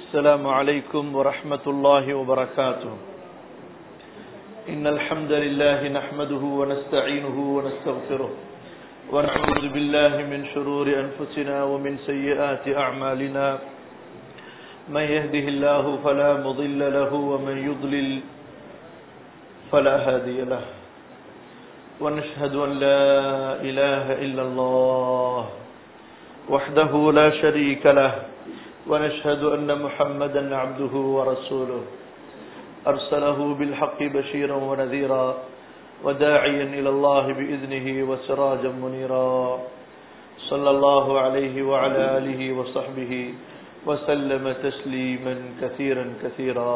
السلام عليكم ورحمة الله وبركاته إن الحمد لله نحمده ونستعينه ونستغفره ونعوذ بالله من شرور أنفسنا ومن سيئات أعمالنا من يهده الله فلا مضل له ومن يضلل فلا هادي له ونشهد أن لا إله إلا الله وحده لا شريك له ونشهد أن محمدا عبده ورسوله أرسله بالحق بشيرا ونذيرا وداعيا إلى الله بإذنه وسراجا منيرا صلى الله عليه وعلى آله وصحبه وسلم تسليما كثيرا كثيرا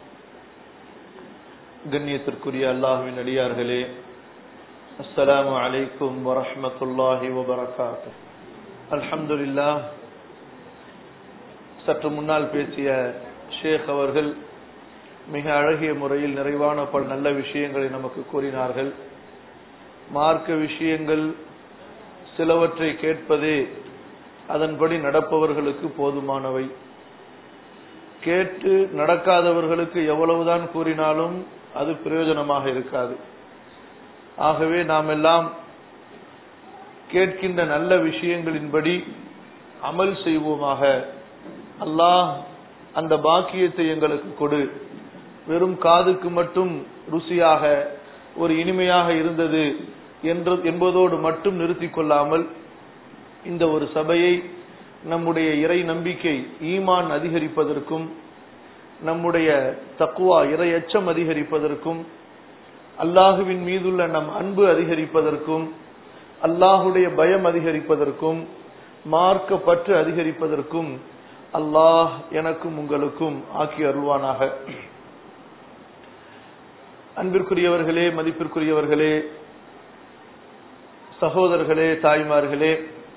கண்ணியத்திற்குரிய அல்லாஹுவின் அடியார்களே அஸ்ஸலாமு அலைக்கும் வரஹ்மத்துல்லாஹி வபரகாத்து அல்ஹம்துலில்லா சற்று முன்னால் பேசிய ஷேக் அவர்கள் மிக அழகிய முறையில் நிறைவான பல நல்ல விஷயங்களை நமக்கு கூறினார்கள் மார்க்க விஷயங்கள் சிலவற்றை கேட்பதே அதன்படி நடப்பவர்களுக்கு போதுமானவை கேட்டு நடக்காதவர்களுக்கு எவ்வளவுதான் கூறினாலும் அது பிரயோஜனமாக இருக்காது ஆகவே நாம் எல்லாம் கேட்கின்ற நல்ல விஷயங்களின்படி அமல் செய்வோமாக அல்லாஹ் அந்த பாக்கியத்தை எங்களுக்கு கொடு வெறும் காதுக்கு மட்டும் ருசியாக ஒரு இனிமையாக இருந்தது என்று என்பதோடு மட்டும் நிறுத்திக் கொள்ளாமல் இந்த ஒரு சபையை நம்முடைய இறை நம்பிக்கை ஈமான் அதிகரிப்பதற்கும் நம்முடைய தக்குவா இறை எச்சம் அதிகரிப்பதற்கும் அல்லாஹுவின் மீதுள்ள நம் அன்பு அதிகரிப்பதற்கும் அல்லாஹுடைய பயம் அதிகரிப்பதற்கும் மார்க்க பற்று அதிகரிப்பதற்கும் அல்லாஹ் எனக்கும் உங்களுக்கும் ஆக்கி அருள்வானாக அன்பிற்குரியவர்களே மதிப்பிற்குரியவர்களே சகோதரர்களே தாய்மார்களே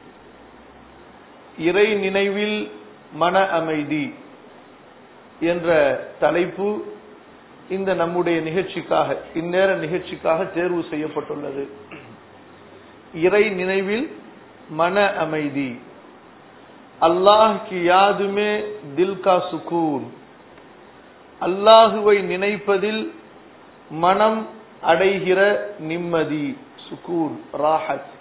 இறை நினைவில் மன அமைதி என்ற தலைப்பு இந்த நம்முடைய நிகழ்ச்சிக்காக இந்நேர நிகழ்ச்சிக்காக தேர்வு செய்யப்பட்டுள்ளது இறை நினைவில் மன அமைதி அல்லாஹ் கி யாதுமே தில் கா சுகூன் அல்லாஹுவை நினைப்பதில் மனம் அடைகிற நிம்மதி சுகூன் ராஹத்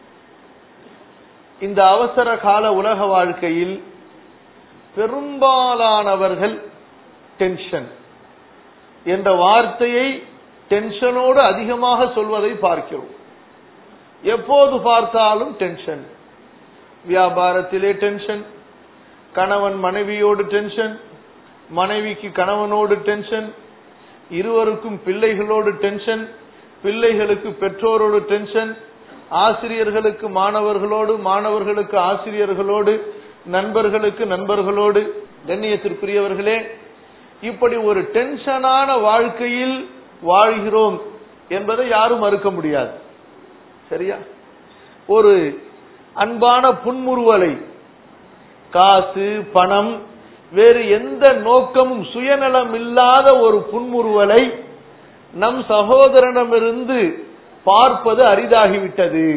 இந்த அவசர கால உலக வாழ்க்கையில் பெரும்பாலானவர்கள் டென்ஷன் என்ற வார்த்தையை டென்ஷனோடு அதிகமாக சொல்வதை பார்க்கிறோம் எப்போது பார்த்தாலும் டென்ஷன் வியாபாரத்திலே டென்ஷன் கணவன் மனைவியோடு டென்ஷன் மனைவிக்கு கணவனோடு டென்ஷன் இருவருக்கும் பிள்ளைகளோடு டென்ஷன் பிள்ளைகளுக்கு பெற்றோரோடு டென்ஷன் ஆசிரியர்களுக்கு மாணவர்களோடு மாணவர்களுக்கு ஆசிரியர்களோடு நண்பர்களுக்கு நண்பர்களோடு கண்ணியத்திற்குரியவர்களே இப்படி ஒரு டென்ஷனான வாழ்க்கையில் வாழ்கிறோம் என்பதை யாரும் மறுக்க முடியாது சரியா ஒரு அன்பான புன்முறுவலை காசு பணம் வேறு எந்த நோக்கமும் சுயநலம் இல்லாத ஒரு புன்முறுவலை நம் சகோதரனிடமிருந்து பார்ப்பது அரிதாகிவிட்டது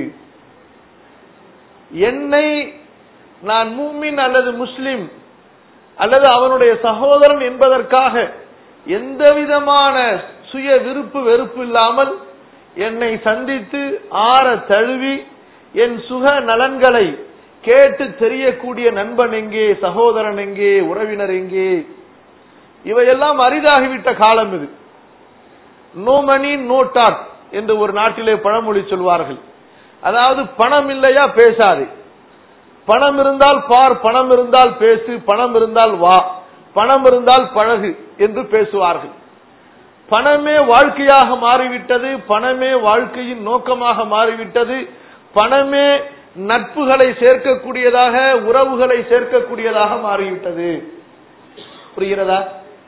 என்னை நான் மூமின் அல்லது முஸ்லிம் அல்லது அவனுடைய சகோதரன் என்பதற்காக எந்த விதமான சுய விருப்பு வெறுப்பு இல்லாமல் என்னை சந்தித்து ஆற தழுவி என் சுக நலன்களை கேட்டு தெரியக்கூடிய நண்பன் எங்கே சகோதரன் எங்கே உறவினர் எங்கே இவையெல்லாம் அரிதாகிவிட்ட காலம் இது நோ மணி நோ டாக் என்று ஒரு நாட்டிலே பழமொழி சொல்வார்கள் அதாவது பணம் இல்லையா பேசாது பணம் இருந்தால் பார் பணம் இருந்தால் பேசு பணம் இருந்தால் வா பணம் இருந்தால் பழகு என்று பேசுவார்கள் பணமே வாழ்க்கையாக மாறிவிட்டது பணமே வாழ்க்கையின் நோக்கமாக மாறிவிட்டது பணமே நட்புகளை சேர்க்கக்கூடியதாக உறவுகளை சேர்க்கக்கூடியதாக மாறிவிட்டது புரிகிறதா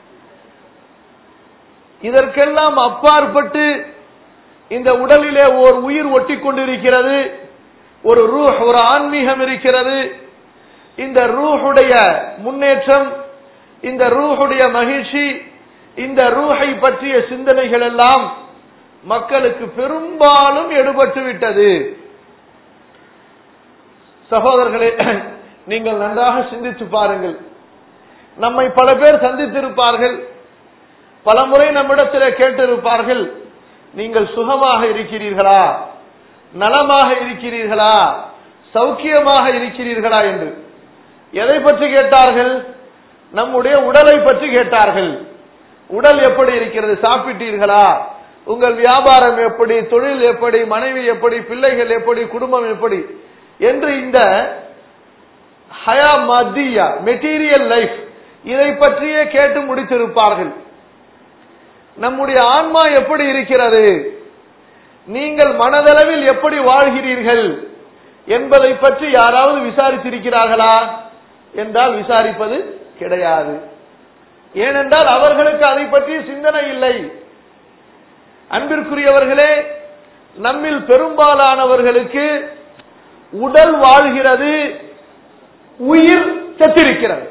இதற்கெல்லாம் அப்பாற்பட்டு இந்த உடலிலே ஓர் உயிர் ஒட்டி கொண்டிருக்கிறது ஒரு ரூஹ் ஒரு ஆன்மீகம் இருக்கிறது இந்த ரூஹுடைய முன்னேற்றம் இந்த ரூஹுடைய மகிழ்ச்சி இந்த ரூஹை பற்றிய சிந்தனைகள் எல்லாம் மக்களுக்கு பெரும்பாலும் எடுபட்டு விட்டது சகோதரர்களே நீங்கள் நன்றாக சிந்தித்து பாருங்கள் நம்மை பல பேர் சந்தித்திருப்பார்கள் பல முறை நம்மிடத்தில் கேட்டிருப்பார்கள் நீங்கள் சுகமாக இருக்கிறீர்களா நலமாக இருக்கிறீர்களா சௌக்கியமாக இருக்கிறீர்களா என்று எதை பற்றி கேட்டார்கள் நம்முடைய உடலை பற்றி கேட்டார்கள் உடல் எப்படி இருக்கிறது சாப்பிட்டீர்களா உங்கள் வியாபாரம் எப்படி தொழில் எப்படி மனைவி எப்படி பிள்ளைகள் எப்படி குடும்பம் எப்படி என்று இந்த ஹயா மத்தியா மெட்டீரியல் லைஃப் இதை பற்றியே கேட்டு முடித்திருப்பார்கள் நம்முடைய ஆன்மா எப்படி இருக்கிறது நீங்கள் மனதளவில் எப்படி வாழ்கிறீர்கள் என்பதை பற்றி யாராவது விசாரித்திருக்கிறார்களா என்றால் விசாரிப்பது கிடையாது ஏனென்றால் அவர்களுக்கு அதை பற்றி சிந்தனை இல்லை அன்பிற்குரியவர்களே நம்மில் பெரும்பாலானவர்களுக்கு உடல் வாழ்கிறது உயிர் செத்திருக்கிறது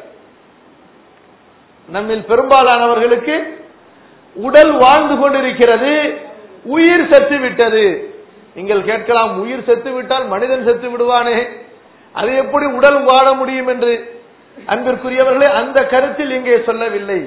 நம்மில் பெரும்பாலானவர்களுக்கு உடல் வாழ்ந்து கொண்டிருக்கிறது உயிர் செத்து விட்டது நீங்கள் கேட்கலாம் உயிர் செத்து விட்டால் மனிதன் செத்து விடுவானே அது எப்படி உடல் வாழ முடியும் என்று அன்பிற்குரியவர்களே அந்த கருத்தில் இங்கே சொல்லவில்லை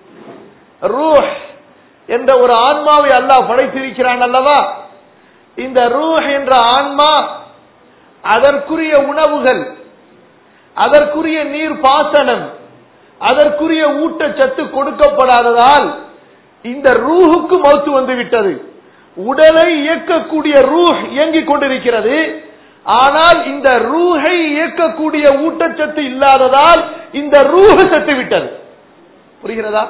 ரூஹ் என்ற ஒரு ஆன்மாவை அல்லாஹ் படைத்திருக்கிறான் அல்லவா இந்த ரூஹ் என்ற ஆன்மா அதற்குரிய உணவுகள் அதற்குரிய நீர் பாசனம் அதற்குரிய ஊட்டச்சத்து கொடுக்கப்படாததால் இந்த ரூஹுக்கு மௌத்து வந்து விட்டது உடலை இயக்கக்கூடிய ரூஹ் இயங்கிக் கொண்டிருக்கிறது ஆனால் இந்த ரூஹை இயக்கக்கூடிய ஊட்டச்சத்து இல்லாததால் இந்த ரூஹ் செத்து விட்டது புரிகிறதா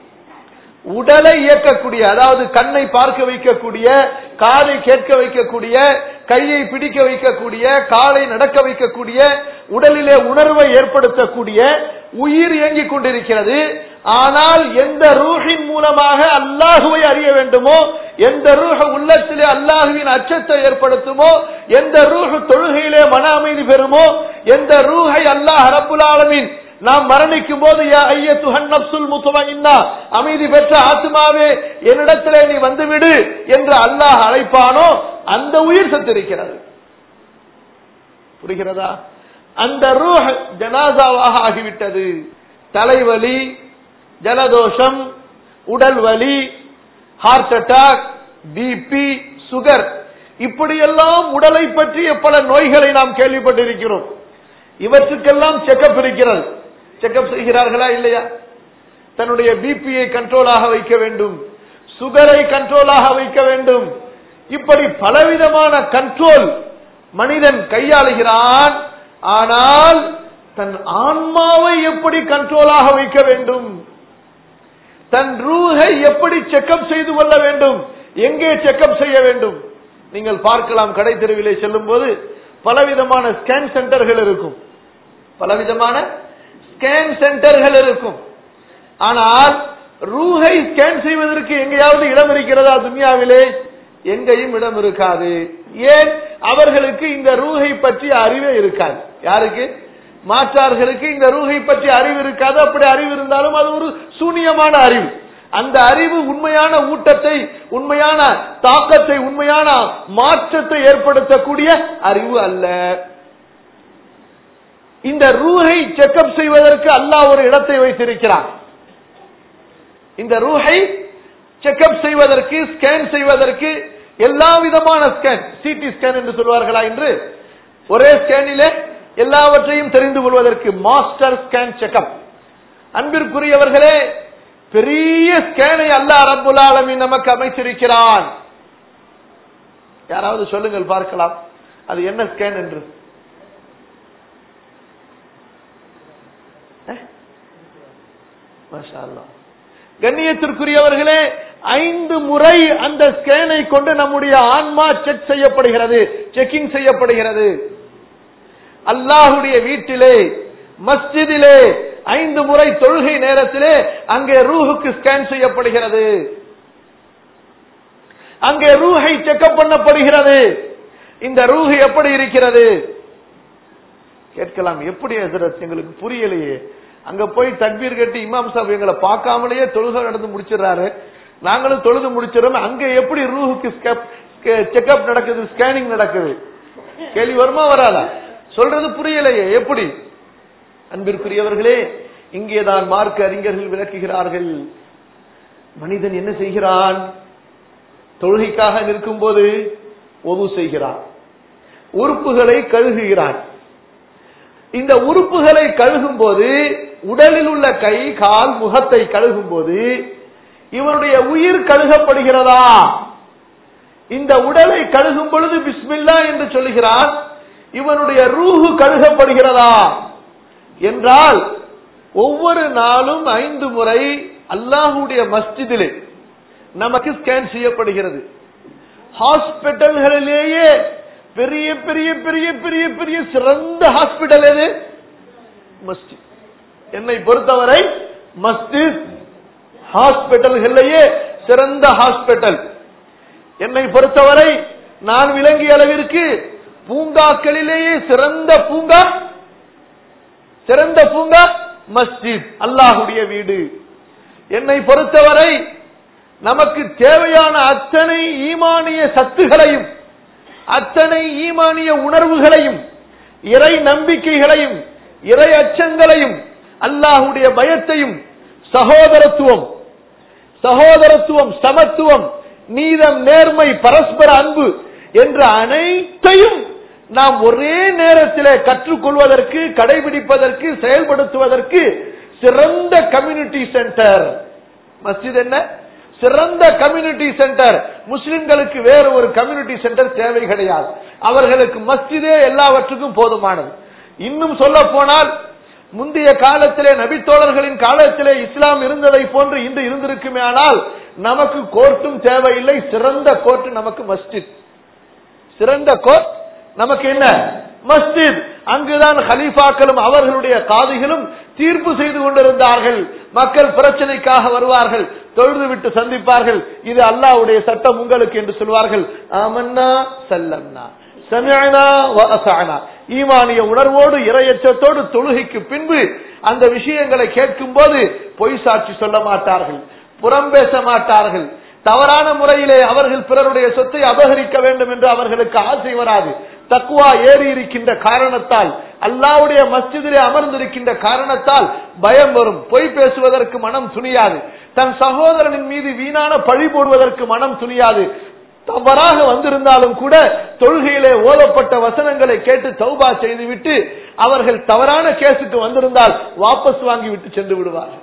உடலை இயக்கக்கூடிய அதாவது கண்ணை பார்க்க வைக்கக்கூடிய காதை கேட்க வைக்கக்கூடிய கையை பிடிக்க வைக்கக்கூடிய காலை நடக்க வைக்கக்கூடிய உடலிலே உணர்வை ஏற்படுத்தக்கூடிய உயிர் இயங்கிக் கொண்டிருக்கிறது ஆனால் எந்த ரூஹின் மூலமாக அல்லாஹுவை அறிய வேண்டுமோ எந்த ரூஹ உள்ளத்திலே அல்லாஹுவின் அச்சத்தை ஏற்படுத்துமோ எந்த ரூஹ் தொழுகையிலே மன அமைதி பெறுமோ எந்த ரூஹை அல்லாஹ் ரப்புல் ஆலமீன் நாம் மரணிக்கும் போது யா ஐயத்துஹன் நப்சுல் முத்துமஇன்னா அமைதி பெற்ற ஆத்மாவே என்னிடத்திலே நீ வந்துவிடு என்று அல்லாஹ் அழைப்பானோ அந்த உயிர் செத்திருக்கிறது புரிகிறதா அந்த ரூஹ் ஜனாசாவாக ஆகிவிட்டது தலைவலி ஜலதோஷம் உடல் வலி ஹார்ட் அட்டாக் பிபி சுகர் இப்படியெல்லாம் உடலை பற்றிய பல நோய்களை நாம் கேள்விப்பட்டிருக்கிறோம் இவற்றுக்கெல்லாம் செக்கப் இருக்கிறது செக்கப் செய்கிறார்களா இல்லையா தன்னுடைய பிபியை கண்ட்ரோலாக வைக்க வேண்டும் சுகரை கண்ட்ரோலாக வைக்க வேண்டும் இப்படி பலவிதமான கண்ட்ரோல் மனிதன் கையாளுகிறான் ஆனால் தன் ஆன்மாவை எப்படி கண்ட்ரோலாக வைக்க வேண்டும் தன் ரூஹை எப்படி செக்கப் செய்து கொள்ள வேண்டும் எங்கே செக்கப் செய்ய வேண்டும் நீங்கள் பார்க்கலாம் கடை தெருவிலே செல்லும் போது பலவிதமான ஸ்கேன் சென்டர்கள் இருக்கும் பலவிதமான ஸ்கேன் சென்டர்கள் இருக்கும் ஆனால் ரூஹை ஸ்கேன் செய்வதற்கு எங்கேயாவது இடம் இருக்கிறதா துன்யாவிலே எங்கேயும் இடம் இருக்காது ஏன் அவர்களுக்கு இந்த ரூஹை பற்றிய அறிவே இருக்காது யாருக்கு மாற்றார்களுக்கு இந்த ரூஹை பற்றி அறிவு இருக்காது அப்படி அறிவு இருந்தாலும் அது ஒரு சூனியமான அறிவு அந்த அறிவு உண்மையான ஊட்டத்தை உண்மையான தாக்கத்தை உண்மையான மாற்றத்தை ஏற்படுத்தக்கூடிய அறிவு அல்ல இந்த ரூஹை செக்கப் செய்வதற்கு அல்லாஹ் ஒரு இடத்தை வைத்திருக்கிறான் இந்த ரூஹை செக்கப் செய்வதற்கு ஸ்கேன் செய்வதற்கு எல்லா விதமான ஸ்கேன் சிடி ஸ்கேன் என்று சொல்வார்களா என்று ஒரே ஸ்கேனிலே எல்லாவற்றையும் தெரிந்து கொள்வதற்கு மாஸ்டர் ஸ்கேன் செக்கப் அன்பிற்குரியவர்களே பெரிய ஸ்கேனை அல்லாஹ் ரப்புல் ஆலமீன் நமக்கு அமைச்சிருக்கிறான் யாராவது சொல்லுங்கள் பார்க்கலாம் அது என்ன ஸ்கேன் என்று மாஷா அல்லாஹ். கண்ணியத்திற்குரியவர்களே ஐந்து முறை அந்த ஸ்கேனை கொண்டு நம்முடைய ஆன்மா செக் செய்யப்படுகிறது செக்கிங் செய்யப்படுகிறது அல்லாஹுடைய வீட்டிலே மஸ்ஜிதிலே ஐந்து முறை தொழுகை நேரத்திலே அங்கே ரூஹுக்கு ஸ்கேன் செய்யப்படுகிறது அங்கே ரூஹை செக்கப் பண்ணப்படுகிறது இந்த ரூஹ் எப்படி இருக்கிறது கேட்கலாம் எப்படி ஹசரத் எங்களுக்கு புரியலையே அங்க போய் தக்பீர் கட்டி இமாம் சாப் எங்களை பார்க்காமலேயே தொழுகை நடந்து முடிச்சிடறாரு நாங்களும் தொழுது முடிச்சிடறோம் அங்க எப்படி ரூஹுக்கு செக்அப் நடக்குது ஸ்கேனிங் நடக்குது கேள்வி வருமா வராதா சொல்றது புரியலையே எப்படி அன்பிற்குரியவர்களே இங்கேதான் மார்க்க அறிஞர்கள் விளக்குகிறார்கள் மனிதன் என்ன செய்கிறான் தொழுகைக்காக நிற்கும் போது ஒது செய்கிறான் உறுப்புகளை கழுகுகிறான் இந்த உறுப்புகளை கழுகும் போது உடலில் உள்ள கை கால் முகத்தை கழுகும் போது இவனுடைய உயிர் கழுகப்படுகிறதா இந்த உடலை கழுகும் பொழுது பிஸ்மில்லா என்று சொல்லுகிறான் இவனுடைய ரூஹு கழுகப்படுகிறதா என்றால் ஒவ்வொரு நாளும் ஐந்து முறை அல்லாஹுடைய மஸ்ஜிதிலே நமக்கு ஸ்கேன் செய்யப்படுகிறது ஹாஸ்பிட்டல்களிலேயே பெரிய பெரிய பெரிய பெரிய பெரிய சிறந்த ஹாஸ்பிட்டல் எது மஸ்ஜித் என்னை பொறுத்தவரை மஸ்ஜித் ஹாஸ்பிட்டல்களிலேயே சிறந்த ஹாஸ்பிட்டல் என்னை பொறுத்தவரை நான் விளங்கிய அளவிற்கு பூங்காக்களிலேயே சிறந்த பூங்கா சிறந்த பூங்கா மஸ்ஜித் அல்லாஹுடைய வீடு என்னை பொறுத்தவரை நமக்கு தேவையான அத்தனை ஈமானிய சத்துகளையும் அத்தனை ஈமானிய உணர்வுகளையும் இறை நம்பிக்கைகளையும் இறை அச்சங்களையும் அல்லாஹுடைய பயத்தையும் சகோதரத்துவம் சகோதரத்துவம் சமத்துவம் நீதம் நேர்மை பரஸ்பர அன்பு என்ற அனைத்தையும் நாம் ஒரே நேரத்தில் கற்றுக்கொள்வதற்கு கடைபிடிப்பதற்கு செயல்படுத்துவதற்கு சிறந்த கம்யூனிட்டி சென்டர் மஸ்ஜித் என்ன சிறந்த கம்யூனிட்டி சென்டர் முஸ்லிம்களுக்கு வேறு ஒரு கம்யூனிட்டி சென்டர் தேவை கிடையாது அவர்களுக்கு மஸ்ஜிதே எல்லாவற்றுக்கும் போதுமானது இன்னும் சொல்ல போனால் முந்தைய காலத்திலே நபித்தோழர்களின் காலத்திலே இஸ்லாம் இருந்ததை போன்று இன்று இருந்திருக்குமே ஆனால் நமக்கு கோர்ட்டும் தேவையில்லை சிறந்த கோர்ட் நமக்கு மஸ்ஜித் சிறந்த கோர்ட் நமக்கு என்ன மஸ்ஜித் அங்குதான் ஹலீஃபாக்களும் அவர்களுடைய காதிகளும் தீர்ப்பு செய்து கொண்டிருந்தார்கள் மக்கள் பிரச்சனைக்காக வருவார்கள் தொழுது விட்டு சந்திப்பார்கள் இது அல்லாஹ்வுடைய சட்டம் உங்களுக்கு என்று சொல்வார்கள் ஆமன்னா சல்லம்னா சமிஅனா வ அஸஅனா ஈமானிய உணர்வோடு இரையச்சத்தோடு தொழுகைக்கு பின்பு அந்த விஷயங்களை கேட்கும் போது பொய் சாட்சி சொல்ல மாட்டார்கள் புறம் பேச மாட்டார்கள் தவறான முறையிலே அவர்கள் பிறருடைய சொத்தை அபகரிக்க வேண்டும் என்று அவர்களுக்கு ஆசை வராது தக்குவா ஏறி இருக்கின்ற காரணத்தால் அல்லாவுடைய மஸ்ஜிதிலே அமர்ந்திருக்கின்ற காரணத்தால் பயம் வரும் பொய் பேசுவதற்கு மனம் துணியாது தன் சகோதரனின் மீது வீணான பழி போடுவதற்கு மனம் துணியாது தவறாக வந்திருந்தாலும் கூட தொழுகையிலே ஓதப்பட்ட வசனங்களை கேட்டு தௌபா செய்துவிட்டு அவர்கள் தவறான கேசுக்கு வந்திருந்தால் வாபஸ் வாங்கி விட்டு சென்று விடுவார்கள்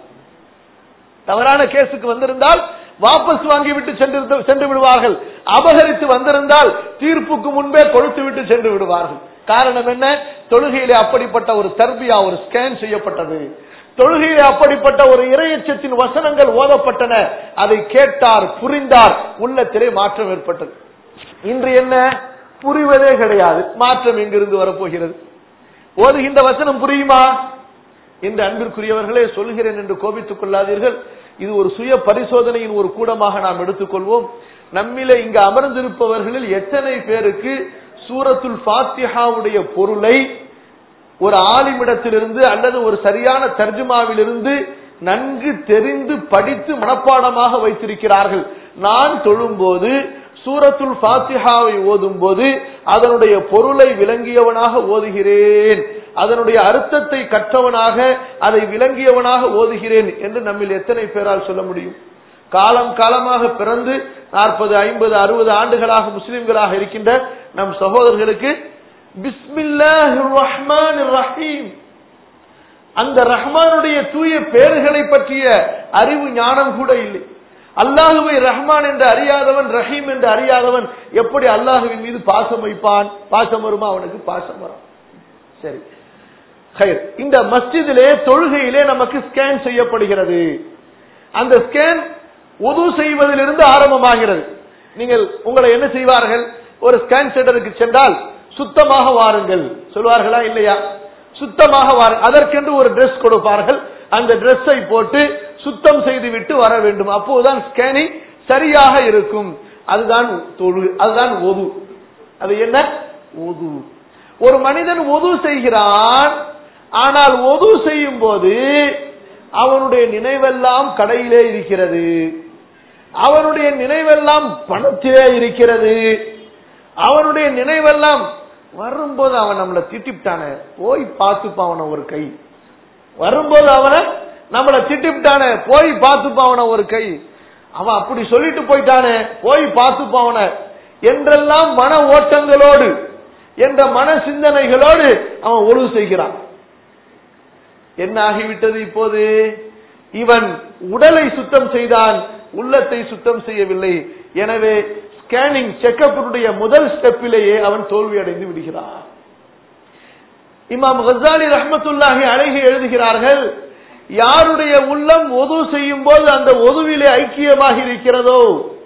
தவறான கேசுக்கு வந்திருந்தால் வாபஸ் வாங்கிவிட்டு சென்று சென்று விடுவார்கள் அபகரித்து வந்திருந்தால் தீர்ப்புக்கு முன்பே கொடுத்து விட்டு சென்று விடுவார்கள் காரணம் என்ன தொழுகையிலே அப்படிப்பட்ட ஒரு தர்பியா ஒரு ஸ்கேன் செய்யப்பட்டது தொழுகையிலே அப்படிப்பட்ட ஒரு இரையச்சத்தின் வசனங்கள் ஓதப்பட்டன அதை கேட்டார் புரிந்தார் உள்ளத்திலே மாற்றம் ஏற்பட்டது இன்று என்ன புரிவதே கிடையாது மாற்றம் எங்கிருந்து வரப்போகிறது ஓதுகின்ற வசனம் புரியுமா இந்த அன்பிற்குரியவர்களே சொல்கிறேன் என்று கோபித்துக் கொள்ளாதீர்கள் இது ஒரு சுய பரிசோதனையின் ஒரு கூடமாக நாம் எடுத்துக்கொள்வோம் நம்மிலே இங்கு அமர்ந்திருப்பவர்களில் எத்தனை பேருக்கு சூரத்துல் ஃபாத்திஹாவுடைய பொருளை ஒரு ஆலிமிடத்திலிருந்து அல்லது ஒரு சரியான தர்ஜுமாவிலிருந்து நன்கு தெரிந்து படித்து மனப்பாடமாக வைத்திருக்கிறார்கள் நான் தொழும்போது சூரத்துல் ஃபாத்திஹாவை ஓதும் போது அதனுடைய பொருளை விளங்கியவனாக ஓதுகிறேன் அதனுடைய அர்த்தத்தை கற்றவனாக அதை விளங்கியவனாக ஓதுகிறேன் என்று நம்மில் எத்தனை பேரால் சொல்ல முடியும் காலம் காலமாக பிறந்து நாற்பது ஐம்பது அறுபது ஆண்டுகளாக முஸ்லிம்களாக இருக்கின்ற நம் சகோதரர்களுக்கு பிஸ்மில்லாஹ் ரஹ்மான் ரஹீம் அந்த ரஹ்மானுடைய தூய பேர்களை பற்றிய அறிவு ஞானம் கூட இல்லை அல்லாஹுவை ரஹ்மான் என்று அறியாதவன் ரஹீம் என்று அறியாதவன் எப்படி அல்லாஹுவின் மீது பாசம் வைப்பான் பாசம் வருமா அவனுக்கு பாசம் வரும் சரி ஹைர். இந்த மஸ்ஜிதிலே தொழுகையிலே நமக்கு ஸ்கேன் செய்யப்படுகிறது அந்த ஸ்கேன் உது செய்வதிலிருந்து ஆரம்பமாகிறது நீங்கள் உங்களை என்ன செய்வார்கள் ஒரு ஸ்கேன் சென்டருக்கு சென்றால் சுத்தமாக வாருங்கள் சொல்வார்களா இல்லையா சுத்தமாக வாருங்கள் அதற்கென்று ஒரு Dress கொடுப்பார்கள் அந்த Dress-ஐ போட்டு சுத்தம் செய்து விட்டு வர வேண்டும் அப்போதுதான் ஸ்கேனிங் சரியாக இருக்கும் அதுதான் தொழு அதுதான் ஒது அது என்ன ஒது ஒரு மனிதன் ஒது செய்கிறான் ஆனால் ஒது செய்யும் போது அவனுடைய நினைவெல்லாம் கடையிலே இருக்கிறது அவனுடைய நினைவெல்லாம் பணத்திலே இருக்கிறது அவனுடைய நினைவெல்லாம் வரும்போது அவன் நம்மளை திட்டிவிட்டானே போய் பார்த்துப்பான் அவனை ஒரு கை வரும்போது அவனை நம்மள திட்டிவிட்டானே போய் பார்த்துப்பா அவனை ஒரு கை அவன் அப்படி சொல்லிட்டு போயிட்டானே போய் பார்த்துப்பா அவனை என்றெல்லாம் மன ஓட்டங்களோடு என்ற மன சிந்தனைகளோடு அவன் ஒழுங்கு செய்கிறான் என்ன ஆகிவிட்டது இப்போது இவன் உடலை சுத்தம் செய்தான் உள்ளத்தை சுத்தம் செய்யவில்லை எனவே ஸ்கேனிங் செக்கப்பினுடைய முதல் ஸ்டெப்பிலேயே அவன் தோல்வி அடைந்து விடுகிறான் இமாம் கசாலி ரஹமத்துல்லாஹி அழகி எழுதுகிறார்கள் யாருடைய உள்ளம் ஒது செய்யும் போது அந்த ஒதுவிலே ஐக்கியமாக இருக்கிறதோ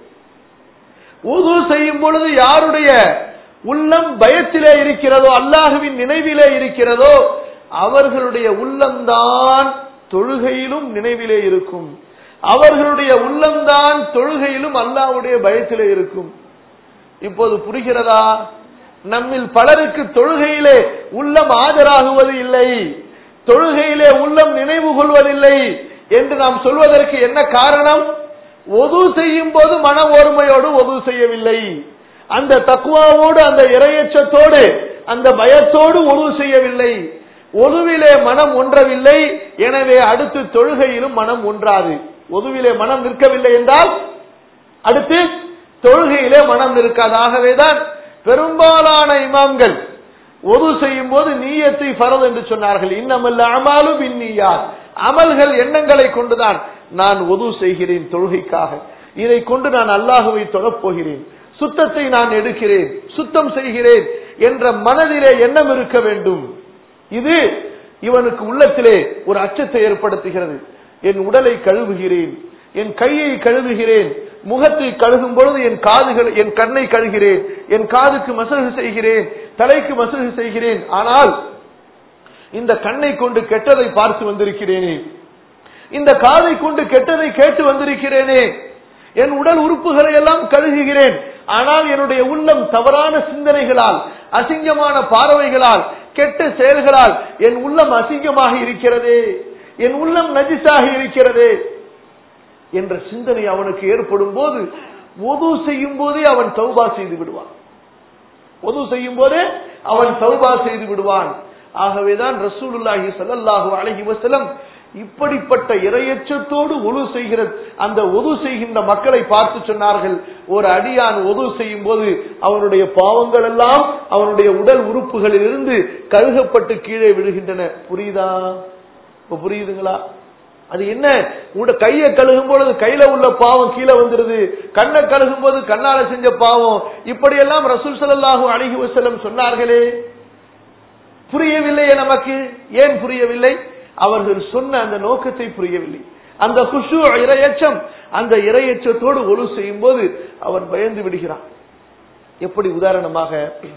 ஒது செய்யும் பொழுது யாருடைய உள்ளம் பயத்திலே இருக்கிறதோ அல்லாஹுவின் நினைவிலே இருக்கிறதோ அவர்களுடைய உள்ளம்தான் தொழுகையிலும் நினைவிலே இருக்கும் அவர்களுடைய உள்ளம்தான் தொழுகையிலும் அல்லாஹ்வுடைய பயத்திலே இருக்கும் இப்போது புரிகிறதா நம்மில் பலருக்கு தொழுகையிலே உள்ளம் ஆஜராகுவது இல்லை தொழுகையிலே உள்ளம் நினைவு கொள்வதில்லை என்று நாம் சொல்வதற்கு என்ன காரணம் ஒது செய்யும் போது மன ஓர்மையோடு ஒது செய்யவில்லை அந்த தக்குவாவோடு அந்த இரையச்சத்தோடு அந்த பயத்தோடு ஒது செய்யவில்லை ஒதுவிலே மனம் ஒன்றவில்லை எனவே அடுத்து தொழுகையிலும் மனம் ஒன்றாது ஒதுவிலே மனம் நிற்கவில்லை என்றால் அடுத்து தொழுகையிலே மனம் இருக்காது ஆகவேதான் பெரும்பாலான இமாம்கள் ஒது செய்யும் போது நீயத்தை ஃபரது என்று சொன்னார்கள் இன்னமல்ல அமாலும் இந்நியார் அமல்கள் எண்ணங்களை கொண்டுதான் நான் ஒது செய்கிறேன் தொழுகைக்காக இதை கொண்டு நான் அல்லாஹுவை தொழப் போகிறேன் சுத்தத்தை நான் எடுக்கிறேன் சுத்தம் செய்கிறேன் என்ற மனதிலே எண்ணம் இருக்க வேண்டும் இது இவனுக்கு உள்ளத்திலே ஒரு அச்சத்தை ஏற்படுத்துகிறது என் உடலை கழுவுகிறேன் என் கையை கழுவுகிறேன் முகத்தை கழுகும் பொழுது என் காதுகள் என் கண்ணை கழுகிறேன் என் காதுக்கு மசகு செய்கிறேன் தலைக்கு மசகு செய்கிறேன் ஆனால் இந்த கண்ணை கொண்டு கெட்டதை பார்த்து வந்திருக்கிறேனே இந்த காதை கொண்டு கெட்டதை கேட்டு வந்திருக்கிறேனே என் உடல் உறுப்புகளை எல்லாம் கழுகுகிறேன் ஆனால் என்னுடைய உள்ளம் தவறான சிந்தனைகளால் அசிங்கமான பார்வைகளால் கெட்ட செயல்களால் என் உள்ளம் அசிங்கமாக இருக்கிறதே என் உள்ளம் நஜிஸாக இருக்கிறதே என்ற சிந்தனை அவனுக்கு ஏற்படும் போது ஒது செய்யும் போதே அவன் தௌபா செய்து விடுவான் ஒது செய்யும் போதே அவன் தௌபா செய்து விடுவான் ஆகவேதான் ரசூலுல்லாஹி ஸல்லல்லாஹு அலைஹி வஸல்லம் இப்படிப்பட்ட இரையச்சத்தோடு ஒது செய்கிற அந்த ஒது செய்கின்ற மக்களை பார்த்து சொன்னார்கள் ஒரு அடியான் ஒது செய்யும் போது அவனுடைய பாவங்கள் எல்லாம் அவனுடைய உடல் உறுப்புகளில் இருந்து கழுகப்பட்டு கீழே விழுகின்றன புரியுதா இப்ப புரியுதுங்களா அது என்ன உட கையை கழுகும் பொழுது கையில உள்ள பாவம் கீழே வந்துருது கண்ணை கழுகும் போது கண்ணால செஞ்ச பாவம் இப்படியெல்லாம் ரசூல் ஸல்லல்லாஹு அலைஹி வஸல்லம் சொன்னார்களே புரியவில்லையே நமக்கு ஏன் புரியவில்லை அவர்கள் சொன்ன அந்த நோக்கத்தை புரியவில்லை அந்த குஷு இரையச்சம் அந்த இரையச்சத்தோடு ஒழு செய்யும் போது அவன் பயந்து விடுகிறான் எப்படி உதாரணமாக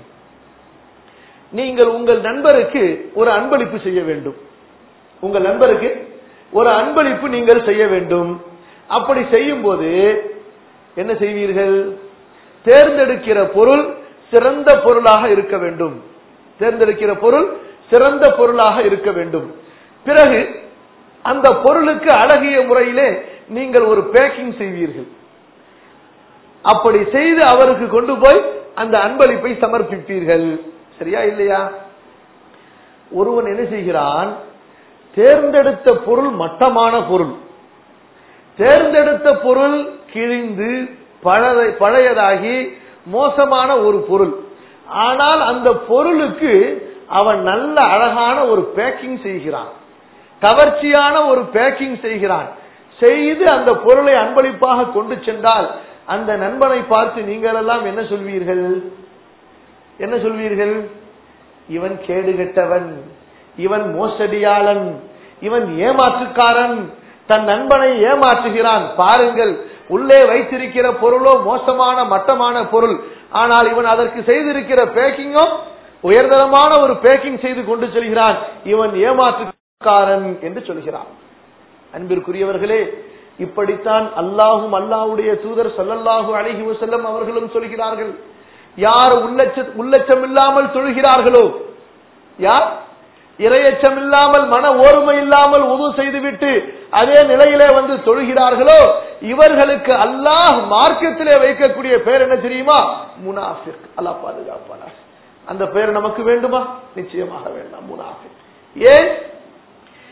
நீங்கள் உங்கள் நண்பருக்கு ஒரு அன்பளிப்பு செய்ய வேண்டும் உங்கள் நண்பருக்கு ஒரு அன்பளிப்பு நீங்கள் செய்ய வேண்டும் அப்படி செய்யும் போது என்ன செய்வீர்கள் தேர்ந்தெடுக்கிற பொருள் சிறந்த பொருளாக இருக்க வேண்டும் தேர்ந்தெடுக்கிற பொருள் சிறந்த பொருளாக இருக்க வேண்டும் பிறகு அந்த பொருளுக்கு அழகிய முறையிலே நீங்கள் ஒரு பேக்கிங் செய்வீர்கள் அப்படி செய்து அவருக்கு கொண்டு போய் அந்த அன்பளிப்பை சமர்ப்பிப்பீர்கள் சரியா இல்லையா ஒருவன் என்ன செய்கிறான் தேர்ந்தெடுத்த பொருள் மட்டமான பொருள் தேர்ந்தெடுத்த பொருள் கிழிந்து பழைய- பழையதாகி மோசமான ஒரு பொருள் ஆனால் அந்த பொருளுக்கு அவன் நல்ல அழகான ஒரு பேக்கிங் செய்கிறான் கவர்ச்சியான ஒரு பேக்கிங் செய்கிறான் செய்து அந்த பொருளை அன்பளிப்பாக கொண்டு சென்றால் அந்த நண்பனை பார்த்து நீங்கள் எல்லாம் என்ன சொல்வீர்கள் என்ன சொல்வீர்கள் இவன் கேடுகெட்டவன் இவன் மோசடியாளன் இவன் ஏமாற்றுக்காரன் தன் நண்பனை ஏமாற்றுகிறான் பாருங்கள் உள்ளே வைத்திருக்கிற பொருளோ மோசமான மட்டமான பொருள் ஆனால் இவன் அதற்கு செய்திருக்கிற பேக்கிங்கோ உயர்தரமான ஒரு பேக்கிங் செய்து கொண்டு செல்கிறான் இவன் ஏமாற்றுக்காரன் என்று சொல்கிறான் அன்பிற்குரியவர்களே இப்படித்தான் அல்லாஹும் அல்லாஹ்வுடைய தூதர் ஸல்லல்லாஹு அலைஹி வஸல்லம் அவர்களும் சொல்கிறார்கள் யார் உள்ளச்ச உள்ளச்சம் இல்லாமல் தொழுகிறார்களோ யார் இரையச்சம் இல்லாமல் மன ஓர்மை இல்லாமல் உது செய்துவிட்டு அதே நிலையிலே வந்து தொழுகிறார்களோ இவர்களுக்கு அல்லாஹ் மார்க்கத்திலே வைக்கக்கூடிய பேர் என்ன தெரியுமா முனாஃபிக் அல்லாஹ் பாதுகாப்பானார் அந்த பேர் நமக்கு வேண்டுமா நிச்சயமாக வேண்டாம் முனாஃபிக் ஏன்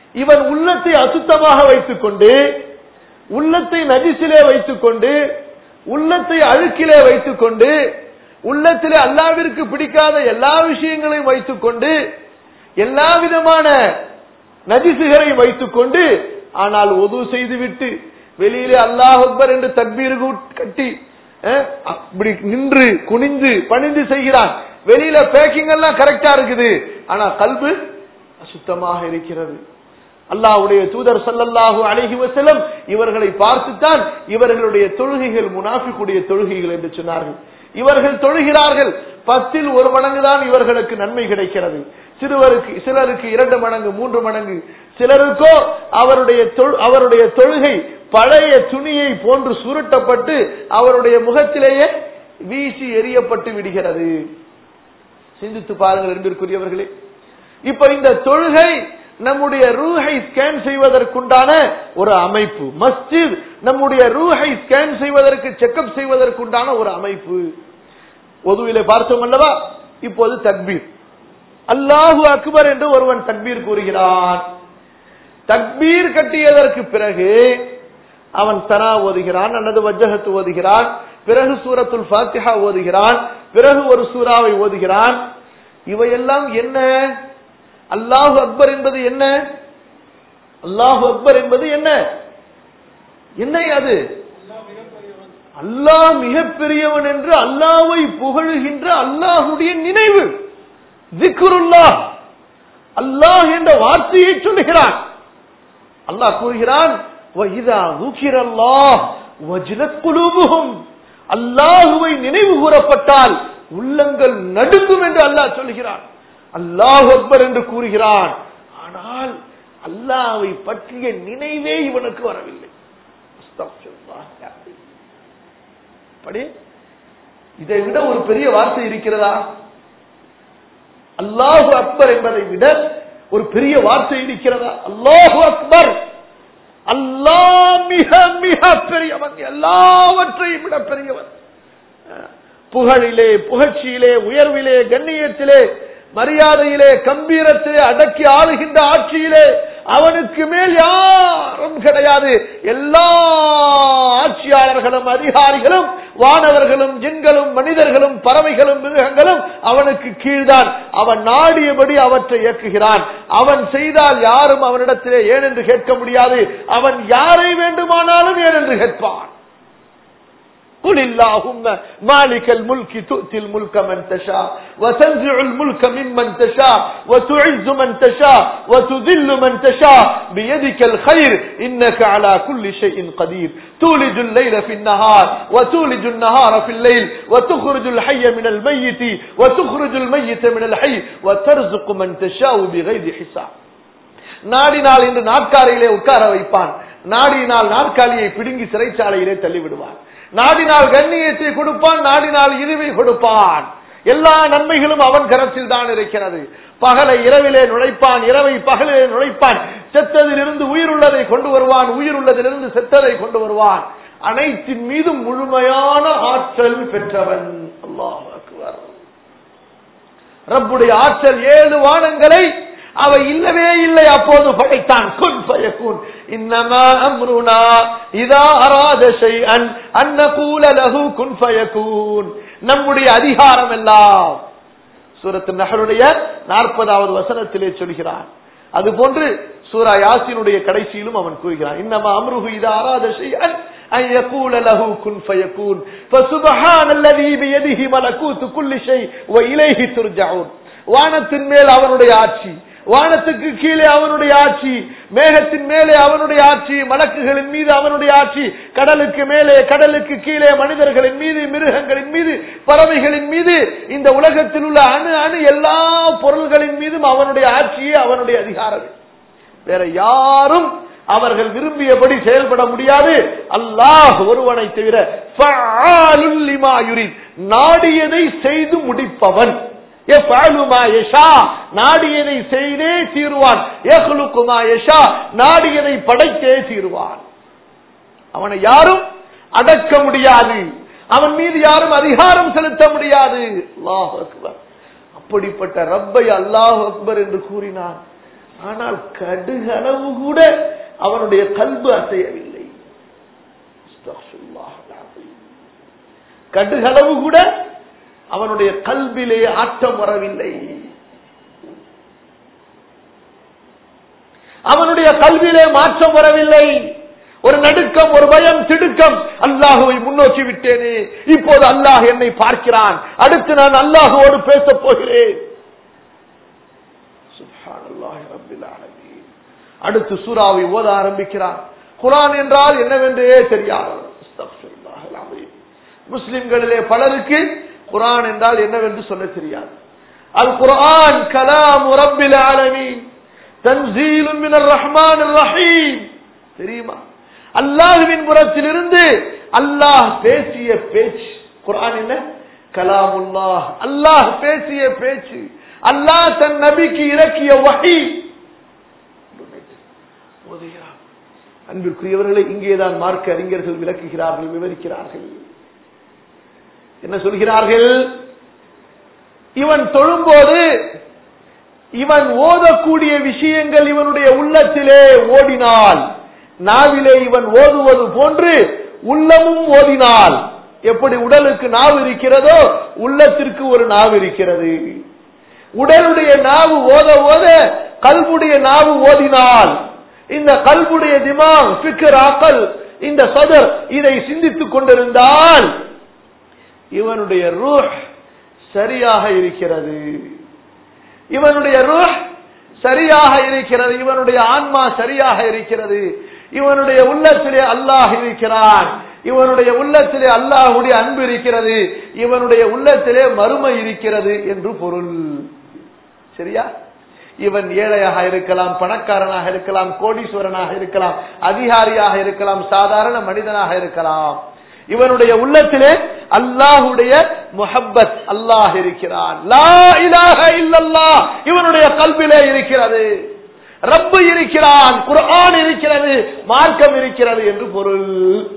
இவன் உள்ளத்தை அசுத்தமாக வைத்துக் கொண்டு உள்ளத்தை நஜிசிலே வைத்துக் கொண்டு உள்ளத்தை அழுக்கிலே வைத்துக் கொண்டு உள்ளத்திலே அல்லாவிற்கு பிடிக்காத எல்லா விஷயங்களையும் வைத்துக் கொண்டு எல்லா விதமான நஜிசுகளை வைத்துக் கொண்டு ஆனால் ஒது செய்துவிட்டு வெளியிலே அல்லாஹ் அக்பர் என்று தக்பீர் கட்டி அஹ், அப்படி நின்று குனிந்து பணிந்து செய்கிறான் வெளியில பேக்கிங் எல்லாம் கரெக்டா இருக்குது ஆனா கல்பு அசுத்தமாக இருக்கிறது அல்லாஹ்வுடைய தூதர் ஸல்லல்லாஹு அலைஹி வஸல்லம் இவர்களை பார்த்துத்தான் இவர்களுடைய தொழுகைகள் முனாஃபிக்குடைய தொழுகைகள் என்று சொன்னார்கள் இவர்கள் தொழுகிறார்கள் பத்தில் ஒரு மடங்கு தான் இவர்களுக்கு நன்மை கிடைக்கிறது சிறுவருக்கு சிலருக்கு இரண்டு மடங்கு மூன்று மடங்கு சிலருக்கோ அவருடைய தொழு- அவருடைய தொழுகை பழைய துணியை போன்று சுருட்டப்பட்டு அவருடைய முகத்திலேயே வீசி எறியப்பட்டு விடுகிறது சிந்தித்து பாருங்கள் என்பதற்குரியவர்களே இப்ப இந்த தொழுகை நம்முடைய ரூஹை ஸ்கேன் செய்வதற்குண்டான ஒரு அமைப்பு மஸ்ஜித் நம்முடைய ரூஹை ஸ்கேன் செய்வதற்கு செக்அப் செய்வதற்குண்டான ஒரு அமைப்பு ஒதுவிலே பார்த்தோம் அல்லவா இப்போது தக்பீர் அல்லாஹு அக்பர் என்று ஒருவன் தக்பீர் கூறுகிறான் தக்பீர் கட்டியதற்கு பிறகு அவன் சனா ஓதுகிறான் அல்லது வஜ்ஜகத்து ஓதுகிறான் பிறகு சூரத்துல் ஃபாத்திஹா ஓதுகிறான் பிறகு ஒரு சூறாவை ஓதுகிறான் இவையெல்லாம் என்ன அல்லாஹு அக்பர் என்பது என்ன அல்லாஹு அக்பர் என்பது என்ன என்ன அது அல்லாஹ் மிகப்பெரியவன் என்று அல்லாவை புகழுகின்ற அல்லாஹுடைய நினைவு திக்ருல்லாஹ் அல்லாஹ் என்ற வார்த்தையை சொல்லுகிறான் அல்லாஹ் கூறுகிறான் وَإِذَا ذُكِرَ اللَّهُ وَجِلَتْ قُلُوبُهُمْ அல்லாஹுவை நினைவு கூறப்பட்டால் உள்ளங்கள் நடுங்கும் என்று அல்லாஹ் சொல்கிறான் அல்லாஹ் அக்பர் என்று கூறுகிறான் ஆனால் அல்லாஹ்வை பற்றிய நினைவே இவனுக்கு வரவில்லை அஸ்தக்ஃபிருல்லாஹ் யா ரப்பி. படி இதை விட ஒரு பெரிய வார்த்தை இருக்கிறதா அல்லாஹு அக்பர் என்பதை விட ஒரு பெரிய வார்த்தை இருக்கிறதா அல்லாஹு அக்பர் அல்லாஹ் மிக மிக பெரியவன் எல்லாவற்றையும் விட பெரியவன் புகழிலே புகழ்ச்சியிலே உயர்விலே கண்ணியத்திலே மரியாதையிலே கம்பீரத்திலே அடக்கி ஆளுகின்ற ஆட்சியிலே அவனுக்கு மேல் யாரும் கிடையாது எல்லா ஆட்சியாளர்களும் அதிகாரிகளும் வானவர்களும் ஜின்களும் மனிதர்களும் பறவைகளும் மிருகங்களும் அவனுக்கு கீழ்தான் அவன் நாடியபடி அவற்றை இயக்குகிறான் அவன் செய்தால் யாரும் அவனிடத்திலே ஏன் என்று கேட்க முடியாது அவன் யாரை வேண்டுமானாலும் ஏன் என்று கேட்பான் قل اللهم مالك الملك تؤتي الملك من تشاء وتنزع الملك ممن تشاء وتعز من تشاء وتذل من تشاء بيدك الخير إنك على كل شيء قدير تولج الليل في النهار وتولج النهار في الليل وتخرج الحي من الميت وتخرج الميت من الحي وترزق من تشاء بغير حساب நாடினால் இன்று நாற்காலியிலே உட்கார வைப்பான் நாடினால் நாற்காலியை பிடுங்கி சிறைச்சாலையிலே தள்ளிவிடுவான் நாடினால் கண்ணியத்தை கொடுப்பான் நாடினால் இழிவை கொடுப்பான் எல்லா நன்மைகளும் அவன் கரத்தில் தான் இருக்கிறது பகலை இரவிலே நுழைப்பான் இரவை பகலிலே நுழைப்பான் செத்ததிலிருந்து உயிர் உள்ளதை கொண்டு வருவான் உயிர் உள்ளதிலிருந்து செத்ததை கொண்டு வருவான் அனைத்தின் மீதும் முழுமையான ஆற்றல் பெற்றவன் அல்லாஹ் அக்பர் ரப்புடைய ஆற்றல் ஏழு வானங்களை அவை இல்லவே இல்லை அப்போது படைத்தான் குன் ஃபயகுன் இன்னமா அம்ருனா இதா அராத ஷைஅன் அன் நகூல லஹு குன் ஃபயகுன் நம்முடைய அதிகாரம் எல்லாம் சூரத்து நஹருடைய நாற்பதாவது வசனத்திலே சொல்கிறான் அதுபோன்று சூரா யாசினுடைய கடைசியிலும் அவன் கூறுகிறான் இன்னமா அம்ருஹு இதா அராத ஷைஅன் أن يقول له كن فيكون فسبحان الذي بيده ملكوت كل شيء وإليه ترجعون வானத்தின் மேல் அவனுடைய ஆட்சி வானத்துக்கு கீழே அவனுடைய ஆட்சி மேகத்தின் மேலே அவனுடைய ஆட்சி மலக்குகளின் மீது அவனுடைய ஆட்சி கடலுக்கு மேலே கடலுக்கு கீழே மனிதர்களின் மீது மிருகங்களின் மீது பறவைகளின் மீது இந்த உலகத்தில் உள்ள அணு அணு எல்லா பொருள்களின் மீதும் அவனுடைய ஆட்சியே அவனுடைய அதிகாரம் வேற யாரும் அவர்கள் விரும்பியபடி செயல்பட முடியாது அல்லாஹ் ஒருவனை தவிர ஃபஆலுல் லிமா யுரித். நாடியதை செய்து முடிப்பவன் يفعل ما يشاء. நாடியதை செய்தே தீருவான் يخلق ما يشاء. நாடியதை படைத்தே தீருவான் அவனை யாரும் அடக்க முடியாது அவன் மீது யாரும் அதிகாரம் செலுத்த முடியாது அல்லாஹ் அக்பர் அப்படிப்பட்ட ரப்பை அல்லாஹ் அக்பர் என்று கூறினான் ஆனால் கடுகளவு கூட அவனுடைய கல்பு அசையவில்லை அஸ்தக்ஃபிருல்லாஹ் அல்-அஸீம். கடுகளவு கூட அவனுடைய கல்விலே ஆட்டம் வரவில்லை அவனுடைய கல்வியிலே மாற்றம் வரவில்லை ஒரு நடுக்கம் ஒரு பயம் திடுக்கம் அல்லாஹுவை முன்னோக்கி விட்டேனே இப்போது அல்லாஹ் என்னை பார்க்கிறான் அடுத்து நான் அல்லாஹுவோடு பேசப் போகிறேன் சுப்ஹானல்லாஹி ரப்பில் ஆலமீன். அடுத்து சூறாவை ஓத ஆரம்பிக்கிறான் குரான் என்றால் என்னவென்றே தெரியாது அஸ்தக்ஃபிருல்லாஹ் அல்-அஸீம். முஸ்லிம்களிலே பலருக்கு குரான் என்றால் என்னவென்று சொல்ல தெரியாது அல் குர்ஆன் கலாம் ரப்பில் ஆலமீன் தன்சீலும் மினர் ரஹ்மானிர் ரஹீம் தெரியுமா அல்லாஹ்வின் புறத்திலிருந்து அல்லாஹ் பேசிய பேச்சு குர்ஆன் என்ன கலாமுல்லாஹ் அல்லாஹ் பேசிய பேச்சு அல்லாஹ் தன் நபிக்கு இறக்கிய வஹி ஓதுகிறார் அன்பிற்குரியவர்களை இங்கேதான் மார்க்க அறிஞர்கள் விளக்குகிறார்கள் விவரிக்கிறார்கள் என்ன சொல்கிறார்கள் இவன் தொழும்போது இவன் ஓதக்கூடிய விஷயங்கள் இவனுடைய உள்ளத்திலே ஓடினால் நாவிலே இவன் ஓதுவது போன்று உள்ளமும் ஓதினால் எப்படி உடலுக்கு நாவு இருக்கிறதோ உள்ளத்திற்கு ஒரு நாவு இருக்கிறது உடலுடைய நாவு ஓத ஓத கல்புடைய நாவு ஓதினால் இந்த கல்புடைய திமாக் ஃபிக்கர் ஆக்கல் இந்த சதர் இதை சிந்தித்துக் கொண்டிருந்தால் இவனுடைய ரூஹ் சரியாக இருக்கிறது இவனுடைய ரூஹ் சரியாக இருக்கிறது இவனுடைய ஆன்மா சரியாக இருக்கிறது இவனுடைய உள்ளத்திலே அல்லாஹ் இருக்கிறான் இவனுடைய உள்ளத்திலே அல்லாஹுடைய அன்பு இருக்கிறது இவனுடைய உள்ளத்திலே மறுமை இருக்கிறது என்று பொருள் சரியா இவன் ஏழையாக இருக்கலாம் பணக்காரனாக இருக்கலாம் கோடீஸ்வரனாக இருக்கலாம் அதிகாரியாக இருக்கலாம் சாதாரண மனிதனாக இருக்கலாம் இவனுடைய உள்ளத்திலே அல்லாஹுடைய முஹப்பத் அல்லாஹ் இருக்கிறான் லா இலாஹ இல்லல்லாஹ் இவனுடைய கல்விலே இருக்கிறது ரப்பு இருக்கிறான் குர்ஆன் இருக்கிறது மார்க்கம் இருக்கிறது என்று பொருள்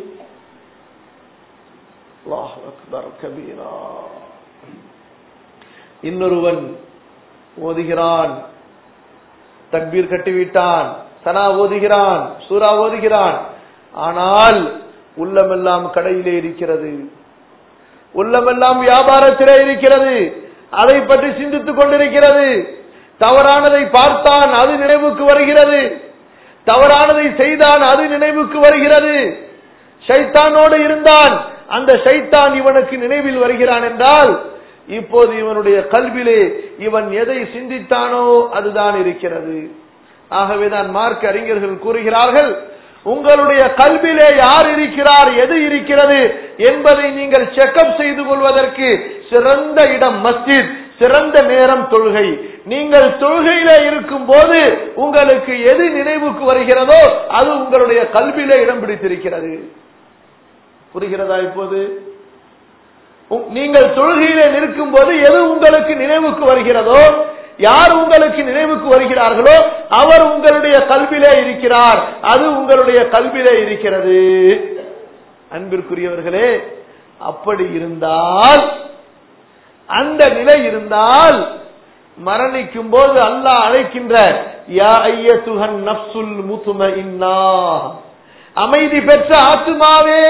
அல்லாஹ் அக்பர் கபீரா இன்னொருவன் ஓதுகிறான் தக்பீர் கட்டிவிட்டான் சனா ஓதுகிறான் சூரா ஓதுகிறான் ஆனால் உள்ளமெல்லாம் கடையிலே இருக்கிறது உள்ளமெல்லாம் வியாபாரத்திலே இருக்கிறது அதை பற்றி சிந்தித்துக் கொண்டிருக்கிறது தவறானதை பார்த்தான் அது நினைவுக்கு வருகிறது தவறானதை செய்தான் அது நினைவுக்கு வருகிறது ஷைத்தானோடு இருந்தான் அந்த ஷைத்தான் இவனுக்கு நினைவில் வருகிறான் என்றால் இப்போது இவனுடைய கல்விலே இவன் எதை சிந்தித்தானோ அதுதான் இருக்கிறது ஆகவேதான் மார்க் அறிஞர்கள் கூறுகிறார்கள் உங்களுடைய கல்விலே யார் இருக்கிறார் எது இருக்கிறது என்பதை நீங்கள் செக்கப் செய்து கொள்வதற்கு சிறந்த இடம் மஸ்ஜித் சிறந்த நேரம் தொழுகை நீங்கள் தொழுகையில இருக்கும் போது உங்களுக்கு எது நினைவுக்கு வருகிறதோ அது உங்களுடைய கல்வியிலே இடம் பிடித்திருக்கிறது புரிகிறதா இப்போது உ- நீங்கள் தொழுகையிலே நிற்கும் போது எது உங்களுக்கு நினைவுக்கு வருகிறதோ யார் உங்களுக்கு நினைவுக்கு வருகிறார்களோ அவர் உங்களுடைய கல்விலே இருக்கிறார் அது உங்களுடைய கல்விலே இருக்கிறது அன்பிற்குரியவர்களே அப்படி இருந்தால் அந்த நிலை இருந்தால் மரணிக்கும் போது அல்லாஹ் அழைக்கின்ற யா ஐயத்துஹன் நப்சுல் முத்துமஇன்னா அமைதி பெற்ற ஆத்துமாவே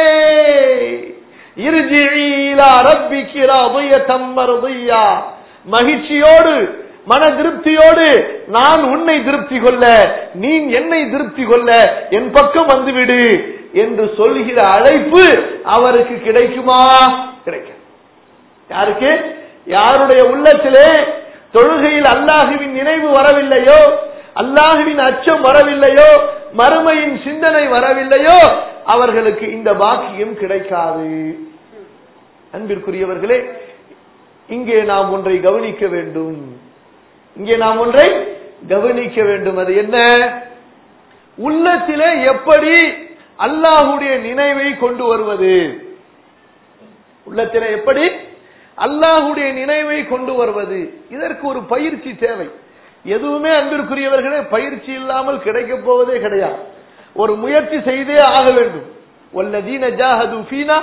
இர்ஜிஇ இலா ரப்பிகி ராதியதம் மர்தியா மகிழ்ச்சியோடு மன திருப்தியோடு நான் உன்னை திருப்தி கொள்ள நீ என்னை திருப்தி கொள்ள என் பக்கம் வந்துவிடு என்று சொல்கிற அழைப்பு அவருக்கு கிடைக்குமா கிடைக்கும் யாருக்கு யாருடைய உள்ளத்திலே தொழுகையில் அல்லாஹுவின் நினைவு வரவில்லையோ அல்லாஹுவின் அச்சம் வரவில்லையோ மறுமையின் சிந்தனை வரவில்லையோ அவர்களுக்கு இந்த பாக்கியம் கிடைக்காது அன்பிற்குரியவர்களே இங்கே நாம் ஒன்றை கவனிக்க வேண்டும் இங்கே நாம் ஒன்றை கவனிக்க வேண்டும் அது என்ன உள்ளத்திலே எப்படி அல்லாஹுடைய நினைவை கொண்டு வருவது உள்ளத்திலே எப்படி அல்லாஹுடைய நினைவை கொண்டு வருவது இதற்கு ஒரு பயிற்சி தேவை எதுவுமே அன்பிற்குரியவர்களே பயிற்சி இல்லாமல் கிடைக்கப் போவதே கிடையாது ஒரு முயற்சி செய்தே ஆக வேண்டும் வல்லதீன ஜாஹது ஃபீனா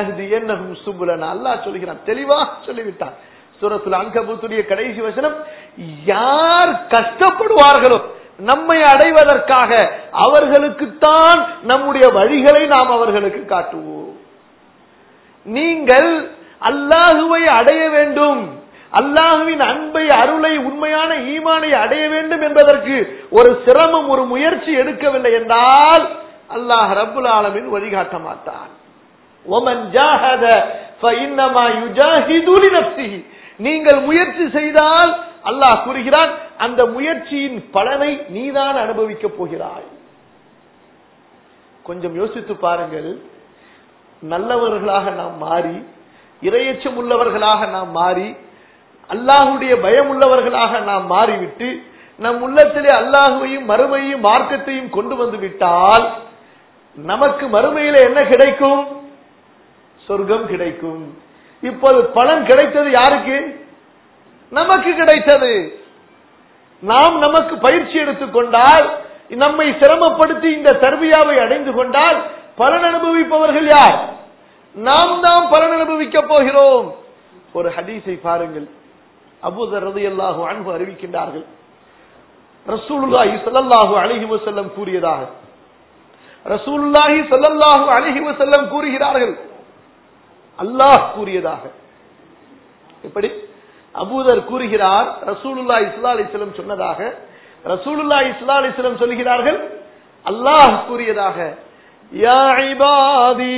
லனஹ்தியன்னஹும் சுபுலனா அல்லாஹ் சொல்கிறான் தெளிவா சொல்லிவிட்டான் சூரத்துல் அன்கபூத்துடைய கடைசி வசனம் யார் கஷ்டப்படுவார்களோ நம்மை அடைவதற்காக அவர்களுக்குத்தான் நம்முடைய வழிகளை நாம் அவர்களுக்கு காட்டுவோம் நீங்கள் அல்லாஹுவை அடைய வேண்டும் அல்லாஹுவின் அன்பை அருளை உண்மையான ஈமானை அடைய வேண்டும் என்பதற்கு ஒரு சிரமம் ஒரு முயற்சி எடுக்கவில்லை என்றால் அல்லாஹ் ரப்புல் ஆலமின் வழிகாட்ட மாட்டான் ஒமன் ஜாஹத ஃபஇன்னமா யுஜாஹிது லினஃப்ஸிஹி நீங்கள் முயற்சி செய்தால் அல்லாஹ் கூறுகிறான் அந்த முயற்சியின் பலனை நீதான் அனுபவிக்கப் போகிறாய் கொஞ்சம் யோசித்து பாருங்கள் நல்லவர்களாக நாம் மாறி இரையச்சம் உள்ளவர்களாக நாம் மாறி அல்லாஹுடைய பயம் உள்ளவர்களாக நாம் மாறிவிட்டு நம் உள்ளத்திலே அல்லாஹுவையும் மறுமையும் மார்க்கத்தையும் கொண்டு வந்து விட்டால் நமக்கு மறுமையில என்ன கிடைக்கும் சொர்க்கம் கிடைக்கும் இப்போது பலன் கிடைத்தது யாருக்கு நமக்கு கிடைத்தது நாம் நமக்கு பயிற்சி எடுத்துக்கொண்டால் நம்மை சிரமப்படுத்தி இந்த தர்பியாவை அடைந்து கொண்டால் பலன் அனுபவிப்பவர்கள் யார் நாம் தான் பலன் அனுபவிக்க போகிறோம் ஒரு ஹதீஸை பாருங்கள் அபூதர் ரலியல்லாஹு அன்ஹு அறிவிக்கின்றார்கள் ரசூலுல்லாஹி ஸல்லல்லாஹு அலைஹி வஸல்லம் கூறியதாக ரசூலுல்லாஹி ஸல்லல்லாஹு அலைஹி வஸல்லம் கூறுகிறார்கள் அல்லாஹ் கூறியதாக எப்படி அபூதர் கூறுகிறார் ரசூலுல்லா இஸ்லா அலிஸ்லம் சொன்னதாக ரசூலுல்லா இஸ்லா அலிஸ்லம் சொல்கிறார்கள் அல்லாஹ் கூறியதாக யா இபாதி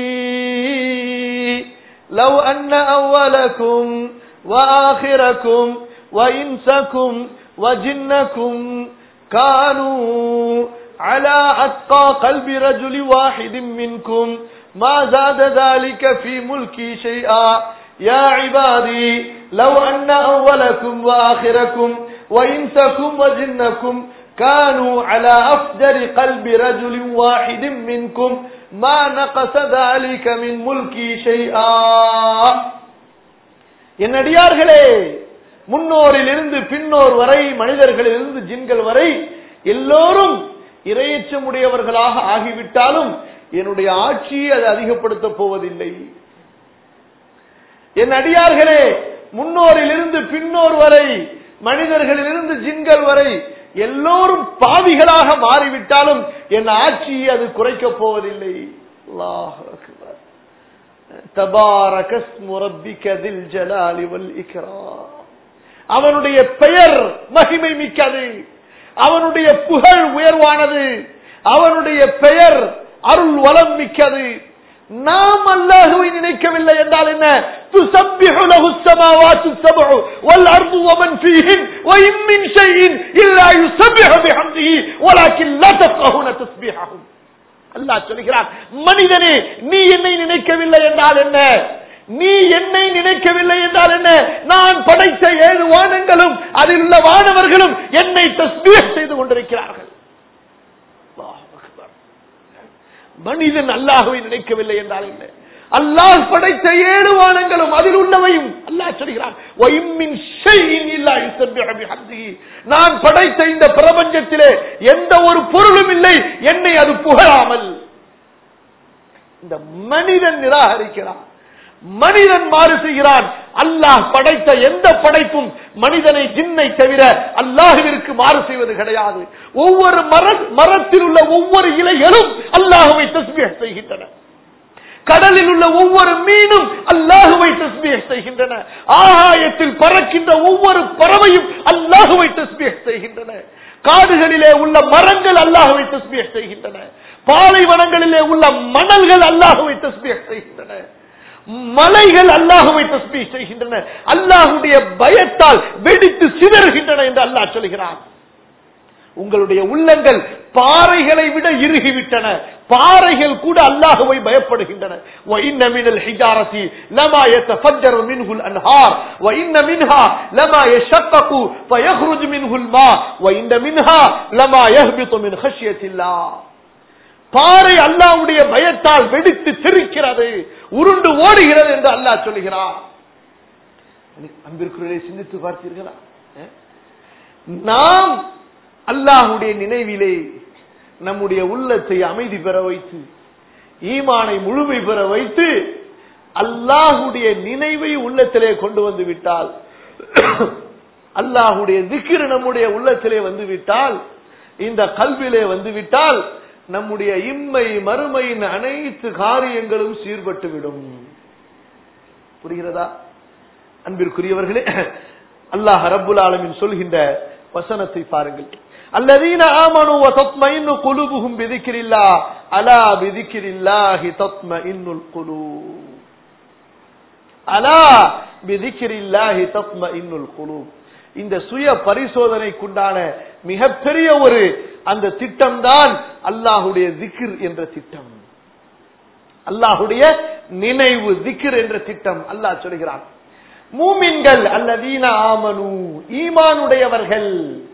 لو أن أولكم وآخركم وإنسكم وجنكم كانوا على أتقى قلب رجل واحد منكم ما زاد ذلك في ملكي شيئا يا عبادي لو أن أولكم وآخركم وإنسكم وجنكم كانوا على أفجر قلب رجل واحد منكم ما نقص ذلك من ملكي شيئا என் அடியார்களே முன்னோரிலிருந்து பின்னோர் வரை மனிதர்களிலிருந்து ஜின்கள் வரை எல்லோரும் இரையச்சமுடையவர்களாக ஆகிவிட்டாலும் என்னுடைய ஆட்சியை அது அதிகப்படுத்தப் போவதில்லை என் அடியார்களே முன்னோரிலிருந்து பின்னோர் வரை மனிதர்களிலிருந்து ஜின்கள் வரை எல்லோரும் பாவிகளாக மாறிவிட்டாலும் என் ஆட்சியை அது குறைக்கப் போவதில்லை அல்லாஹ் அக்பர் தபாரக ஸ்மு ரப்பிக தில் ஜலாலி வல் இக்ராம் அவனுடைய பெயர் மகிமை மிக்கது அவனுடைய புகழ் உயர்வானது அவனுடைய பெயர் அருள் வளம் மிக்கது நாம் அல்லாஹுவை நினைக்கவில்லை என்றால் என்ன تسبح له السماوات السبع والأرض ومن فيهن وإن من شيء إلا يسبح بحمده ولكن لا تفقهون تسبيحهم அல்லாஹ் சொல்கிறான் மனிதனே நீ என்னை நினைக்கவில்லை என்றால் என்ன நீ என்னை நினைக்கவில்லை என்றால் என்ன நான் படைத்த ஏழு வானங்களும் அதில் உள்ள வானவர்களும் என்னை தஸ்பீஹ் செய்து கொண்டிருக்கிறார்கள் அல்லாஹ் அக்பர். மனிதன் அல்லாஹுவை நினைக்கவில்லை என்றால் என்ன அல்லாஹ் படைத்த ஏழு வானங்களும் அதில் உள்ளவையும் அல்லாஹ் சொல்கிறான் "வஇம்மின் ஷைஇன் இல்லா யுஸப்பிஹு பிஹம்திஹி." நான் படைத்த இந்த பிரபஞ்சத்திலே எந்த ஒரு பொருளும் இல்லை என்னை அது புகழாமல் இந்த மனிதன் நிராகரிக்கிறான் மனிதன் மாறு செய்கிறான் அல்லாஹ் படைத்த எந்த படைப்பும் மனிதனை ஜின்னை தவிர அல்லாஹுவிற்கு மாறு செய்வது கிடையாது ஒவ்வொரு மர மரத்தில் உள்ள ஒவ்வொரு இலைகளும் அல்லாஹுவை தஸ்மிய செய்கின்றன கடலில் உள்ள ஒவ்வொரு மீனும் அல்லாஹுவை தஸ்மிய செய்கின்றன ஆகாயத்தில் பறக்கின்ற ஒவ்வொரு பறவையும் அல்லாஹுவை தஸ்மிய செய்கின்றன காடுகளிலே உள்ள மரங்கள் அல்லாஹுவை தஸ்மிய செய்கின்றன பாலைவனங்களிலே உள்ள மணல்கள் அல்லாஹுவை தஸ்மிய செய்கின்றன மலைகள் அல்லாஹுவை தஸ்மீ செய்கின்றன அல்லாஹுடைய பயத்தால் வெடித்து சிதறுகின்றன என்று அல்லாஹ் சொல்கிறான் உங்களுடைய உள்ளங்கள் பாறைகளை விட இறுகிவிட்டன பாறைகள் கூட அல்லாஹுவை பயப்படுகின்றன وَإِنَّ مِنَ الْحِجَارَةِ لَمَا يَتَفَجَّرُ مِنْهُ الْأَنْهَارُ وَإِنَّ مِنْهَا لَمَا يَشَقَّقُ فَيَخْرُجُ مِنْهُ الْمَاءُ وَإِنَّ مِنْهَا لَمَا يَهْبِطُ مِنْ خَشْيَةِ اللَّهِ பாறை அல்லாஹ்வுடைய பயத்தால் வெடித்து சிரிக்கிறது உருண்டு ஓடுகிறது என்று அல்லாஹ் சொல்லுகிறார் அன்பிற்குள்ளே சிந்தித்து பார்த்தீர்களா அஹ்? நாம் அல்லாஹுடைய நினைவிலே நம்முடைய உள்ளத்தை அமைதி பெற வைத்து ஈமானை முழுமை பெற வைத்து அல்லாஹுடைய நினைவை உள்ளத்திலே கொண்டு வந்து விட்டால் அல்லாஹுடைய திக்ர் நம்முடைய உள்ளத்திலே வந்து விட்டால் இந்த கல்விலே வந்து விட்டால் நம்முடைய இம்மை மறுமையின் அனைத்து காரியங்களும் சீர்பட்டு விடும் புரிகிறதா அன்பிற்குரியவர்களே அல்லாஹ் ரப்புல் ஆலமின் சொல்கின்ற வசனத்தை பாருங்கள் الذين آمنوا وتطمئن قلوبهم بذكر الله ألا بذكر الله تطمئن القلوب ألا بذكر الله تطمئن القلوب இந்த சுய பரிசோதனைக்குண்டான மிகப்பெரிய ஒரு அந்த திட்டம் தான் அல்லாஹுடைய திக்ர் என்ற திட்டம் அல்லாஹுடைய நினைவு திக்ர் என்ற திட்டம் அல்லாஹ் சொல்கிறான் மூமின்கள் அல்லதீன ஆமனு ஈமானுடையவர்கள்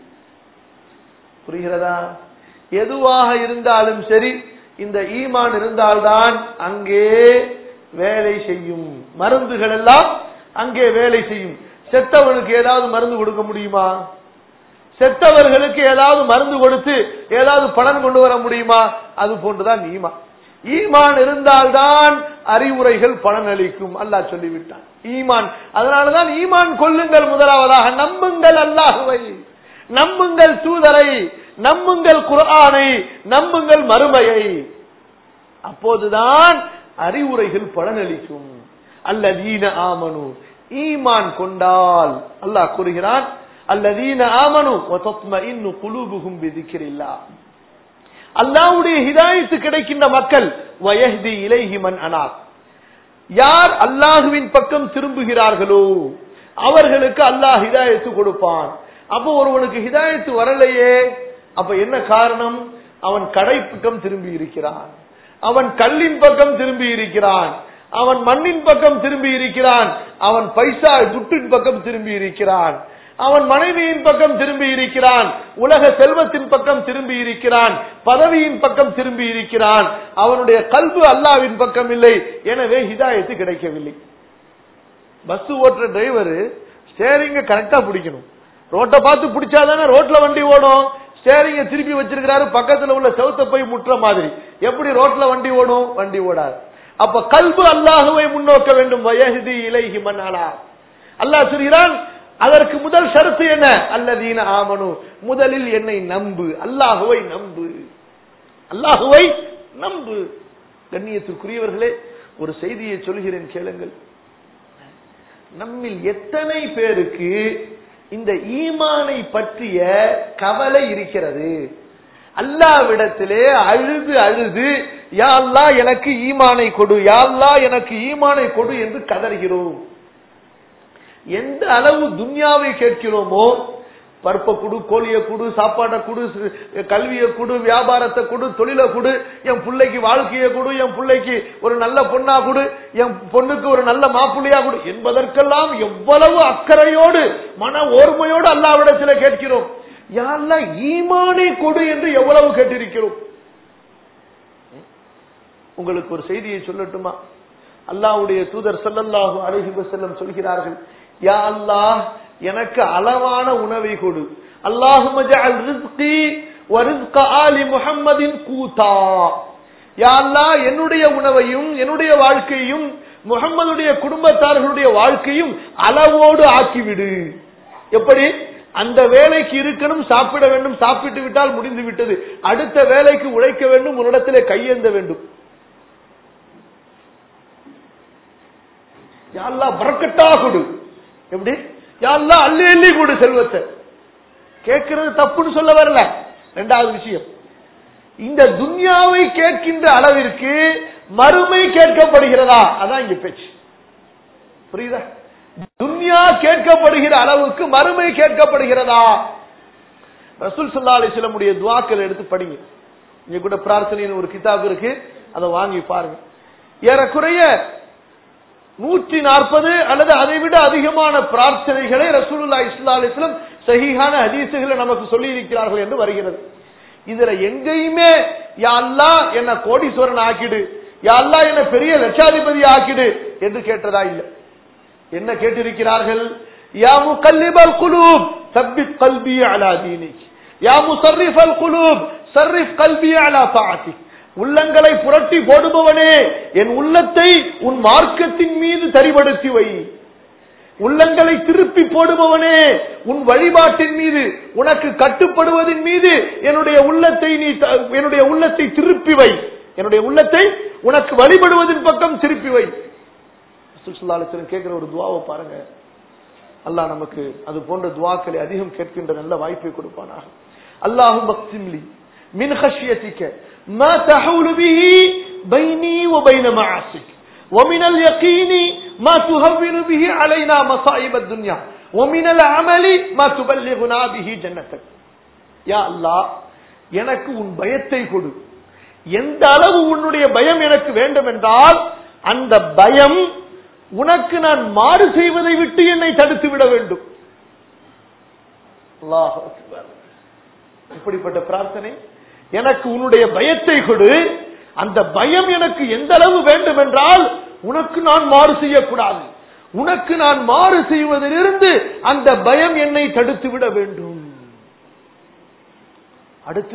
புரிகிறதா எதுவாக இருந்தாலும் சரி இந்த ஈமான் இருந்தால்தான் அங்கே வேலை செய்யும் மருந்துகள் எல்லாம் அங்கே வேலை செய்யும் செத்தவனுக்கு ஏதாவது மருந்து கொடுக்க முடியுமா செத்தவர்களுக்கு ஏதாவது மருந்து கொடுத்து ஏதாவது பலன் கொண்டு வர முடியுமா அது போன்றுதான் ஈமான் ஈமான் இருந்தால்தான் அறிவுரைகள் பலனளிக்கும் அல்லாஹ் சொல்லிவிட்டான் ஈமான் அதனாலதான் ஈமான் கொள்ளுங்கள் முதலாவதாக நம்புங்கள் அல்லாஹுவை நம்புங்கள் தூதரை நம்புங்கள் குர்ஆனை நம்புங்கள் மறுமையை அப்போதுதான் அறிவுரைகள் பலனளிக்கும் அல்லதீன ஆமனு ஈமான் கொண்டால் அல்லாஹ் கூறுகிறான் அல்லதீன ஆமனு வதத்மஇன்னு குலூபுஹும் பிதிக்ரில்லாஹ் அல்லாஹ்வுடைய ஹிதாயத்து கிடைக்கின்ற மக்கள் வயஹ்தி இலைஹி மன் அனாத் யார் அல்லாஹுவின் பக்கம் திரும்புகிறார்களோ அவர்களுக்கு அல்லாஹ் ஹிதாயத்து கொடுப்பான் அப்போ ஒருவனுக்கு ஹிதாயத்து வரலையே அப்ப என்ன காரணம் அவன் கடை பக்கம் திரும்பி இருக்கிறான் அவன் கல்லின் பக்கம் திரும்பி இருக்கிறான் அவன் மண்ணின் பக்கம் திரும்பி இருக்கிறான் அவன் பைசா துட்டின் பக்கம் திரும்பி இருக்கிறான் அவன் மனைவியின் பக்கம் திரும்பி இருக்கிறான் உலக செல்வத்தின் பக்கம் திரும்பி இருக்கிறான் பதவியின் பக்கம் திரும்பி இருக்கிறான் அவனுடைய கல்வு அல்லாவின் பக்கம் இல்லை எனவே ஹிதாயத்து கிடைக்கவில்லை பஸ் ஓட்டுற டிரைவர் ஸ்டேரிங்க கரெக்டா பிடிக்கணும் ரோட்டை பார்த்து பிடிச்சாதானே ரோட்ல வண்டி ஓடும் ஸ்டேரிங்க திருப்பி வச்சிருக்கிறாரு பக்கத்துல உள்ள செவத்தை போய் முட்டுற மாதிரி எப்படி ரோட்ல வண்டி ஓடும் வண்டி ஓடாது அப்ப கல்பு அல்லாஹுவை முன்னோக்க வேண்டும் வயஹதி இலைஹி மன்னாலா அல்லாஹ் சொல்கிறான் அதற்கு முதல் ஷரத்து என்ன அல்லதீன ஆமனு முதலில் என்னை நம்பு அல்லாஹுவை நம்பு அல்லாஹுவை நம்பு கண்ணியத்திற்குரியவர்களே ஒரு செய்தியை சொல்கிறேன் கேளுங்கள் நம்மில் எத்தனை பேருக்கு இந்த ஈமானை பற்றிய கவலை இருக்கிறது அல்லாவிடத்திலே அழுது அழுது யா அல்லா எனக்கு ஈமானை கொடு யா அல்லா எனக்கு ஈமானை கொடு என்று கதறுகிறோம் எந்த அளவு துன்யாவை கேட்கிறோமோ பருப்ப குடு கோழிய குடு சாப்பாட்டை குடு கல்வியை குடு வியாபாரத்தை குடு தொழிலை குடு என் பிள்ளைக்கு வாழ்க்கையை கொடு என் பிள்ளைக்கு ஒரு நல்ல பொண்ணா கொடு என் பொண்ணுக்கு ஒரு நல்ல மாப்பிள்ளையா கொடு என்பதற்கெல்லாம் எவ்வளவு அக்கறையோடு மன ஓர்மையோடு அல்லாவிடத்தில் கேட்கிறோம் யாரெல்லாம் ஈமானை கொடு என்று எவ்வளவு கேட்டிருக்கிறோம் உங்களுக்கு ஒரு செய்தியை சொல்லட்டுமா அல்லாவுடைய தூதர் சல்லல்லாஹு அலைஹி வஸல்லம் சொல்கிறார்கள் யா அல்லாஹ் எனக்கு அளவான உணவை கொடு அல்லாஹும்ம ஜஅல் ரிஸ்கி வ ரிஸ்க ஆலி முஹம்மதின் கூதா யா அல்லாஹ் என்னுடைய உணவையும் என்னுடைய வாழ்க்கையும் முகம்மதுடைய குடும்பத்தார்களுடைய வாழ்க்கையும் அளவோடு ஆக்கிவிடு எப்படி அந்த வேலைக்கு இருக்கணும் சாப்பிட வேண்டும் சாப்பிட்டு விட்டால் முடிந்து விட்டது அடுத்த வேலைக்கு உழைக்க வேண்டும் உன்னிடத்திலே கையேந்த வேண்டும் யாழ்லா பறக்கட்டா கொடு எப்படி யாழ்லா அள்ளி அள்ளி கொடு செல்வத்தை கேட்கிறது தப்புன்னு சொல்ல வரல ரெண்டாவது விஷயம் இந்த துன்யாவை கேட்கின்ற அளவிற்கு மறுமை கேட்கப்படுகிறதா அதான் இங்க பேச்சு புரியுதா துன்யா கேட்கப்படுகிற அளவுக்கு மறுமை கேட்கப்படுகிறதா ரசூல் சல்லா அலிஸ்லமுடைய துவாக்கள் எடுத்து படிங்க இங்க கூட பிரார்த்தனைன்னு ஒரு கிதாப் இருக்கு அதை வாங்கி பாருங்க ஏறக்குறைய நூற்றி நாற்பது அல்லது அதை விட அதிகமான பிரார்த்தனைகளை ரசூலுல்லா இஸ்லா அலிஸ்லம் சஹீஹான ஹதீசுகளை நமக்கு சொல்லி இருக்கிறார்கள் என்று வருகிறது இதுல எங்கேயுமே யாழ்லா என்ன கோடீஸ்வரன் ஆக்கிடு யாழ்லா என்ன பெரிய லட்சாதிபதி ஆக்கிடு என்று கேட்டதா இல்லை என்ன கேட்டிருக்கிறார்கள் யா முகல்லிபல் குலூப் சப்பித் கல்பி அலா தீனிக் யா முசர்ரிஃபல் குலூப் சர்ரிஃப் கல்பி அலா தாத்திக் உள்ளங்களை புரட்டி போடுபவனே என் உள்ளத்தை உன் மார்க்கத்தின் மீது சரிபடுத்தி வை உள்ளங்களை திருப்பி போடுபவனே உன் வழிபாட்டின் மீது உனக்கு கட்டுப்படுவதின் மீது என்னுடைய உள்ளத்தை நீ த- என்னுடைய உள்ளத்தை திருப்பி வை என்னுடைய உள்ளத்தை உனக்கு வழிபடுவதின் பக்கம் திருப்பி வை சுல்லாலத்தின் கேட்கிற ஒரு துவாவை பாருங்க அல்லாஹ் நமக்கு அது போன்ற துவாக்களை அதிகம் கேட்கின்ற நல்ல வாய்ப்பை கொடுப்பானாக அல்லாஹும் பக்திம்லி மின் خشيتك ما تحول به بيني وبين معاصيك ومن اليقين ما تهون به علينا مصائب الدنيا ومن العمل ما تبلغنا به جنتك யா அல்லாஹ் எனக்கு உன் பயத்தை கொடு எந்த அளவு உன்னுடைய பயம் எனக்கு வேண்டும் என்றால் அந்த பயம் உனக்கு நான் மாறு செய்வதை விட்டு என்னை தடுத்து விட வேண்டும் அல்லாஹ் அக்பர். இப்படிப்பட்ட பிரார்த்தனை எனக்கு உன்னுடைய பயத்தை கொடு அந்த பயம் எனக்கு எந்த அளவு வேண்டும் என்றால் உனக்கு நான் மாறு செய்யக்கூடாது உனக்கு நான் மாறு செய்வதிலிருந்து அந்த பயம் என்னை தடுத்து விட வேண்டும் அடுத்து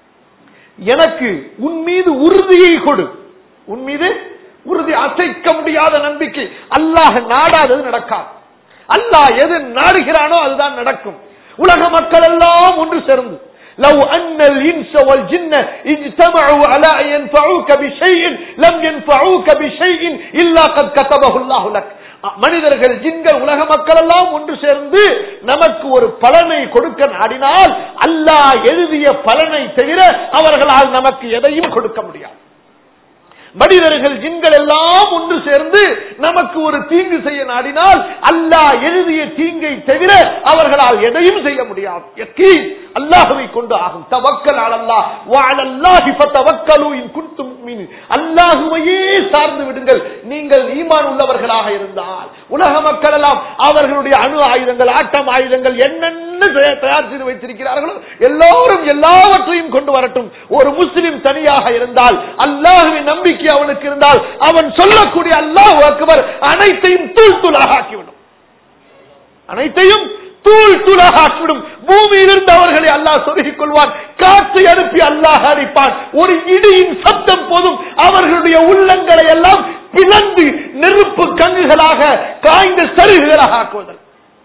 எனக்கு உன் மீது உறுதியை கொடு உன் மீது உறுதி அசைக்க முடியாத நம்பிக்கை அல்லாஹ் நாடாதது நடக்காது அல்லாஹ் எது நாடுகிறானோ அதுதான் நடக்கும் உலக மக்கள் எல்லாம் ஒன்று சேர்ந்து لو أن الإنس والجن اجتمعوا على أن ينفعوك بشيء لم ينفعوك بشيء إلا قد كتبه الله لك மனிதர்கள் ஜின்கள் உலக மக்கள் எல்லாம் ஒன்று சேர்ந்து நமக்கு ஒரு பலனை கொடுக்க நாடினால் அல்லாஹ் எழுதிய பலனை தவிர அவர்களால் நமக்கு எதையும் கொடுக்க முடியாது மனிதர்கள் ஜின்கள் எல்லாம் ஒன்று சேர்ந்து நமக்கு ஒரு தீங்கு செய்ய நாடினால் அல்லாஹ் எழுதிய தீங்கை தவிர அவர்களால் எதையும் செய்ய முடியாது யக்கீன் அல்லாஹுவை கொண்டு ஆகும் தவக்கல் அலல்லாஹ் வஅலல்லாஹி ஃபதவக்கலு இன் குன்தும் முஃமினீன் அல்லாஹுவையே சார்ந்து விடுங்கள் நீங்கள் ஈமான் உள்ளவர்களாக இருந்தால் உலக மக்கள் எல்லாம் அவர்களுடைய அணு ஆயுதங்கள் ஆட்டம் ஆயுதங்கள் என்னென்ன தயா- தயார் செய்து வைத்திருக்கிறார்களோ எல்லோரும் எல்லாவற்றையும் கொண்டு வரட்டும் ஒரு முஸ்லிம் தனியாக இருந்தால் அல்லாஹுவின் நம்பிக்கை அவனுக்கு இருந்தால் அவன் சொல்லக்கூடிய அல்லாஹ் அக்பர் அனைத்தையும் தூள் தூளாக ஆக்கிவிடும் அனைத்தையும் தூள் தூளாக ஆக்கிவிடும் பூமியிலிருந்து அவர்களை அல்லாஹ் சொருகிக் கொள்வான் காற்றை அனுப்பி அல்லாஹ் அடிப்பான் ஒரு இடியின் சப்தம் போதும் அவர்களுடைய உள்ளங்களை எல்லாம் பிளந்து நெருப்பு கங்குகளாக காய்ந்த சருகுகளாக ஆக்குவதற்கு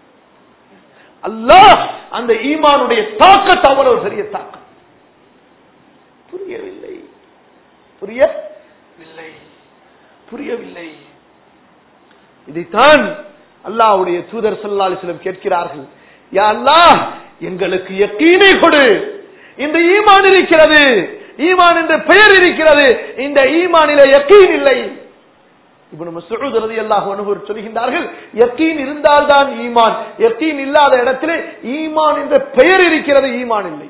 அல்லாஹ் அந்த ஈமானுடைய தாக்கத்தை அவ்வளவு பெரிய தாக்கம் புரியவில்லை புரியவில்லை புரியவில்லை இதைத்தான் அல்லாஹ்வுடைய தூதர் ஸல்லல்லாஹு அலைஹி வஸல்லம் கேட்கிறார்கள் யா அல்லாஹ் எங்களுக்கு யக்கீனை கொடு இந்த ஈமான் இருக்கிறது ஈமான் என்ற பெயர் இருக்கிறது இந்த ஈமானிலே யக்கீன் இல்லை இப்னு மஸ்ஊத் ரலியல்லாஹு அன்ஹு சொல்கின்றார்கள் யக்கீன் இருந்தால்தான் ஈமான் யக்கீன் இல்லாத இடத்திலே ஈமான் என்ற பெயர் இருக்கிறது ஈமான் இல்லை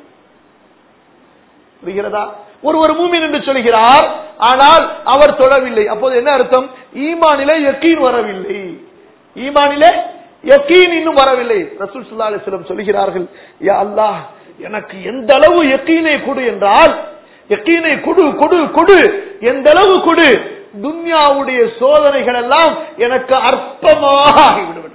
புரிகிறதா ஒருவர் மூமின் என்று சொல்கிறார் ஆனால் அவர் தொடவில்லை அப்போது என்ன அர்த்தம் ஈமானிலே யக்கீன் வரவில்லை ஈமானிலே யக்கீன் இன்னும் வரவில்லை ரசூல் ஸல்லல்லாஹு அலைஹி வஸல்லம் சொல்கிறார்கள் யா அல்லாஹ் எனக்கு எந்த அளவு யக்கீனை கொடு என்றால் யக்கீனை கொடு கொடு கொடு எந்த அளவு கொடு துன்யாவுடைய சோதனைகள் எல்லாம் எனக்கு அற்பமாக ஆகிவிடுவது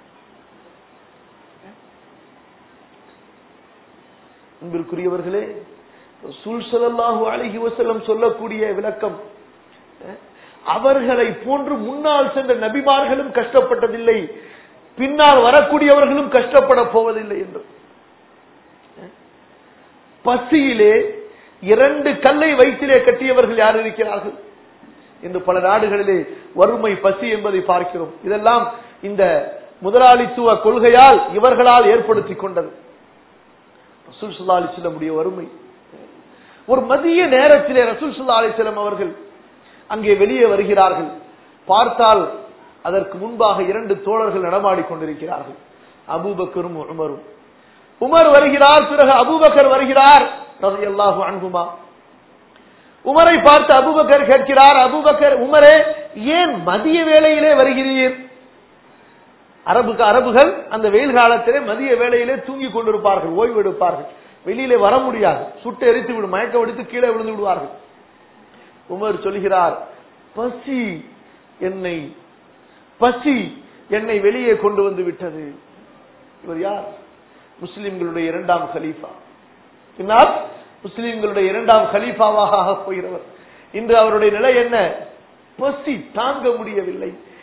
அன்பிற்குரியவர்களே ரசூல் ஸல்லல்லாஹு அலைஹி வஸல்லம் சொல்லக்கூடிய விளக்கம் அஹ், அவர்களை போன்று முன்னால் சென்ற நபிமார்களும் கஷ்டப்பட்டதில்லை பின்னால் வரக்கூடியவர்களும் கஷ்டப்பட போவதில்லை என்று அஹ், பசியிலே இரண்டு கல்லை வயிற்றிலே கட்டியவர்கள் யார் இருக்கிறார்கள் இன்று பல நாடுகளிலே வறுமை பசி என்பதை பார்க்கிறோம் இதெல்லாம் இந்த முதலாளித்துவ கொள்கையால் இவர்களால் ஏற்படுத்திக் கொண்டது ரசூல் சுல்லா அலிஸ்லமுடைய வறுமை ஒரு மதிய நேரத்திலே ரசூல் சுல்லா அலிஸ்லம் அவர்கள் அங்கே வெளியே வருகிறார்கள் பார்த்தால் அதற்கு முன்பாக இரண்டு தோழர்கள் நடமாடிக் கொண்டிருக்கிறார்கள் அபூபக்கரும் உமரும் உமர் வருகிறார் பிறகு அபூபக்கர் வருகிறார் ரலியல்லாஹு அன்ஹுமா உமரை பார்த்து அபூபக்கர் கேட்கிறார் அபூபக்கர் உமரே ஏன் மதிய வேளையிலே வருகிறீர் அரபுக்கு அரபுகள் அந்த வெயில் காலத்திலே மதிய வேளையிலே தூங்கி கொண்டிருப்பார்கள் ஓய்வு எடுப்பார்கள் வெளியிலே வர முடியாது சுட்டு எரித்து விடும் மயக்கம் அடித்து கீழே விழுந்து விடுவார்கள் உமர் சொல்கிறார் பசி என்னை பசி என்னை வெளியே கொண்டு வந்து விட்டது இவர் யார் முஸ்லிம்களுடைய இரண்டாம் கலீஃபா பின்னால் முஸ்லிம்களுடைய இரண்டாம் கலீஃபாவாக ஆகப் போகிறவர் இன்று அவருடைய நிலை என்ன பசி தாங்க முடியவில்லை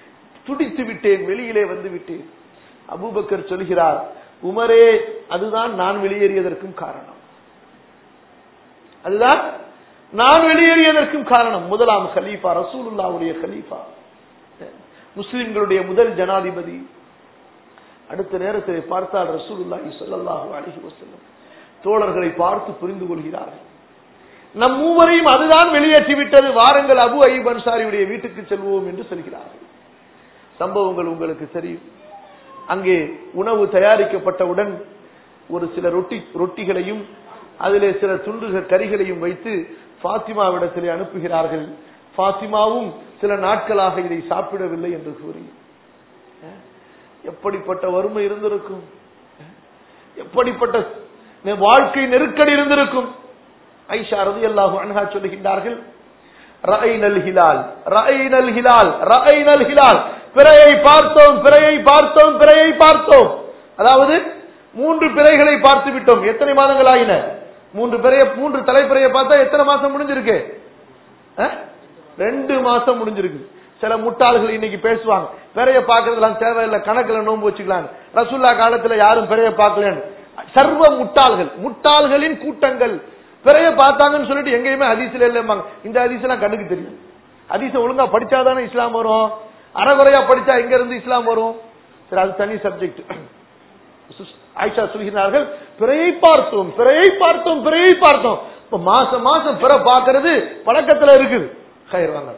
துடித்து விட்டேன் வெளியிலே வந்து விட்டேன் அபூபக்கர் சொல்கிறார் உமரே அதுதான் நான் வெளியேறியதற்கும் காரணம் அதுதான் நான் வெளியேறியதற்கும் காரணம் முதலாம் கலீஃபா ரசூலுல்லாவுடைய கலீஃபா முஸ்லிம்களுடைய முதல் ஜனாதிபதி அடுத்த நேரத்தை பார்த்தால் ரசூலுல்லாஹி ஸல்லல்லாஹு அலைஹி வஸல்லம் தோழர்களை பார்த்து புரிந்து கொள்கிறார்கள் நம் மூவரையும் அதுதான் வெளியேற்றி விட்டது வாருங்கள் அபு ஐப் அன்சாரியுடைய வீட்டுக்கு செல்வோம் என்று சொல்கிறார்கள் சம்பவங்கள் உங்களுக்கு தெரியும் அங்கே உணவு தயாரிக்கப்பட்டவுடன் ஒரு சில ரொட்டி ரொட்டிகளையும் அதிலே சில துண்டுகள் கறிகளையும் வைத்து பாத்திமாவிடத்திலே அனுப்புகிறார்கள் பாத்திமாவும் சில நாட்களாக இதை சாப்பிடவில்லை என்று கூறி எப்படிப்பட்ட வறுமை இருந்திருக்கும் எப்படிப்பட்ட வாழ்க்கை நெருக்கடி இருந்திருக்கும் ஐஷா ரதி அல்லாஹு அன்ஹா சொல்லுகின்றார்கள் ரஐனல் ஹிலால் ரஐனல் ஹிலால் ரஐனல் ஹிலால் பிறையை பார்த்தோம் பிறையை பார்த்தோம் பிறையை பார்த்தோம் அதாவது மூன்று பிறைகளை பார்த்து விட்டோம் எத்தனை மாதங்கள் ஆகின மூன்று பிறைய மூன்று தலைப்பிறையை பார்த்தா எத்தனை மாசம் முடிஞ்சிருக்கு ரெண்டு மாசம் முடிஞ்சிருக்கு சில முட்டாள்கள் இன்னைக்கு பேசுவாங்க பிறைய பாக்குறதுலாம் தேவையில்லை கணக்குல நோன்பு வச்சுக்கலாம் ரசுல்லா காலத்துல யாரும் பிறைய பார்க்கலன்னு சர்வ முட்டாள்கள் முட்டாள்களின் கூட்டங்கள் பிறைய பார்த்தாங்கன்னு சொல்லிட்டு எங்கேயுமே அதிசல இல்லைம்பாங்க இந்த அதிசலாம் கண்ணுக்கு தெரியும் அதிச ஒழுங்கா படிச்சாதானே இஸ்லாம் வரும் அறகுறையா படிச்சா எங்க இருந்து இஸ்லாம் வரும் சரி அது தனி சப்ஜெக்ட் ஆயிஷா சொல்கிறார்கள் பிறையை பார்த்தோம் பிறையை பார்த்தோம் பிறையை பார்த்தோம் இப்ப மாசம் மாசம் பிற பார்க்கறது பழக்கத்துல இருக்குது கயிறு வாங்க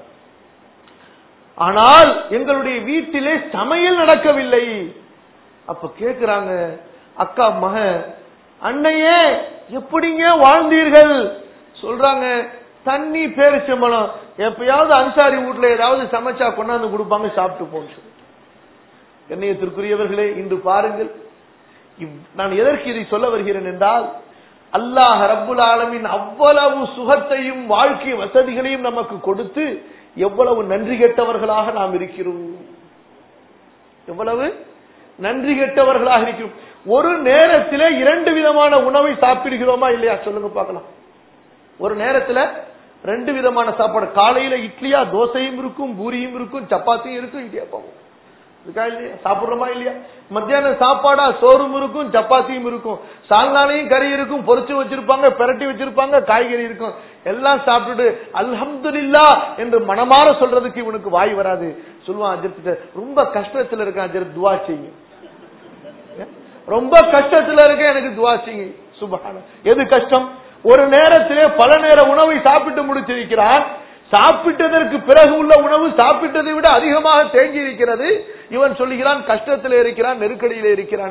ஆனால் எங்களுடைய வீட்டிலே சமையல் நடக்கவில்லை அப்ப கேக்குறாங்க அக்கா மக அன்னையே எப்படிங்க வாழ்ந்தீர்கள் சொல்றாங்க தண்ணி பேரிச்சம்பளம் எப்பயாவது அன்சாரி வீட்டுல ஏதாவது சமைச்சா கொண்டாந்து கொடுப்பாங்க சாப்பிட்டு போன்னு சொல்லி கண்ணியத்திற்குரியவர்களே இன்று பாருங்கள் நான் எதற்கு இதை சொல்ல வருகிறேன் என்றால் அல்லாஹ் ரப்புல் ஆலமின் அவ்வளவு சுகத்தையும் வாழ்க்கை வசதிகளையும் நமக்கு கொடுத்து எவ்வளவு நன்றி கெட்டவர்களாக நாம் இருக்கிறோம் எவ்வளவு நன்றி கெட்டவர்களாக இருக்கிறோம் ஒரு நேரத்திலே இரண்டு விதமான உணவை சாப்பிடுகிறோமா இல்லையா சொல்லுங்க பார்க்கலாம் ஒரு நேரத்துல ரெண்டு விதமான சாப்பாடு காலையில இட்லியா தோசையும் இருக்கும் பூரியும் இருக்கும் சப்பாத்தியும் இருக்கும் இடியாப்பமும் இருக்கா இல்லையா சாப்பிடுறோமா இல்லையா மத்தியானம் சாப்பாடா சோறும் இருக்கும் சப்பாத்தியும் இருக்கும் சால்னாலையும் கறி இருக்கும் பொரிச்சு வச்சிருப்பாங்க பிரட்டி வச்சிருப்பாங்க காய்கறி இருக்கும் எல்லாம் சாப்பிட்டுட்டு அல்ஹம்துலில்லா என்று மனமாற சொல்றதுக்கு இவனுக்கு வாய் வராது சொல்லுவான் அஜித் ரொம்ப கஷ்டத்துல இருக்கான் அஜித் துவா செய்யும் ரொம்ப கஷ்டத்துல இருக்க எனக்கு துவா செய்யுங்க சுபஹான எது கஷ்டம் ஒரு நேரத்திலே பல நேர உணவை சாப்பிட்டு முடித்திருக்கிறான் சாப்பிட்டதற்கு பிறகு உள்ள உணவு சாப்பிட்டதை விட அதிகமாக தேங்கி இருக்கிறது இவன் சொல்லுகிறான் கஷ்டத்தில் இருக்கிறான் நெருக்கடியில் இருக்கிறான்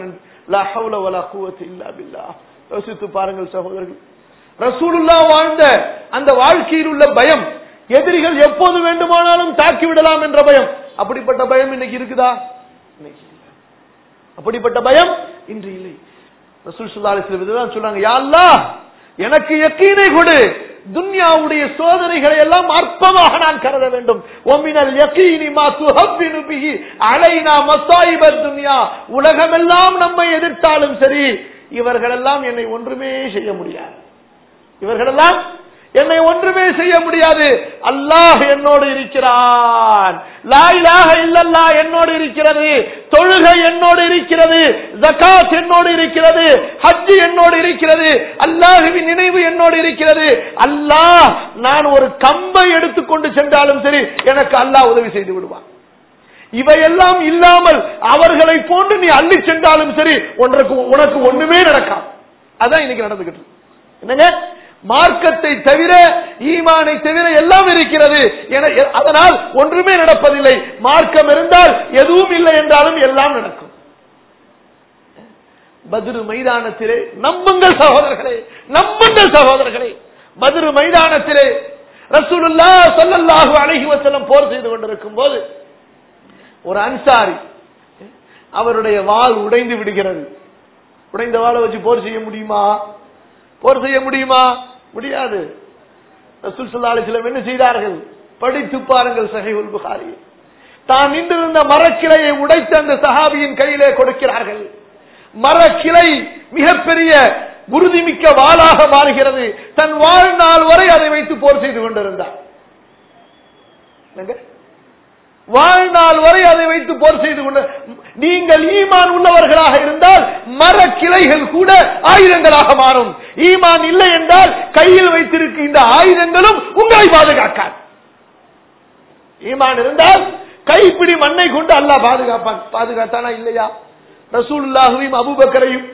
யோசித்து பாருங்கள் சகோதரர்கள் ரசூலுல்லா வாழ்ந்த அந்த வாழ்க்கையில் உள்ள பயம் எதிரிகள் எப்போது வேண்டுமானாலும் தாக்கி விடலாம் என்ற பயம் அப்படிப்பட்ட பயம் இன்னைக்கு இருக்குதா அப்படிப்பட்ட பயம் இன்று இல்லை ரசூல் சுல்லா அலிஸ்லாம் சொன்னாங்க யா அல்லாஹ் எனக்கு யக்கீனை கொடு துன்யாவுடைய சோதனைகளை எல்லாம் அற்பமாக நான் கருத வேண்டும் ஒமினல் யக்கீனி மா துஹப்பினு பிஹி அலைனா மசாயிபத் துன்யா உலகமெல்லாம் நம்மை எதிர்த்தாலும் சரி இவர்களெல்லாம் என்னை ஒன்றுமே செய்ய முடியாது இவர்களெல்லாம் என்னை ஒன்றுமே செய்ய முடியாது அல்லாஹ் என்னோடு இருக்கிறான் லாயிலாக இல்லல்லா என்னோடு இருக்கிறது தொழுகை என்னோடு இருக்கிறது ஜகாத் என்னோடு இருக்கிறது ஹஜ் என்னோடு இருக்கிறது அல்லாஹுவின் நினைவு என்னோடு இருக்கிறது அல்லாஹ் நான் ஒரு கம்பை எடுத்துக்கொண்டு சென்றாலும் சரி எனக்கு அல்லாஹ் உதவி செய்து விடுவான் இவையெல்லாம் இல்லாமல் அவர்களை போன்று நீ அள்ளி சென்றாலும் சரி உனக்கு உனக்கு ஒண்ணுமே நடக்காது அதான் இன்னைக்கு நடந்துகிட்டு இருக்கு. என்னங்க மார்க்கத்தை தவிர ஈமானை தவிர எல்லாம் இருக்கிறது என- அதனால் ஒன்றுமே நடப்பதில்லை மார்க்கம் இருந்தால் எதுவும் இல்லை என்றாலும் எல்லாம் நடக்கும் பத்ரு மைதானத்திலே நம்புங்கள் சகோதரர்களே நம்புங்கள் சகோதரர்களே பத்ரு மைதானத்திலே ரசூலுல்லா ஸல்லல்லாஹு அலைஹி வஸல்லம் போர் செய்து கொண்டிருக்கும் போது ஒரு அன்சாரி அவருடைய வாள் உடைந்து விடுகிறது உடைந்த வாளை வச்சு போர் செய்ய முடியுமா போர் செய்ய முடியுமா முடியாது ரசூல் ஸல்லல்லாஹு அலைஹி வஸல்லம் என்ன செய்தார்கள் படித்து பாருங்கள் சஹீஹுல் புகாரி தான் நின்றிருந்த மரக்கிளையை உடைத்து அந்த சஹாபியின் கையிலே கொடுக்கிறார்கள் மரக்கிளை மிகப்பெரிய உறுதிமிக்க வாளாக மாறுகிறது தன் வாழ்நாள் வரை அதை வைத்து போர் செய்து கொண்டிருந்தார் என்னங்க? வாழ்நாள் வரை அதை வைத்து போர் செய்து கொண்டு நீங்கள் ஈமான் உள்ளவர்களாக இருந்தால் மர கிளைகள் கூட ஆயுதங்களாக மாறும் ஈமான் இல்லை என்றால் கையில் வைத்திருக்க இந்த ஆயுதங்களும் உங்களை பாதுகாக்காது ஈமான் இருந்தால் கைப்பிடி மண்ணை கொண்டு அல்லாஹ் பாதுகாப்பான் பாதுகாத்தானா இல்லையா ரசூலுல்லாஹுவையும் அபூபக்கரையும்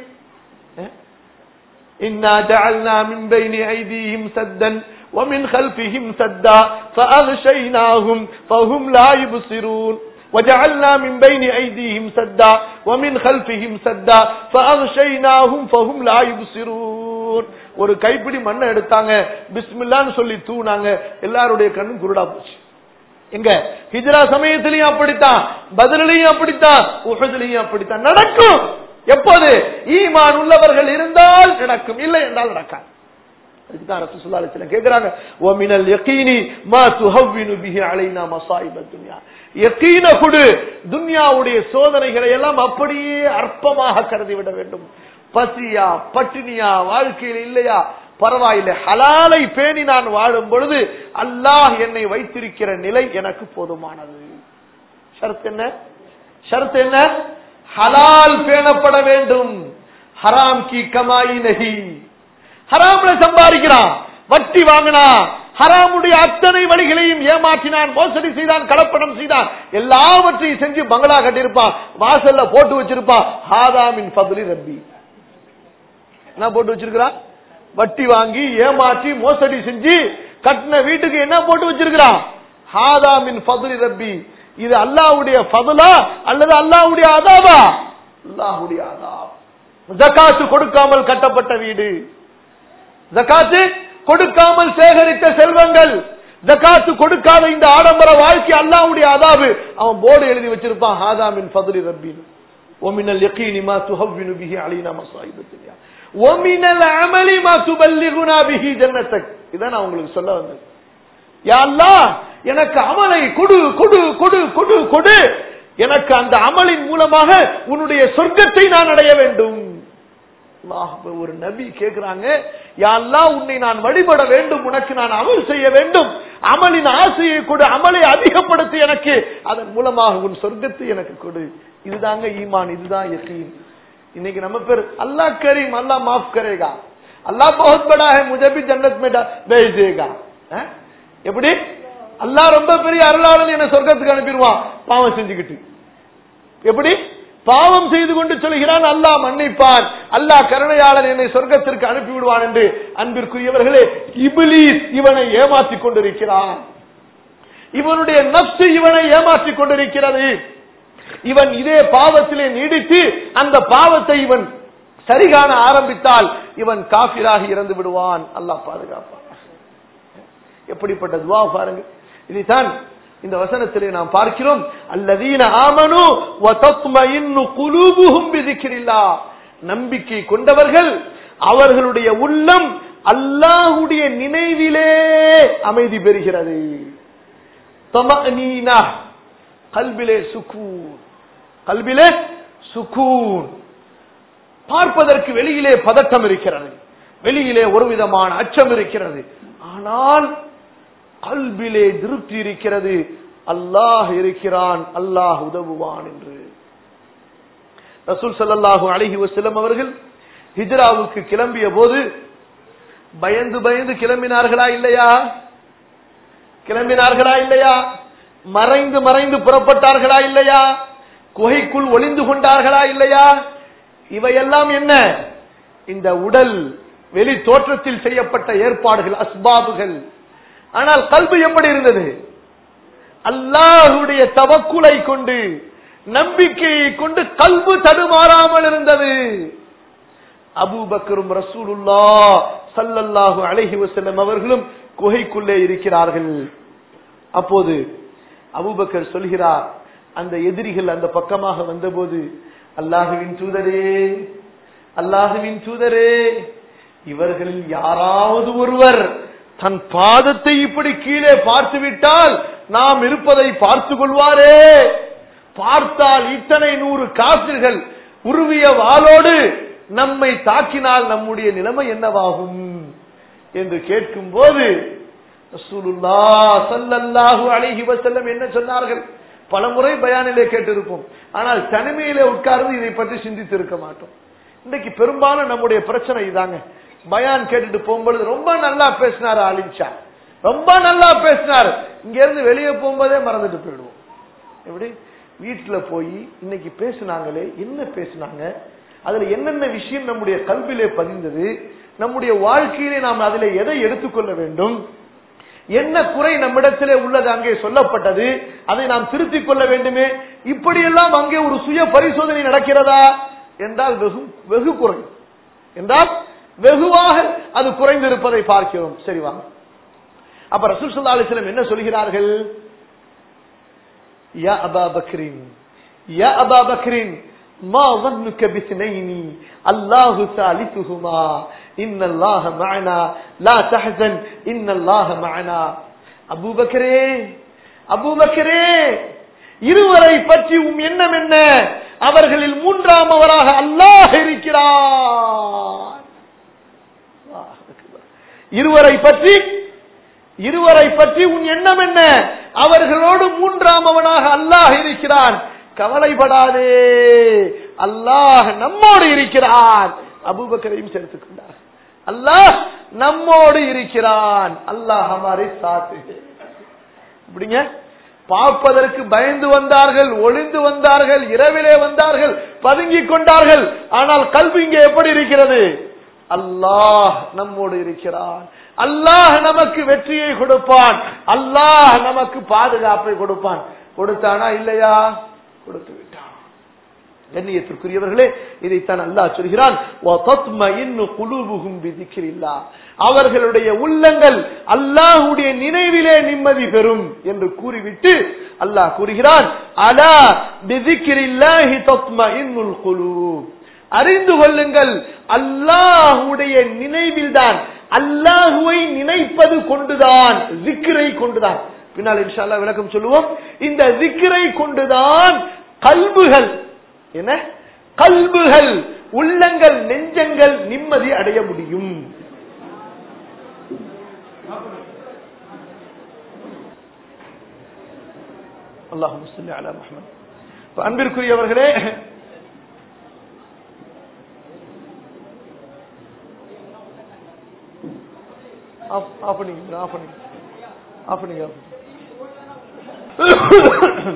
إنا جعلنا من بين أيديهم سدا ومن خلفهم سدا فأغشيناهم فهم لا يبصرون وجعلنا من بين أيديهم سدا ومن خلفهم سدا فأغشيناهم فهم لا يبصرون ஒரு கைப்பிடி மண்ணை எடுத்தாங்க பிஸ்மில்லான்னு சொல்லி தூணாங்க எல்லாருடைய கண்ணும் குருடா போச்சு எங்க ஹிஜ்ரா சமயத்திலையும் அப்படித்தான் பதிலையும் அப்படித்தான் உஹதுலையும் அப்படித்தான் நடக்கும் எப்போது ஈமான் உள்ளவர்கள் இருந்தால் நடக்கும் இல்லை என்றால் நடக்காது அதுக்குதான் ரசூல் ஸல்லல்லாஹு அலைஹி வஸல்லம் கேக்குறாங்க "வ மினல் யகீனி மா துஹவ்வினு பிஹி அலைனா மஸாயிபத் துன்யா." யகீன கொடு துன்யாவுடைய சோதனைகளை எல்லாம் அப்படியே அற்பமாக கருதி விட வேண்டும் பசியா பட்டினியா வாழ்க்கையில் இல்லையா பரவாயில்லை ஹலாலை பேணி நான் வாழும் பொழுது அல்லாஹ் என்னை வைத்திருக்கிற நிலை எனக்கு போதுமானது ஷரத் என்ன ஷரத் என்ன ஹலால் பேணப்பட வேண்டும் ஹராம் கி கமாயி நகி ஹராம்ல சம்பாதிக்கிறான் வட்டி வாங்கினா ஹராமுடைய அத்தனை வழிகளையும் ஏமாற்றினான் மோசடி செய்தான் கலப்படம் செய்தான் எல்லாவற்றையும் செஞ்சு பங்களா கட்டியிருப்பான் வாசல்ல போட்டு வச்சிருப்பான் ஹாதாமின் பதுலி ரப்பி என்ன போட்டு வச்சிருக்கிறான் வட்டி வாங்கி ஏமாற்றி மோசடி செஞ்சு கட்டின வீட்டுக்கு என்ன போட்டு வச்சிருக்கிறான் ஹாதாமின் பதுலி ரப்பி இது அல்லாஹ்வுடைய ஃபதுலா அல்லது அல்லாஹ்வுடைய அதாபா அல்லாஹ்வுடைய அதாப் ஜகாத்து கொடுக்காமல் கட்டப்பட்ட வீடு ஜகாத்து கொடுக்காமல் சேகரித்த செல்வங்கள் ஜகாத்து கொடுக்காத இந்த ஆடம்பர வாழ்க்கை அல்லாஹ்வுடைய அதாபு அவன் போர்டு எழுதி வச்சிருப்பான் ஹாதாமின் ஃபதுலி ரப்பின் ومن اليقين ما تهون به علينا مصائب الدنيا ومن العمل ما تبلغنا به جنتك இதான் நான் உங்களுக்கு சொல்ல வந்தது யா அல்லாஹ் எனக்கு அமலை கொடு கொடு கொடு கொடு கொடு எனக்கு அந்த அமலின் மூலமாக உன்னுடைய சொர்க்கத்தை நான் அடைய வேண்டும் அல்லாஹ் ஒரு நபி கேக்குறாங்க யா அல்லாஹ் உன்னை நான் வழிபட வேண்டும் உனக்கு நான் அமல் செய்ய வேண்டும் அமலின் ஆசையை கொடு அமலை அதிகப்படுத்தி எனக்கு அதன் மூலமாக உன் சொர்க்கத்தை எனக்கு கொடு இதுதாங்க ஈமான் இதுதான் யகீன் இன்னைக்கு நம்ம பேர் அல்லாஹ் கரீம் அல்லாஹ் மாஃப் கரேகா அல்லாஹ் बहुत बड़ा है मुझे भी जन्नत में डा- भेज देगा அஹ்? எப்படி அல்லாஹ் ரொம்ப பெரிய அருளாளன் என்ன சொர்க்கத்துக்கு அனுப்பிடுவான் பாவம் செஞ்சுக்கிட்டு எப்படி பாவம் செய்து கொண்டு சொல்கிறான் அல்லாஹ் மன்னிப்பான் அல்லாஹ் கருணையாளன் என்னை சொர்க்கத்திற்கு அனுப்பி விடுவான் என்று அன்பிற்குரியவர்களே இபிலீஸ் இவனை ஏமாற்றிக் கொண்டிருக்கிறான் இவனுடைய நப்சு இவனை ஏமாற்றிக் கொண்டிருக்கிறது இவன் இதே பாவத்திலே நீடித்து அந்த பாவத்தை இவன் சரிகாண ஆரம்பித்தால் இவன் காபிராகி இறந்து விடுவான் அல்லாஹ் பாதுகாப்பான் எப்படிப்பட்ட துவா பாருங்க இதைத்தான் இந்த வசனத்திலே நாம் பார்க்கிறோம் அல்லதீன ஆமனு வ தத்மஇன்னு குலூபுஹும் பிதிக்ரில்லாஹ் நம்பிக்கை கொண்டவர்கள் அவர்களுடைய உள்ளம் அல்லாஹ்வுடைய நினைவிலே அமைதி பெறுகிறது தமஅனீனா கல்பிலே சுகூன் கல்பிலே சுகூன் பார்ப்பதற்கு வெளியிலே பதட்டம் இருக்கிறது வெளியிலே ஒரு விதமான அச்சம் இருக்கிறது ஆனால் கல்பிலே திருப்தி இருக்கிறது அல்லாஹ் இருக்கிறான் அல்லாஹ் உதவுவான் என்று ரசூல் ஸல்லல்லாஹு அலைஹி வஸல்லம் அவர்கள் ஹிஜ்ராவுக்கு கிளம்பிய போது பயந்து பயந்து கிளம்பினார்களா இல்லையா கிளம்பினார்களா இல்லையா மறைந்து மறைந்து புறப்பட்டார்களா இல்லையா குகைக்குள் ஒளிந்து கொண்டார்களா இல்லையா இவையெல்லாம் என்ன இந்த உடல் வெளி தோற்றத்தில் செய்யப்பட்ட ஏற்பாடுகள் அஸ்பாபுகள் ஆனால் கல்வி எப்படி இருந்தது அல்லாஹுடைய தவக்குலை கொண்டு நம்பிக்கையை கொண்டு கல்வு தடுமாறாமல் இருந்தது அபூபக்கரும் ரசூலுல்லா சல்லல்லாஹு அலைஹி வஸல்லம் அவர்களும் குகைக்குள்ளே இருக்கிறார்கள் அப்போது அபூபக்கர் சொல்கிறார் அந்த எதிரிகள் அந்த பக்கமாக வந்தபோது அல்லாஹுவின் தூதரே அல்லாஹுவின் தூதரே இவர்களில் யாராவது ஒருவர் தன் பாதத்தை இப்படி கீழே பார்த்து விட்டால் நாம் இருப்பதை பார்த்து கொள்வாரே பார்த்தால் இத்தனை நூறு காசிர்கள் உருவிய வாளோடு நம்மை தாக்கினால் நம்முடைய நிலைமை என்னவாகும் என்று கேட்கும் போது ரசூலுல்லாஹ் ஸல்லல்லாஹு அலைஹி வஸல்லம் என்ன சொன்னார்கள் பல முறை பயானிலே கேட்டிருப்போம் ஆனால் தனிமையிலே உட்கார்ந்து இதை பற்றி சிந்தித்து இருக்க மாட்டோம் இன்னைக்கு பெரும்பாலும் நம்முடைய பிரச்சனை இதாங்க பயான் கேட்டுட்டு போகும்பொழுது ரொம்ப நல்லா பேசினார் ஆலிம்ஷா ரொம்ப நல்லா பேசினார் இங்க இருந்து வெளியே போகும்போதே மறந்துட்டு போயிடுவோம் எப்படி வீட்டுல போய் இன்னைக்கு பேசினாங்களே என்ன பேசினாங்க அதுல என்னென்ன விஷயம் நம்முடைய கல்வியிலே பதிந்தது நம்முடைய வாழ்க்கையிலே நாம் அதிலே எதை எடுத்துக்கொள்ள வேண்டும் என்ன குறை நம்மிடத்திலே உள்ளது அங்கே சொல்லப்பட்டது அதை நாம் திருத்திக் கொள்ள வேண்டுமே இப்படியெல்லாம் அங்கே ஒரு சுய பரிசோதனை நடக்கிறதா என்றால் வெகு வெகு குறை என்றால் வெகுவாக அது குறைந்திருப்பதை பார்க்கிறோம் சரி வாங்க அப்ப ரசூல் ஸல்லல்லாஹு அலைஹி வஸல்லம் என்ன சொல்கிறார்கள் யா அபா பக்ரின் யா அபா பக்ரின் ما ظنك باثنين الله ثالثهما إن الله معنا لا تحزن إن الله معنا அபூ பக்கரே அபூ பக்கரே இருவரை பற்றி உம் எண்ணம் என்ன அவர்களில் மூன்றாமவராக அல்லாஹ் இருக்கிறார் அல்லாஹ் அக்பர். இருவரை பற்றி இருவரை பற்றி உன் எண்ணம் என்ன அவர்களோடு மூன்றாமவனாக அல்லாஹ் இருக்கிறான் கவலைப்படாதே அல்லாஹ் நம்மோடு இருக்கிறான் அபூபக்கரையும் சேர்த்துக் கொண்டார் அல்லாஹ் நம்மோடு இருக்கிறான் அல்லாஹ் ஹமாரே சாத்து இப்படிங்க பார்ப்பதற்கு பயந்து வந்தார்கள் ஒளிந்து வந்தார்கள் இரவிலே வந்தார்கள் பதுங்கிக் கொண்டார்கள் ஆனால் கல்வி இங்கே எப்படி இருக்கிறது அல்லாஹ் நம்மோடு இருக்கிறான் அல்லாஹ் நமக்கு வெற்றியை கொடுப்பான் அல்லாஹ் நமக்கு பாதுகாப்பை கொடுப்பான் கொடுத்தானா இல்லையா கொடுத்து விட்டான் கண்ணியத்திற்குரியவர்களே இதைத்தான் அல்லாஹ் சொல்கிறான் وَتَطْمَئِنُّ قُلُوبُهُمْ بِذِكْرِ اللَّهِ. அவர்களுடைய உள்ளங்கள் அல்லாஹ்வுடைய நினைவிலே நிம்மதி பெறும் என்று கூறிவிட்டு அல்லாஹ் கூறுகிறான் அலா பிதிக்கிரில்லாஹி தத்மஇன்னுல் குலூப் அறிந்து கொள்ளுங்கள் அல்லாஹுடைய நினைவில்தான் அல்லாஹுவை நினைப்பது கொண்டுதான் ஜிக்கிரை கொண்டுதான் பின்னால் இன்ஷா அல்லாஹ் விளக்கம் சொல்லுவோம் இந்த ஜிக்கிரை கொண்டுதான் கல்புகள் என்ன கல்புகள் உள்ளங்கள் நெஞ்சங்கள் நிம்மதி அடைய முடியும் அல்லாஹ் முஸ்லி அலா முஹம்மது இப்ப அன்பிற்குரியவர்களே ஆஃப் ஆஃப் பண்ணிங்க ஆஃப் பண்ணிங்க ஆஃப் பண்ணிங்க off பண்ணிங்க.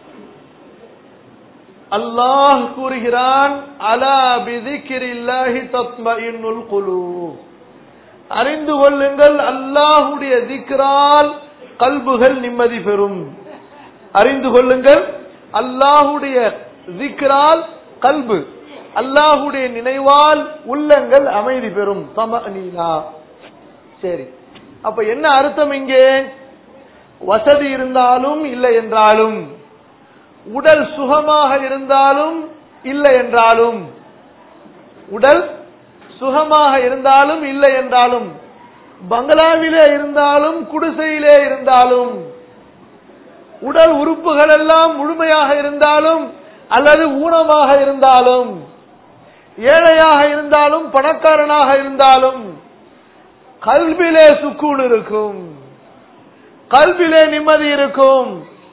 அல்லாஹ் கூறுகிறான் அலா பிதிக்கிரில்லாஹி தத்மஇன்னுல் குலூப் அறிந்து கொள்ளுங்கள் அல்லாஹுடைய திக்ரால் கல்புகள் நிம்மதி பெறும் அறிந்து கொள்ளுங்கள் அல்லாஹுடைய திக்ரால் கல்பு அல்லாஹுடைய நினைவால் உள்ளங்கள் அமைதி பெறும் தமனீனா சரி அப்ப என்ன அர்த்தம் இங்கே வசதி இருந்தாலும் இல்லை என்றாலும் உடல் சுகமாக இருந்தாலும் இல்லை என்றாலும் உடல் சுகமாக இருந்தாலும் இல்லை என்றாலும் பங்களாவிலே இருந்தாலும் குடிசையிலே இருந்தாலும் உடல் உறுப்புகள் எல்லாம் முழுமையாக இருந்தாலும் அல்லது ஊனமாக இருந்தாலும் ஏழையாக இருந்தாலும் பணக்காரனாக இருந்தாலும் கல்விலே சுக்கூன் இருக்கும் கல்விலே நிம்மதி இருக்கும்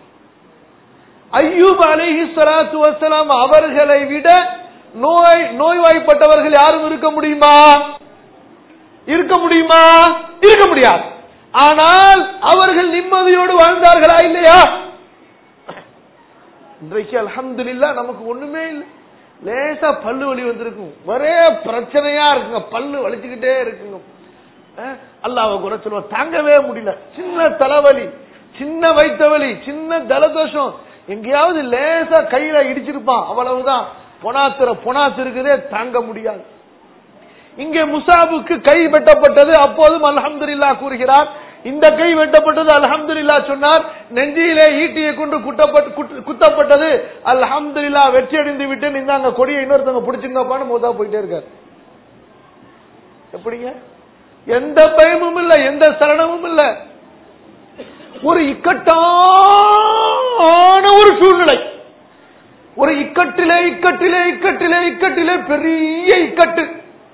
ஐயூப் அலிஹி சலாத்து வசலாம் அவர்களை விட நோய் நோய்வாய்ப்பட்டவர்கள் யாரும் இருக்க முடியுமா இருக்க முடியுமா இருக்க முடியாது ஆனால் அவர்கள் நிம்மதியோடு வாழ்ந்தார்களா இல்லையா இன்றைக்கு அல்ஹம்துலில்லா நமக்கு ஒண்ணுமே இல்லை லேசா பல்லு வலி வந்திருக்கும் ஒரே பிரச்சனையா இருக்குங்க பல்லு வலிச்சுக்கிட்டே இருக்குங்க அஹ், அல்லாஹ்வை குறை சொல்லுவோம் தாங்கவே முடியல சின்ன தலைவலி சின்ன வயிற்று வலி சின்ன ஜலதோஷம் எங்கேயாவது லேசா கையில இடிச்சிருப்பான் அவ்வளவுதான் பொனாத்திர பொனாத்து இருக்குதே தாங்க முடியாது இங்கே முசாபுக்கு கை வெட்டப்பட்டது அப்போதும் அல்ஹம்துலில்லாஹ் கூறுகிறார் இந்த கை வெட்டப்பட்டது அல்ஹம்துலில்லாஹ் சொன்னார் நெஞ்சியிலே ஈட்டியை கொண்டு குட்டப்பட்டு குட்டு- குத்தப்பட்டது அல்ஹம்துலில்லாஹ் வெற்றி அடைந்து விட்டு இந்தாங்க கொடியை இன்னொருத்தவங்க பிடிச்சுங்கப்பான்னு மூத்தா போயிட்டே இருக்காரு எப்படிங்க எந்த பயமும் இல்ல எந்த சலனமும் இல்ல ஒரு இக்கட்டான ஒரு சூழ்நிலை ஒரு இக்கட்டிலே இக்கட்டிலே இக்கட்டிலே இக்கட்டிலே பெரிய இக்கட்டு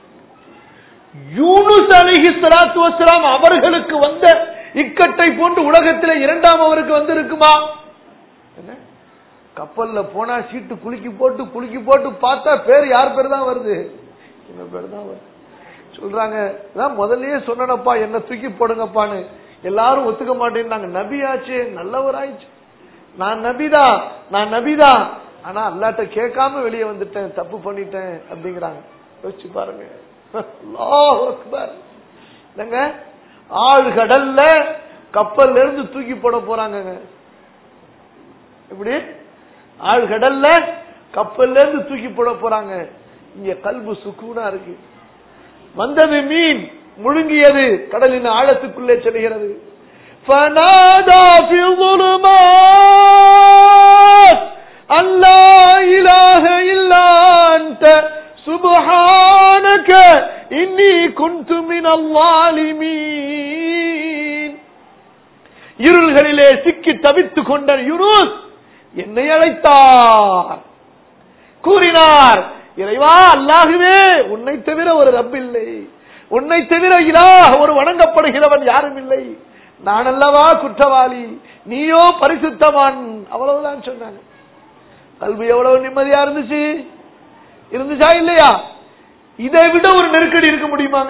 யூனுஸ் அலைஹி ஸலாத்து வஸலாம் அவர்களுக்கு வந்த இக்கட்டை போன்று உலகத்திலே இரண்டாம் அவருக்கு வந்து இருக்குமா என்ன கப்பல்ல போனா சீட்டு குலுக்கி போட்டு குலுக்கி போட்டு பார்த்தா பேர் யார் பேர் தான் வருது இந்த பேர் தான் வருது சொல்றாங்க நான் முதல்லயே சொன்னனப்பா என்ன தூக்கி போடுங்கப்பான்னு எல்லாரும் ஒத்துக்க மாட்டேன்னாங்க நபி ஆச்சு நல்லவர் ஆயிடுச்சு நான் நபிதான் நான் நபிதான் ஆனா அல்லாட்ட கேட்காம வெளியே வந்துட்டேன் தப்பு பண்ணிட்டேன் அப்படிங்கிறாங்க யோசிச்சு பாருங்க அல்லாஹ் அக்பர் என்னங்க ஆழ்கடல்ல கப்பல்ல இருந்து தூக்கி போட போறாங்கங்க எப்படி ஆழ்கடல்ல கப்பல்ல இருந்து தூக்கி போட போறாங்க இங்க கல்பு சுக்கூனா இருக்கு வந்தது மீன் முழுங்கியது கடலின் ஆழத்துக்குள்ளே செல்கிறது فنادى في الظلمات أن لا إله إلا أنت سبحانك إني كنت من الظالمين இருள்களிலே சிக்கி தவித்துக் கொண்ட யூனுஸ் என்னை அழைத்தார் கூறினார் இறைவா அல்லாகுவே உன்னை தவிர ஒரு ரப் இல்லை உன்னை தவிர இலாஹ் ஒரு வணங்கப்படுகிறவன் யாரும் இல்லை நான் அல்லவா குற்றவாளி நீயோ பரிசுத்தவான் அவ்வளவுதான் சொன்னாங்க கல்வி எவ்வளவு நிம்மதியா இருந்துச்சு இருந்துச்சா இல்லையா இதை விட ஒரு நெருக்கடி இருக்க முடியுமாங்க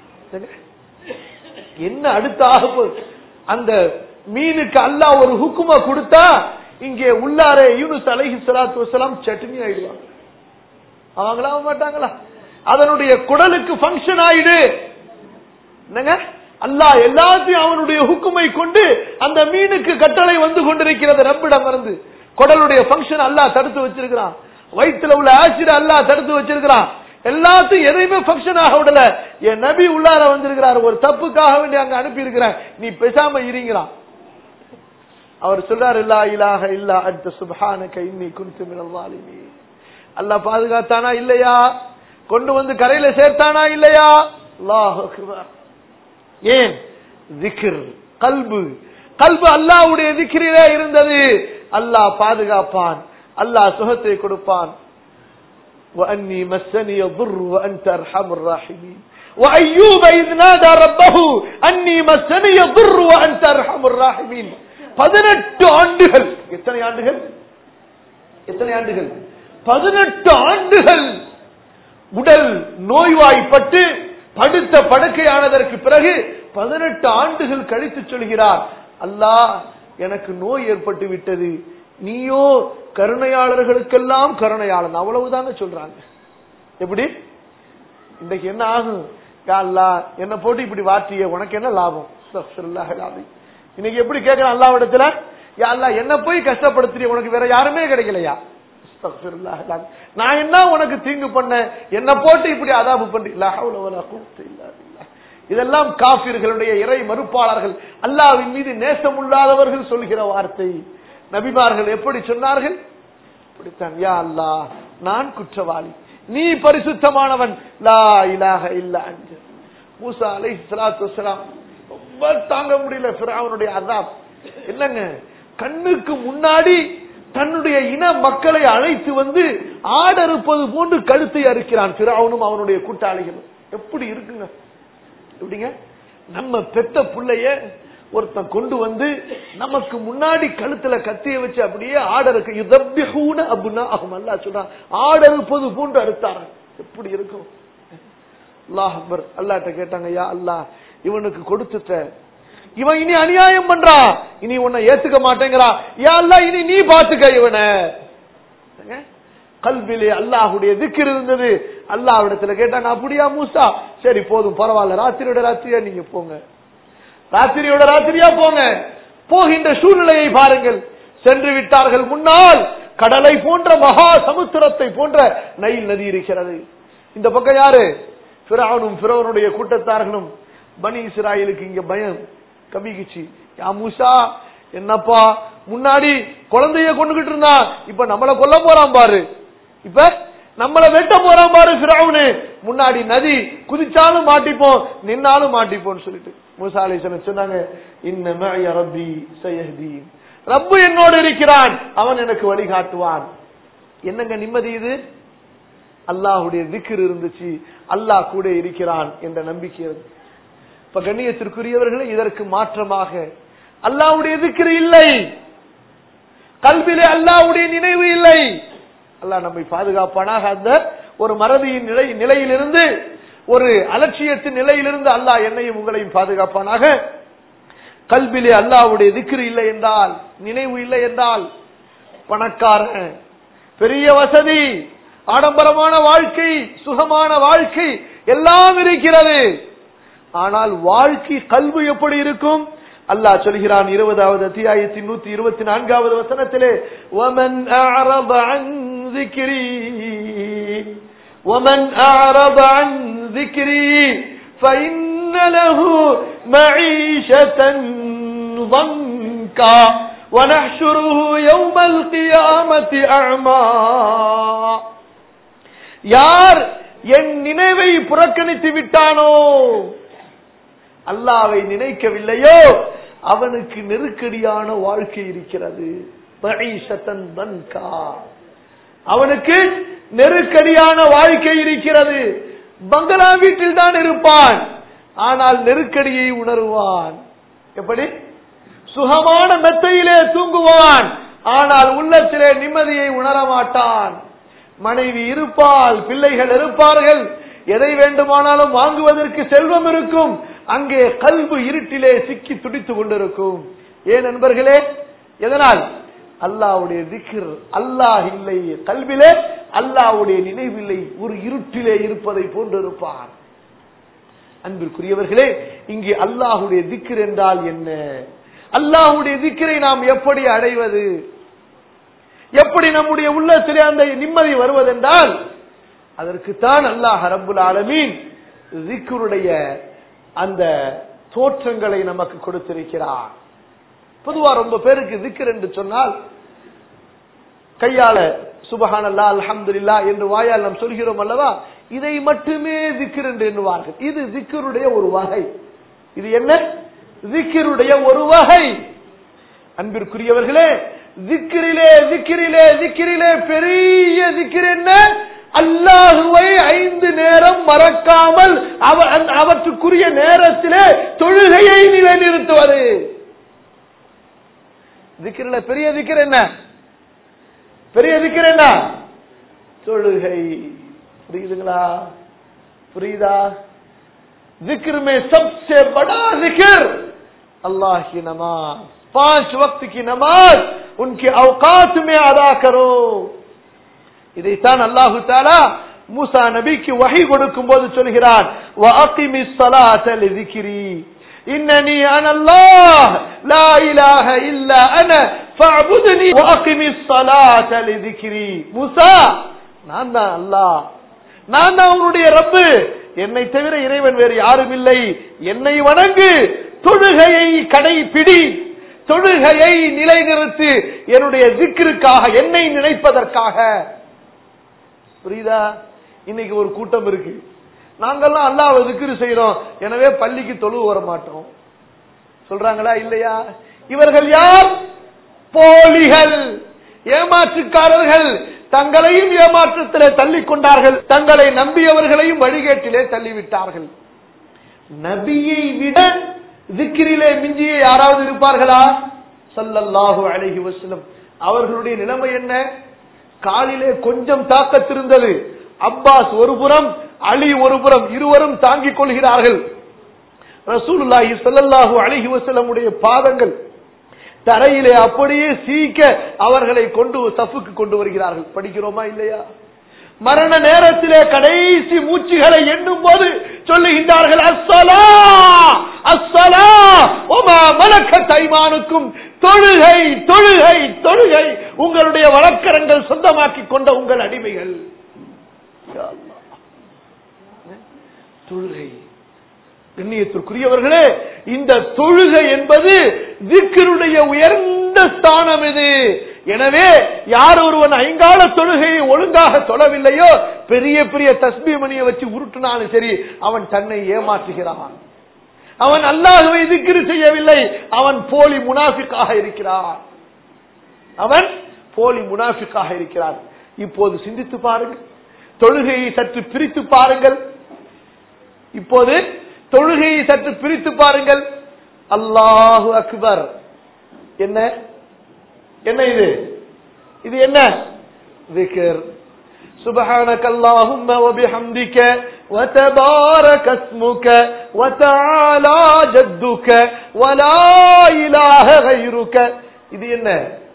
என்ன அடுத்த ஆகப்போகுது அந்த மீனுக்கு அல்லாஹ் ஒரு ஹுக்குமா கொடுத்தா இங்கே உள்ளாரே யூனுஸ் அலைஹி ஸலாத்து வஸலாம் சட்னி ஆயிடுவாங்க அவங்களா மாட்டாங்களா அதனுடைய குடலுக்கு ஃபங்க்ஷன் ஆயிடு என்னங்க அல்லாஹ் எல்லாத்தையும் அவனுடைய ஹுக்குமை கொண்டு அந்த மீனுக்கு கட்டளை வந்து கொண்டிருக்கிறது ரப்பிடம் இருந்து குடலுடைய ஃபங்க்ஷன் அல்லாஹ் தடுத்து வச்சிருக்கிறான் வயிற்றுல உள்ள ஆசிட் அல்லாஹ் தடுத்து வச்சிருக்கிறான் எல்லாத்தையும் எதையுமே ஃபங்க்ஷன் ஆக விடல என் நபி உள்ளார வந்திருக்கிறார் ஒரு தப்புக்காக வேண்டி அங்க அனுப்பி இருக்கிறேன் நீ பேசாம இருங்கிறான் அவர் சொல்றார் இல்லா இலாக இல்லா அடுத்த சுபஹானக இன்னி குன்து மினல் வாலிமீன் அல்லாஹ் பாதுகாத்தானா இல்லையா கொண்டு வந்து கரையில சேர்த்தானா இல்லையா அல்லாஹ் அக்பர் ஏன் திக்ர் கல்பு கல்பு அல்லாஹ்வுடைய திக்ரிலே இருந்தது அல்லாஹ் பாதுகாப்பான் அல்லாஹ் சுகத்தை கொடுப்பான் وأني مسني الضر وأنت أرحم الراحمين وأيوب إذ نادى ربه أني مسني الضر وأنت أرحم الراحمين பதினெட்டு ஆண்டுகள் எத்தனை ஆண்டுகள் எத்தனை ஆண்டுகள் பதினெட்டு ஆண்டுகள் உடல் நோய்வாய்ப்பட்டு படுத்த படுக்கையானதற்கு பிறகு பதினெட்டு ஆண்டுகள் கழித்து சொல்கிறார் அல்லாஹ் எனக்கு நோய் ஏற்பட்டு விட்டது நீயோ கருணையாளர்களுக்கெல்லாம் கருணையாளன் அவ்வளவுதாங்க சொல்றாங்க எப்படி இன்றைக்கு என்ன ஆகும் யா அல்லாஹ் என்ன போட்டு இப்படி வாற்றிய உனக்கு என்ன லாபம் அஸ்தக்ஃபிருல்லாஹ் அல்-அலீம். இன்னைக்கு எப்படி கேட்கிறான் அல்லாவிடத்துல யா அல்லாஹ் என்ன போய் கஷ்டப்படுத்துறிய உனக்கு வேற யாருமே கிடைக்கலையா அஸ்தக்ஃபிருல்லாஹ் அல்-அலீம். நான் என்ன உனக்கு தீங்கு பண்ண என்ன போட்டு இப்படி அதாபு பண்ணி லா ஹவ்ல வலா குவத்த இல்லா பில்லாஹ். இதெல்லாம் காபிர்களுடைய இறை மறுப்பாளர்கள் அல்லாஹ்வின் மீது நேசமுள்ளாதவர்கள் சொல்கிற வார்த்தை நபிமார்கள் எப்படி சொன்னார்கள் இப்படித்தான் யா அல்லாஹ் நான் குற்றவாளி நீ பரிசுத்தமானவன் லா இலாஹ இல்லா அன்ஜ மூசா அலைஹி ஸலாத்து வஸலாம் ரொம்ப தாங்க முடியல ஃபிரௌனுடைய அதாப் என்னங்க கண்ணுக்கு முன்னாடி தன்னுடைய இன மக்களை அழைத்து வந்து ஆடறுப்பது போன்று கழுத்தை அறுக்கிறான் ஃபிரௌனும் அவனுடைய கூட்டாளிகளும் எப்படி இருக்குங்க எப்படிங்க நம்ம பெத்த புள்ளைய ஒருத்தன் கொண்டு வந்து நமக்கு முன்னாடி கழுத்துல கத்திய வச்சு அப்படியே ஆடருக்கு யுதப்பிஹூன அபுனா அஹும் அல்லா சொல்றான் ஆடறுப்பது போன்று அறுத்தாரன் எப்படி இருக்கும் அல்லாஹ் அக்பர் அல்லாட்ட கேட்டாங்க யா அல்லாஹ் இவனுக்கு கொடுத்துட்ட இவன் இனி அநியாயம் பண்றான் இனி உன்னை ஏத்துக்க மாட்டேங்கிறான் யா அல்லாஹ் இனி நீ பாத்துக்க இவனை கல்விலே அல்லாஹுடைய திக்கர் இருந்தது அல்லாஹ்விடத்துல கேட்டாங்க அப்படியா மூசா சரி போதும் பரவாயில்ல ராத்திரியோட ராத்திரியா நீங்க போங்க ராத்திரியோட ராத்திரியா போங்க போகின்ற சூழ்நிலையை பாருங்கள் சென்று விட்டார்கள் முன்னால் கடலை போன்ற மகா சமுத்திரத்தை போன்ற நைல் நதி இருக்கிறது இந்த பக்கம் யாரு பிறவனும் பிறவனுடைய கூட்டத்தார்களும் பனி இஸ்ராயலுக்கு இங்க பயம் கபிகிச்சு யா மூசா என்னப்பா முன்னாடி குழந்தைய கொண்டுகிட்டு இருந்தா இப்ப நம்மள கொல்ல போறான் பாரு இப்ப நம்மள வெட்ட போறான் பாரு பிறவுனு முன்னாடி நதி குதிச்சாலும் மாட்டிப்போம் நின்னாலும் மாட்டிப்போம்னு சொல்லிட்டு மூசா அலிசன் சொன்னாங்க இன்ன ரப்பி சயஹ்தி ரப்பு என்னோடு இருக்கிறான் அவன் எனக்கு வழிகாட்டுவான் என்னங்க நிம்மதி இது அல்லாஹுடைய திக்ர் இருந்துச்சு அல்லாஹ் கூட இருக்கிறான் என்ற நம்பிக்கை இருந்து இப்ப கண்ணியத்திற்குரியவர்களே இதற்கு மாற்றமாக அல்லாஹ்வுடைய திக்ர் இல்லை கல்விலே அல்லாஹ்வுடைய நினைவு இல்லை அல்லாஹ் நம்மை பாதுகாப்பானாக அந்த ஒரு மறதியின் நிலை நிலையிலிருந்து ஒரு அலட்சியத்தின் நிலையிலிருந்து அல்லாஹ் என்னையும் உங்களையும் பாதுகாப்பானாக கல்விலே அல்லாஹ்வுடைய திக்ரு இல்லை என்றால் நினைவு இல்லை என்றால் பணக்காரன் பெரிய வசதி ஆடம்பரமான வாழ்க்கை சுகமான வாழ்க்கை எல்லாம் இருக்கிறது ஆனால் வாழ்க்கை கல்வி எப்படி இருக்கும் அல்லாஹ் சொல்கிறான் இருபதாவது அத்தியாயத்தின் நூத்தி இருபத்தி நான்காவது வசனத்திலே وَمَنْ أَعْرَضَ عَنْ ذِكْرِي وَمَنْ أَعْرَضَ عَنْ ذِكْرِي فَإِنَّ لَهُ مَعِيشَةً ضَنْكًا وَنَحْشُرُهُ يَوْمَ الْقِيَامَةِ أَعْمَى யார் என் நினைவை புறக்கணித்து விட்டானோ அல்லாவை நினைக்கவில்லையோ அவனுக்கு நெருக்கடியான வாழ்க்கை இருக்கிறது மஈஷத்தன் தன்கா. அவனுக்கு நெருக்கடியான வாழ்க்கை இருக்கிறது பங்களா வீட்டில் தான் இருப்பான் ஆனால் நெருக்கடியை உணருவான் எப்படி சுகமான மெத்தையிலே தூங்குவான் ஆனால் உள்ளத்திலே நிம்மதியை உணர மாட்டான் மனைவி இருப்பால் பிள்ளைகள் இருப்பார்கள் எதை வேண்டுமானாலும் வாங்குவதற்கு செல்வம் இருக்கும் அங்கே கல்பு இருட்டிலே சிக்கி துடித்துக் கொண்டிருக்கும் ஏன் நண்பர்களே எதனால் அல்லாவுடைய திக்ர் அல்லாஹ் இல்லை கல்விலே அல்லாவுடைய நினைவில்லை ஒரு இருட்டிலே இருப்பதை போன்றிருப்பான் அன்பிற்குரியவர்களே இங்கே அல்லாஹுடைய திக்ர் என்றால் என்ன அல்லாஹுடைய திக்கரை நாம் எப்படி அடைவது எப்படி நம்முடைய உள்ளத்திலே அந்த நிம்மதி வருவதென்றால் அதற்குத்தான் அல்லாஹ் ரப்புல் ஆலமீன் திக்ருடைய அந்த தோற்றங்களை நமக்கு கொடுத்திருக்கிறார் பொதுவா ரொம்ப பேருக்கு திக்ர் என்று சொன்னால் கையால சுபஹான் அல்லா அல்ஹம்துலில்லா என்று வாயால் நாம் சொல்கிறோம் அல்லவா இதை மட்டுமே திக்ர் என்று எண்ணுவார்கள் இது திக்ருடைய ஒரு வகை இது என்ன திக்ருடைய ஒரு வகை அன்பிற்குரியவர்களே திக்கிரிலே திக்கிரிலே திக்கிரிலே பெரிய திக்கிர் என்ன அல்லாஹுவை ஐந்து நேரம் மறக்காமல் அவ- அந்த- அவற்றுக்குரிய நேரத்திலே தொழுகையை நிலைநிறுத்துவது திக்கிரில பெரிய திக்கிர் என்ன பெரிய திக்கிர் என்ன தொழுகை புரியுதுங்களா புரியுதா जिक्र में सबसे बड़ा जिक्र अल्लाह की नमाज पांच वक्त की नमाज उनके अवकात में अदा करो இதைத்தான் அல்லாஹு தாலா மூசா நபிக்கு வகை கொடுக்கும் போது சொல்கிறார் وَأَقِمِ الصَّلَاةَ لِذِكْرِي إِنَّنِي أَنَا اللَّهُ لَا إِلَهَ إِلَّا أَنَا فَاعْبُدْنِي وَأَقِمِ الصَّلَاةَ لِذِكْرِي மூசா நான் தான் அல்லாஹ் நான் தான் உன்னுடைய ரப்பு என்னை தவிர இறைவன் வேறு யாரும் இல்லை என்னை வணங்கு தொழுகையை கடைபிடி தொழுகையை நிலைநிறுத்து என்னுடைய திக்கிற்காக என்னை நினைப்பதற்காக புரியுதா இன்னைக்கு ஒரு கூட்டம் இருக்கு நாங்கெல்லாம் அல்லாஹ் திக்ரு செய்யறோம் எனவே பள்ளிக்கு தொழு வர மாட்டோம் சொல்றாங்களா இல்லையா இவர்கள் யார் போலிகள் ஏமாற்றுக்காரர்கள் தங்களையும் ஏமாற்றத்திலே தள்ளிக் கொண்டார்கள் தங்களை நம்பியவர்களையும் வழிகேட்டிலே தள்ளிவிட்டார்கள் நபியை விட திக்கிரிலே மிஞ்சிய யாராவது இருப்பார்களா ஸல்லல்லாஹு அலைஹி வஸல்லம் அவர்களுடைய நிலைமை என்ன காலிலே கொஞ்சம் தாக்கத்திருந்தது அப்பாஸ் ஒரு புறம் அலி ஒரு புறம் இருவரும் தாங்கிக் கொள்கிறார்கள் ரசூலுல்லாஹி ஸல்லல்லாஹு அலைஹி வஸல்லமுடைய பாதங்கள் தரையிலே அப்படியே சீக்க அவர்களை கொண்டு சஃபுக்கு கொண்டு வருகிறார்கள் படிக்கிறோமா இல்லையா மரண நேரத்திலே கடைசி மூச்சுகளை எண்ணும் போது சொல்லுகின்றார்கள் அஸ்ஸலா அஸ்ஸலா ஒமா மலக்க தைமானுக்கும் தொழுகை தொழுகை தொழுகை உங்களுடைய வழக்கரங்கள் சொந்தமாக்கி கொண்ட உங்கள் அடிமைகள் யா அல்லாஹ். தொழுகை கண்ணியத்திற்குரியவர்களே இந்த தொழுகை என்பது திக்கருடைய உயர்ந்த ஸ்தானம் இது எனவே யார் ஒருவன் ஐங்கால தொழுகையை ஒழுங்காக தொழவில்லையோ பெரிய பெரிய தஸ்பி மணியை வச்சு உருட்டுனாலும் சரி அவன் தன்னை ஏமாற்றுகிறான் அவன் அல்லாஹுவை திக்ரு செய்யவில்லை அவன் போலி முனாஃபிக்காக இருக்கிறான் அவன் போலி முனாஃபிக்காக இருக்கிறான் இப்போது சிந்தித்து பாருங்கள் தொழுகையை சற்று பிரித்து பாருங்கள் இப்போது தொழுகையை சற்று பிரித்து பாருங்கள் அல்லாஹு அக்பர் என்ன என்ன இது இது என்ன ذكر سبحانك اللهم وبحمدك وتبارك اسمك وتعالى جدك ولا إله غيرك இது என்ன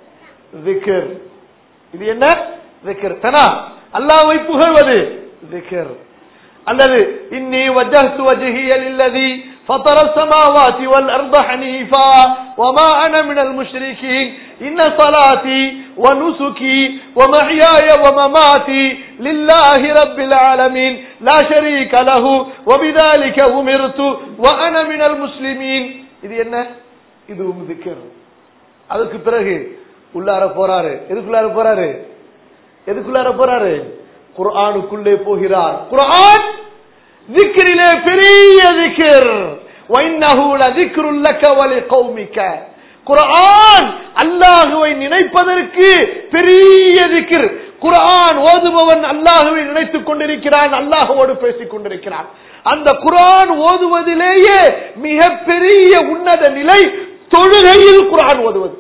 ذكر இது என்ன ذكر தனா அல்லாஹ்வை புகழ்வது ذكر அல்லது இன்னி وجهت وجهي للذي فطر السماوات والأرض حنيفا وما أنا من المشركين إن صلاتي ونسكي ومحياي ومماتي لله رب العالمين لا شريك له وبذلك أمرت وأنا من المسلمين இது என்ன இதுவும் ذكر அதுக்கு பிறகு உள்ளார போறாரு எதுக்குள்ளார போறாரு எதுக்குள்ளார போறாரு குர்ஆனுக்குள்ளே போகிறார் குர்ஆன் ذكرிலே பெரிய ذكر وانه لذكر لك ولقومك குர்ஆன் அல்லாஹுவை நினைப்பதற்கு பெரிய ذكر குர்ஆன் ஓதுபவன் அல்லாஹுவை நினைத்துக் கொண்டிருக்கிறான் அல்லாஹுவோடு பேசிக் கொண்டிருக்கிறான் அந்த குர்ஆன் ஓதுவதிலேயே மிகப்பெரிய உன்னத நிலை தொழுகையில் குர்ஆன் ஓதுவது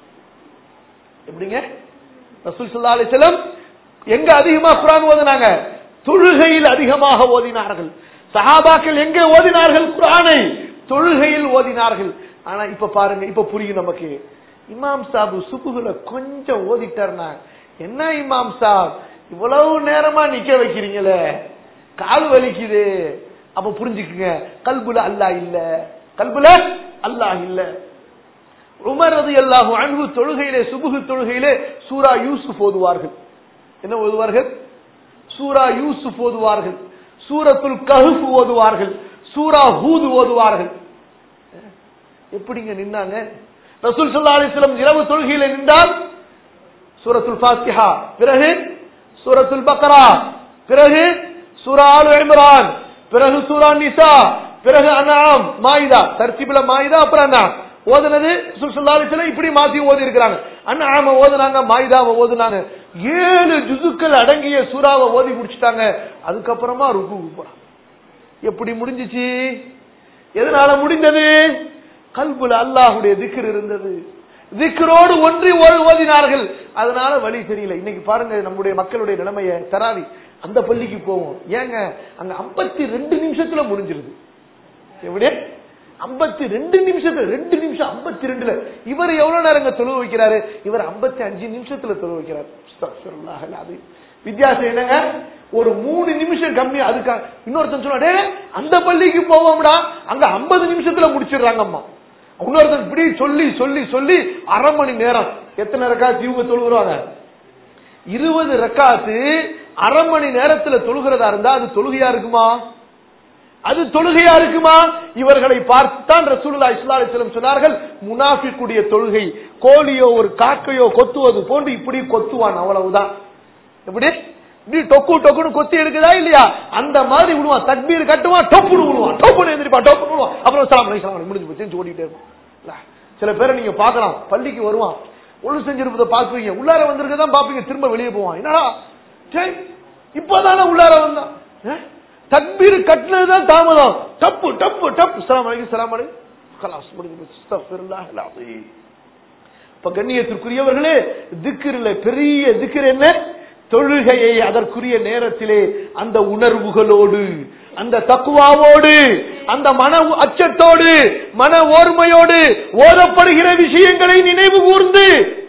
எப்படிங்க ரசூல் ஸல்லல்லாஹு அலைஹி வஸல்லம் எங்க அதிகமா குர்ஆன் ஓதுனாங்க தொழுகையில் அதிகமாக ஓதினார்கள் சஹாபாக்கள் எங்கே ஓதினார்கள் குர்ஆனை தொழுகையில் ஓதினார்கள் ஆனா இப்ப பாருங்க இப்ப புரியும் நமக்கு இமாம் சாபு சுபுகுல கொஞ்சம் ஓதிட்டார்னா என்ன இமாம் சாப் இவ்வளவு நேரமா நிக்க வைக்கிறீங்களே கால் வலிக்குது அப்ப புரிஞ்சுக்குங்க கல்புல அல்லாஹ் இல்ல கல்புல அல்லாஹ் இல்ல உமர் ரலியல்லாஹு அன்ஹு தொழுகையிலே சுபுகு தொழுகையிலே சூரா யூசுப் ஓதுவார்கள் என்ன ஓதுவார்கள் சூரா யூசுப் ஓதுவார்கள் சூரத்துல் கஹுப் ஓதுவார்கள் சூரா ஹூது ஓதுவார்கள் எப்படிங்க நின்னாங்க ரசூல் ஸல்லல்லாஹு அலைஹி வஸல்லம் இரவு தொழுகையில நின்றால் சூரத்துல் ஃபாத்திஹா பிறகு சூரத்துல் பக்ரா பிறகு சூரா ஆலு இம்ரான் பிறகு சூரா நிசா பிறகு அன்ஆம் மாயிதா தர்த்திபில மாயிதா அப்புறம் அன்ஆம் ஓதுனது சுல்லாலிசில இப்படி மாத்தி ஓதி இருக்கிறாங்க அன்ஆம ஓதுனாங்க மாயிதாவை ஓதுனாங்க ஏழு ஜுசுக்கள் அடங்கிய சூறாவை ஓதி முடிச்சிட்டாங்க அதுக்கப்புறமா ருக்கு போறாங்க எப்படி முடிஞ்சிச்சு எதனால முடிந்தது கல்புல அல்லாஹுடைய திக்ர் இருந்தது திக்ரோடு ஒன்றி ஓ- ஓதினார்கள் அதனால வழி தெரியல இன்னைக்கு பாருங்க நம்முடைய மக்களுடைய நிலைமைய தராவி அந்த பள்ளிக்கு போவோம் ஏங்க அங்க 52 ரெண்டு நிமிஷத்துல முடிஞ்சிருது எப்படி 52 ரெண்டு நிமிஷத்துல ரெண்டு நிமிஷம் 52 ரெண்டுல இவர் எவ்வளவு நேரங்க தொழுவு வைக்கிறாரு இவர் 55 அஞ்சு நிமிஷத்துல தொழுவு வைக்கிறார் அஸ்தக்ஃபிருல்லாஹ் அல்-அஸீம். வித்தியாசம் என்னங்க ஒரு மூணு நிமிஷம் கம்மி அதுக்கு இன்னொருத்தன் சொன்னா "டேய், அந்த பள்ளிக்கு போவோம்டா அங்க 50 நிமிஷத்துல முடிச்சிடுறாங்க அம்மா இன்னொருத்தன் இப்படி சொல்லி சொல்லி சொல்லி அரை மணி நேரம் எத்தனை ரக்காத்து இவங்க தொழுகிறாங்க இருபது ரக்காத்து அரை மணி நேரத்துல தொழுகிறதா இருந்தா அது தொழுகையா இருக்குமா அது தொழுகையா இருக்குமா இவர்களை பார்த்துத்தான் ரசூலுல்லாஹி ஸல்லல்லாஹு அலைஹி வஸல்லம் சொன்னார்கள் முனாஃபிக்குடைய தொழுகை கோழியோ ஒரு காக்கையோ கொத்துவது போன்று இப்படி கொத்துவான் அவ்வளவுதான் எப்படி இப்படி டொக்கு டொக்குன்னு கொத்தி எடுக்குதா இல்லையா அந்த மாதிரி விடுவான் தக்பீர் கட்டுவான் டொப்புன்னு விடுவான் டொப்புன்னு எந்திரிப்பான் டொப்புன்னு விடுவான் அப்புறம் சலாம் அலைக்கும் சலாம் அலைக்கும் முடிஞ்சு போச்சு ஓடிட்டே இருப்பான் இல்ல, சில பேரை நீங்க பார்க்கலாம் பள்ளிக்கு வருவான் ஒழு செஞ்சிருப்பதை பார்ப்பீங்க உள்ளார வந்திருக்க தான் பாப்பீங்க திரும்ப வெளியே போவான் என்னடா சரி இப்பதானே உள்ளார வந்தான் ஆ? தக்பீர் கட்டினதுதான் தாமதம் டப்பு டப்பு டப்பு சலாம் அலைக்கும் சலாம் அலைக்கும் خلاص முடிஞ்சு போச்சு அஸ்தக்ஃபிருல்லாஹ் அல்-அஸீம். இப்ப கண்ணியத்திற்குரியவர்களே திக்கிரில் பெரிய திக்கிர் என்ன தொழுகையை அதற்குரிய நேரத்திலே அந்த உணர்வுகளோடு அந்த தக்குவாவோடு அந்த மன அச்சத்தோடு மன ஓர்மையோடு ஓதப்படுகிற விஷயங்களை நினைவு கூர்ந்து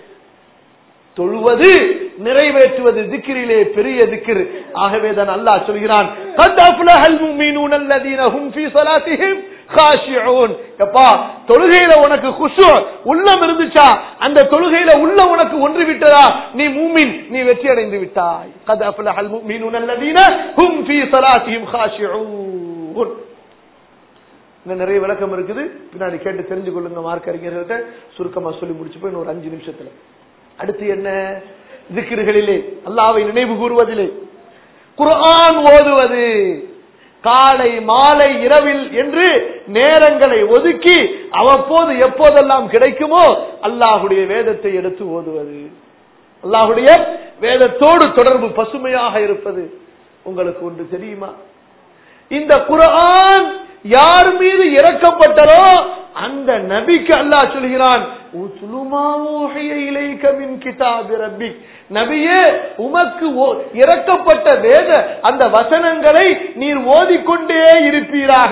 தொழுவது நிறைவேற்றுவது திக்கிரிலே பெரிய திக்கிர் ஆகவே தான் அல்லாஹ் சொல்கிறான் "கத் அஃப்லஹல் முஃமினூன அல்லதீன ஹும் ஃபீ ஸலாத்திஹிம் காஷிஊன்." எப்பா தொழுகையில உனக்கு குஷு உள்ளம் இருந்துச்சா அந்த தொழுகையில உள்ள உனக்கு ஒன்று விட்டதா நீ மூமின் நீ வெற்றி அடைந்து விட்டாய் கத் அஃப்லஹல் முஃமினூன அல்லதீன ஹும் ஃபீ ஸலாத்திஹிம் காஷிஊன் இன்னும் நிறைய விளக்கம் இருக்குது பின்னாடி கேட்டு தெரிஞ்சு கொள்ளுங்க மார்க் அறிஞர்கள்ட்ட சுருக்கமா சொல்லி முடிச்சு போய் இன்னும் ஒரு அஞ்சு நிமிஷத்துல அடுத்து என்ன திக்கிர்களிலே அல்லாவை நினைவு கூறுவதிலே குர்ஆன் ஓதுவது காலை மாலை இரவில் என்று நேரங்களை ஒதுக்கி அவ்வப்போது எப்போதெல்லாம் கிடைக்குமோ அல்லாஹுடைய வேதத்தை எடுத்து ஓதுவது அல்லாஹுடைய வேதத்தோடு தொடர்பு பசுமையாக இருப்பது உங்களுக்கு ஒன்று தெரியுமா இந்த குர்ஆன் யார் மீது இறக்கப்பட்டதோ அந்த நபிக்கு அல்லாஹ் சொல்கிறான் "உத்லு மா ஊஹிய இலைக மின் கிதாபி ரப்பிக்." நபியே உமக்கு ஓ- இறக்கப்பட்ட வேத அந்த வசனங்களை நீர் ஓதிக்கொண்டே இருப்பீராக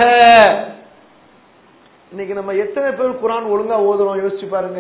இன்னைக்கு நம்ம எத்தனை பேர் குரான் ஒழுங்கா ஓதுறோம் யோசிச்சு பாருங்க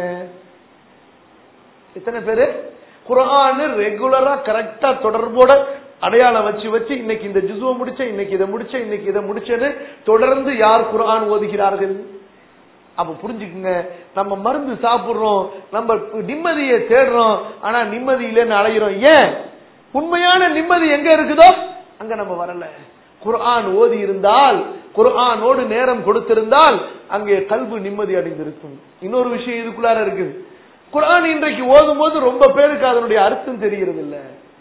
எத்தனை பேரு குரான் ரெகுலரா கரெக்டா தொடர்போட அடையாளம் வச்சு வச்சு இன்னைக்கு இந்த ஜுசுவ முடிச்சேன் இன்னைக்கு இதை முடிச்சேன் இன்னைக்கு இதை முடிச்சேன்னு தொடர்ந்து யார் குரான் ஓதுகிறார்கள் அப்ப புரிஞ்சுக்குங்க நம்ம மருந்து சாப்பிடுறோம் நம்ம நிம்மதியை தேடுறோம் ஆனா நிம்மதி இல்லைன்னு அலையிறோம் ஏன் உண்மையான நிம்மதி எங்க இருக்குதோ அங்க நம்ம வரல குர்ஆன் ஓதி இருந்தால் குர்ஆனோடு நேரம் கொடுத்திருந்தால் அங்கே கல்வி நிம்மதி அடைந்திருக்கும் இன்னொரு விஷயம் இதுக்குள்ளார இருக்குது குர்ஆன் இன்றைக்கு ஓதும் போது ரொம்ப பேருக்கு அதனுடைய அர்த்தம் தெரிகிறது இல்ல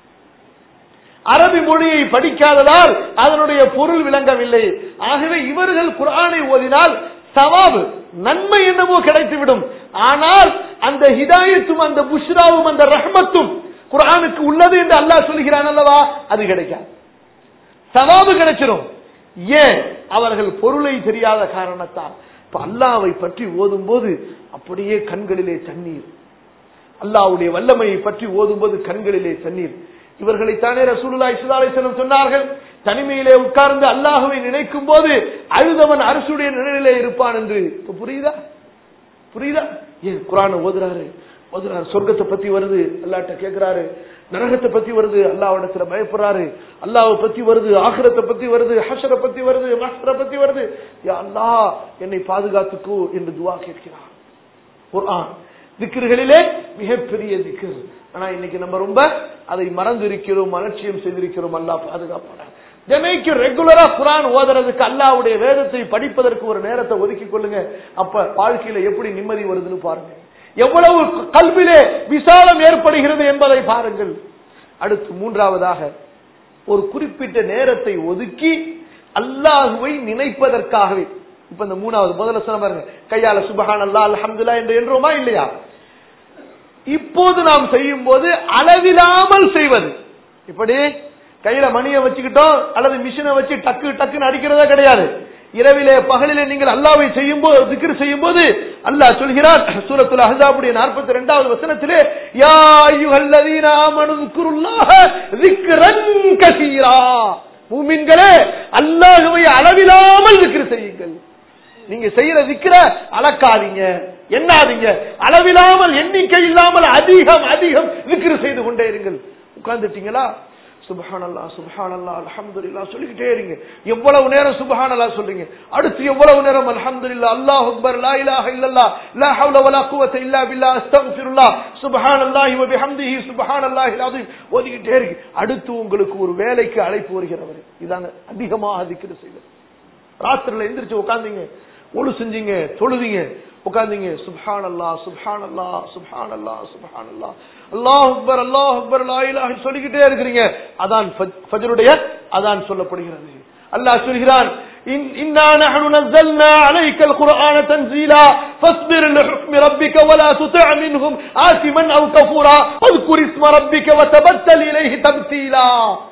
அரபி மொழியை படிக்காததால் அதனுடைய பொருள் விளங்கவில்லை ஆகவே இவர்கள் குர்ஆனை ஓதினால் சவாபு நன்மை என்னவோ கிடைத்துவிடும் ஆனால் அந்த ஹிதாயத்தும் அந்த புஷ்ராவும் அந்த ரஹ்மத்தும் குர்ஆனுக்கு உள்ளது என்று அல்லாஹ் சொல்கிறான் அல்லவா அது கிடைக்காது சவாபு கிடைச்சிடும் ஏன் அவர்கள் பொருளை தெரியாத காரணத்தால் இப்ப அல்லாவை பற்றி ஓதும் போது அப்படியே கண்களிலே தண்ணீர் அல்லாவுடைய வல்லமையை பற்றி ஓதும்போது கண்களிலே தண்ணீர் இவர்களைத்தானே ரசூலுல்லாஹி ஸல்லல்லாஹு அலைஹி வஸல்லம் சொன்னார்கள் தனிமையிலே உட்கார்ந்து அல்லாஹ்வை நினைக்கும் போது அழுதவன் அரசுடைய நிழலிலே இருப்பான் என்று இப்ப புரியுதா புரியுதா ஏன் குரான் ஓதுறாரு ஓதுறாரு சொர்க்கத்தை பத்தி வருது அல்லாட்ட கேக்குறாரு நரகத்தை பத்தி வருது அல்லாவிடத்துல பயப்படுறாரு அல்லாவை பத்தி வருது ஆகிரத்தை பத்தி வருது ஹஷரை பத்தி வருது மஹரை பத்தி வருது யா அல்லாஹ் என்னை பாதுகாத்துக்கோ என்று துவா கேட்கிறார் குர்ஆன் திக்ருகளிலே மிகப்பெரிய திக்ர் ஆனா இன்னைக்கு நம்ம ரொம்ப அதை மறந்து இருக்கிறோம் அலட்சியம் செய்திருக்கிறோம் அல்லாஹ் பாதுகாப்பான தினைக்கு ரெகுலரா குரான் ஓதுறதுக்கு அல்லாவுடைய வேதத்தை படிப்பதற்கு ஒரு நேரத்தை ஒதுக்கி கொள்ளுங்க அப்ப வாழ்க்கையில எப்படி நிம்மதி வருதுன்னு பாருங்க எவ்வளவு கல்விலே விசாலம் ஏற்படுகிறது என்பதை பாருங்கள் அடுத்து மூன்றாவதாக ஒரு குறிப்பிட்ட நேரத்தை ஒதுக்கி அல்லாஹுவை நினைப்பதற்காகவே இப்ப இந்த மூணாவது முதல்ல சொன்ன பாருங்க கையால சுபஹான் அல்லா அல்ஹம்துல்லா என்று என்றோமா இல்லையா இப்போது நாம் செய்யும் போது அளவிலாமல் செய்வது இப்படி கையில மணியை வச்சுக்கிட்டோம் அல்லது மிஷினை வச்சு டக்கு டக்குன்னு அடிக்கிறதா கிடையாது இரவிலே பகலிலே நீங்கள் அல்லாவை செய்யும் போது திக்ர் செய்யும் போது அல்லாஹ் சொல்கிறார் சூரத்துல் அஹ்ஸாபுடைய 42வது இரண்டாவது வசனத்திலே யா அய்யுஹல்லதீன ஆமனு ذ்குருல்லாஹ ذிக்ரன் கஸீரா மூமின்களே அல்லாஹ்வை அளவிலாமல் திக்ர் செய்யுங்கள் நீங்க செய்யற திக்கிற அளக்காதீங்க எண்ணாதீங்க அளவில்லாமல் எண்ணிக்கை இல்லாமல் அதிகம் அதிகம் விக்கிர செய்து கொண்டே இருங்கள் உட்கார்ந்துட்டீங்களா சுபஹானல்லா சுபஹானல்லா அல்ஹம்துலில்லாஹ் சொல்லிக்கிட்டே இருங்க எவ்வளவு நேரம் சுபஹானல்லா சொல்றீங்க அடுத்து எவ்வளவு நேரம் அல்ஹம்துலில்லாஹ் அல்லாஹ் அக்பர் லா இலாஹ இல்லல்லாஹ் லா ஹவ்ல வலா குவத்த இல்லா பில்லாஹ் அஸ்தக்ஃபிருல்லாஹ் சுபஹானல்லாஹி வ பிஹம்திஹி சுபஹானல்லாஹில் அஸீம் ஓதிக்கிட்டே இருக்கு அடுத்து உங்களுக்கு ஒரு வேலைக்கு அழைப்பு வருகிறவர் இதாங்க அதிகமாக திக்ர் செய்வது ராத்திரில எந்திரிச்சு உட்காந்தீங்க ஒழு செஞ்சீங்க தொழுதீங்க உட்காந்தீங்க சுப்ஹான் அல்லா சுப்ஹான் அல்லா சுப்ஹான் அல்லா சுப்ஹான் அல்லா அல்லாஹ் அக்பர் அல்லாஹ் அக்பர் லா இலாஹ சொல்லிக்கிட்டே இருக்கிறீங்க அதான் ஃபஜ்- ஃபஜ்ருடைய அதான் சொல்லப்படுகிறது அல்லாஹ் சொல்கிறான் إن إنا نحن نزلنا عليك القرآن تنزيلا فاصبر لحكم ربك ولا تطع منهم آثما أو كفورا واذكر اسم ربك وتبتل إليه تبتيلا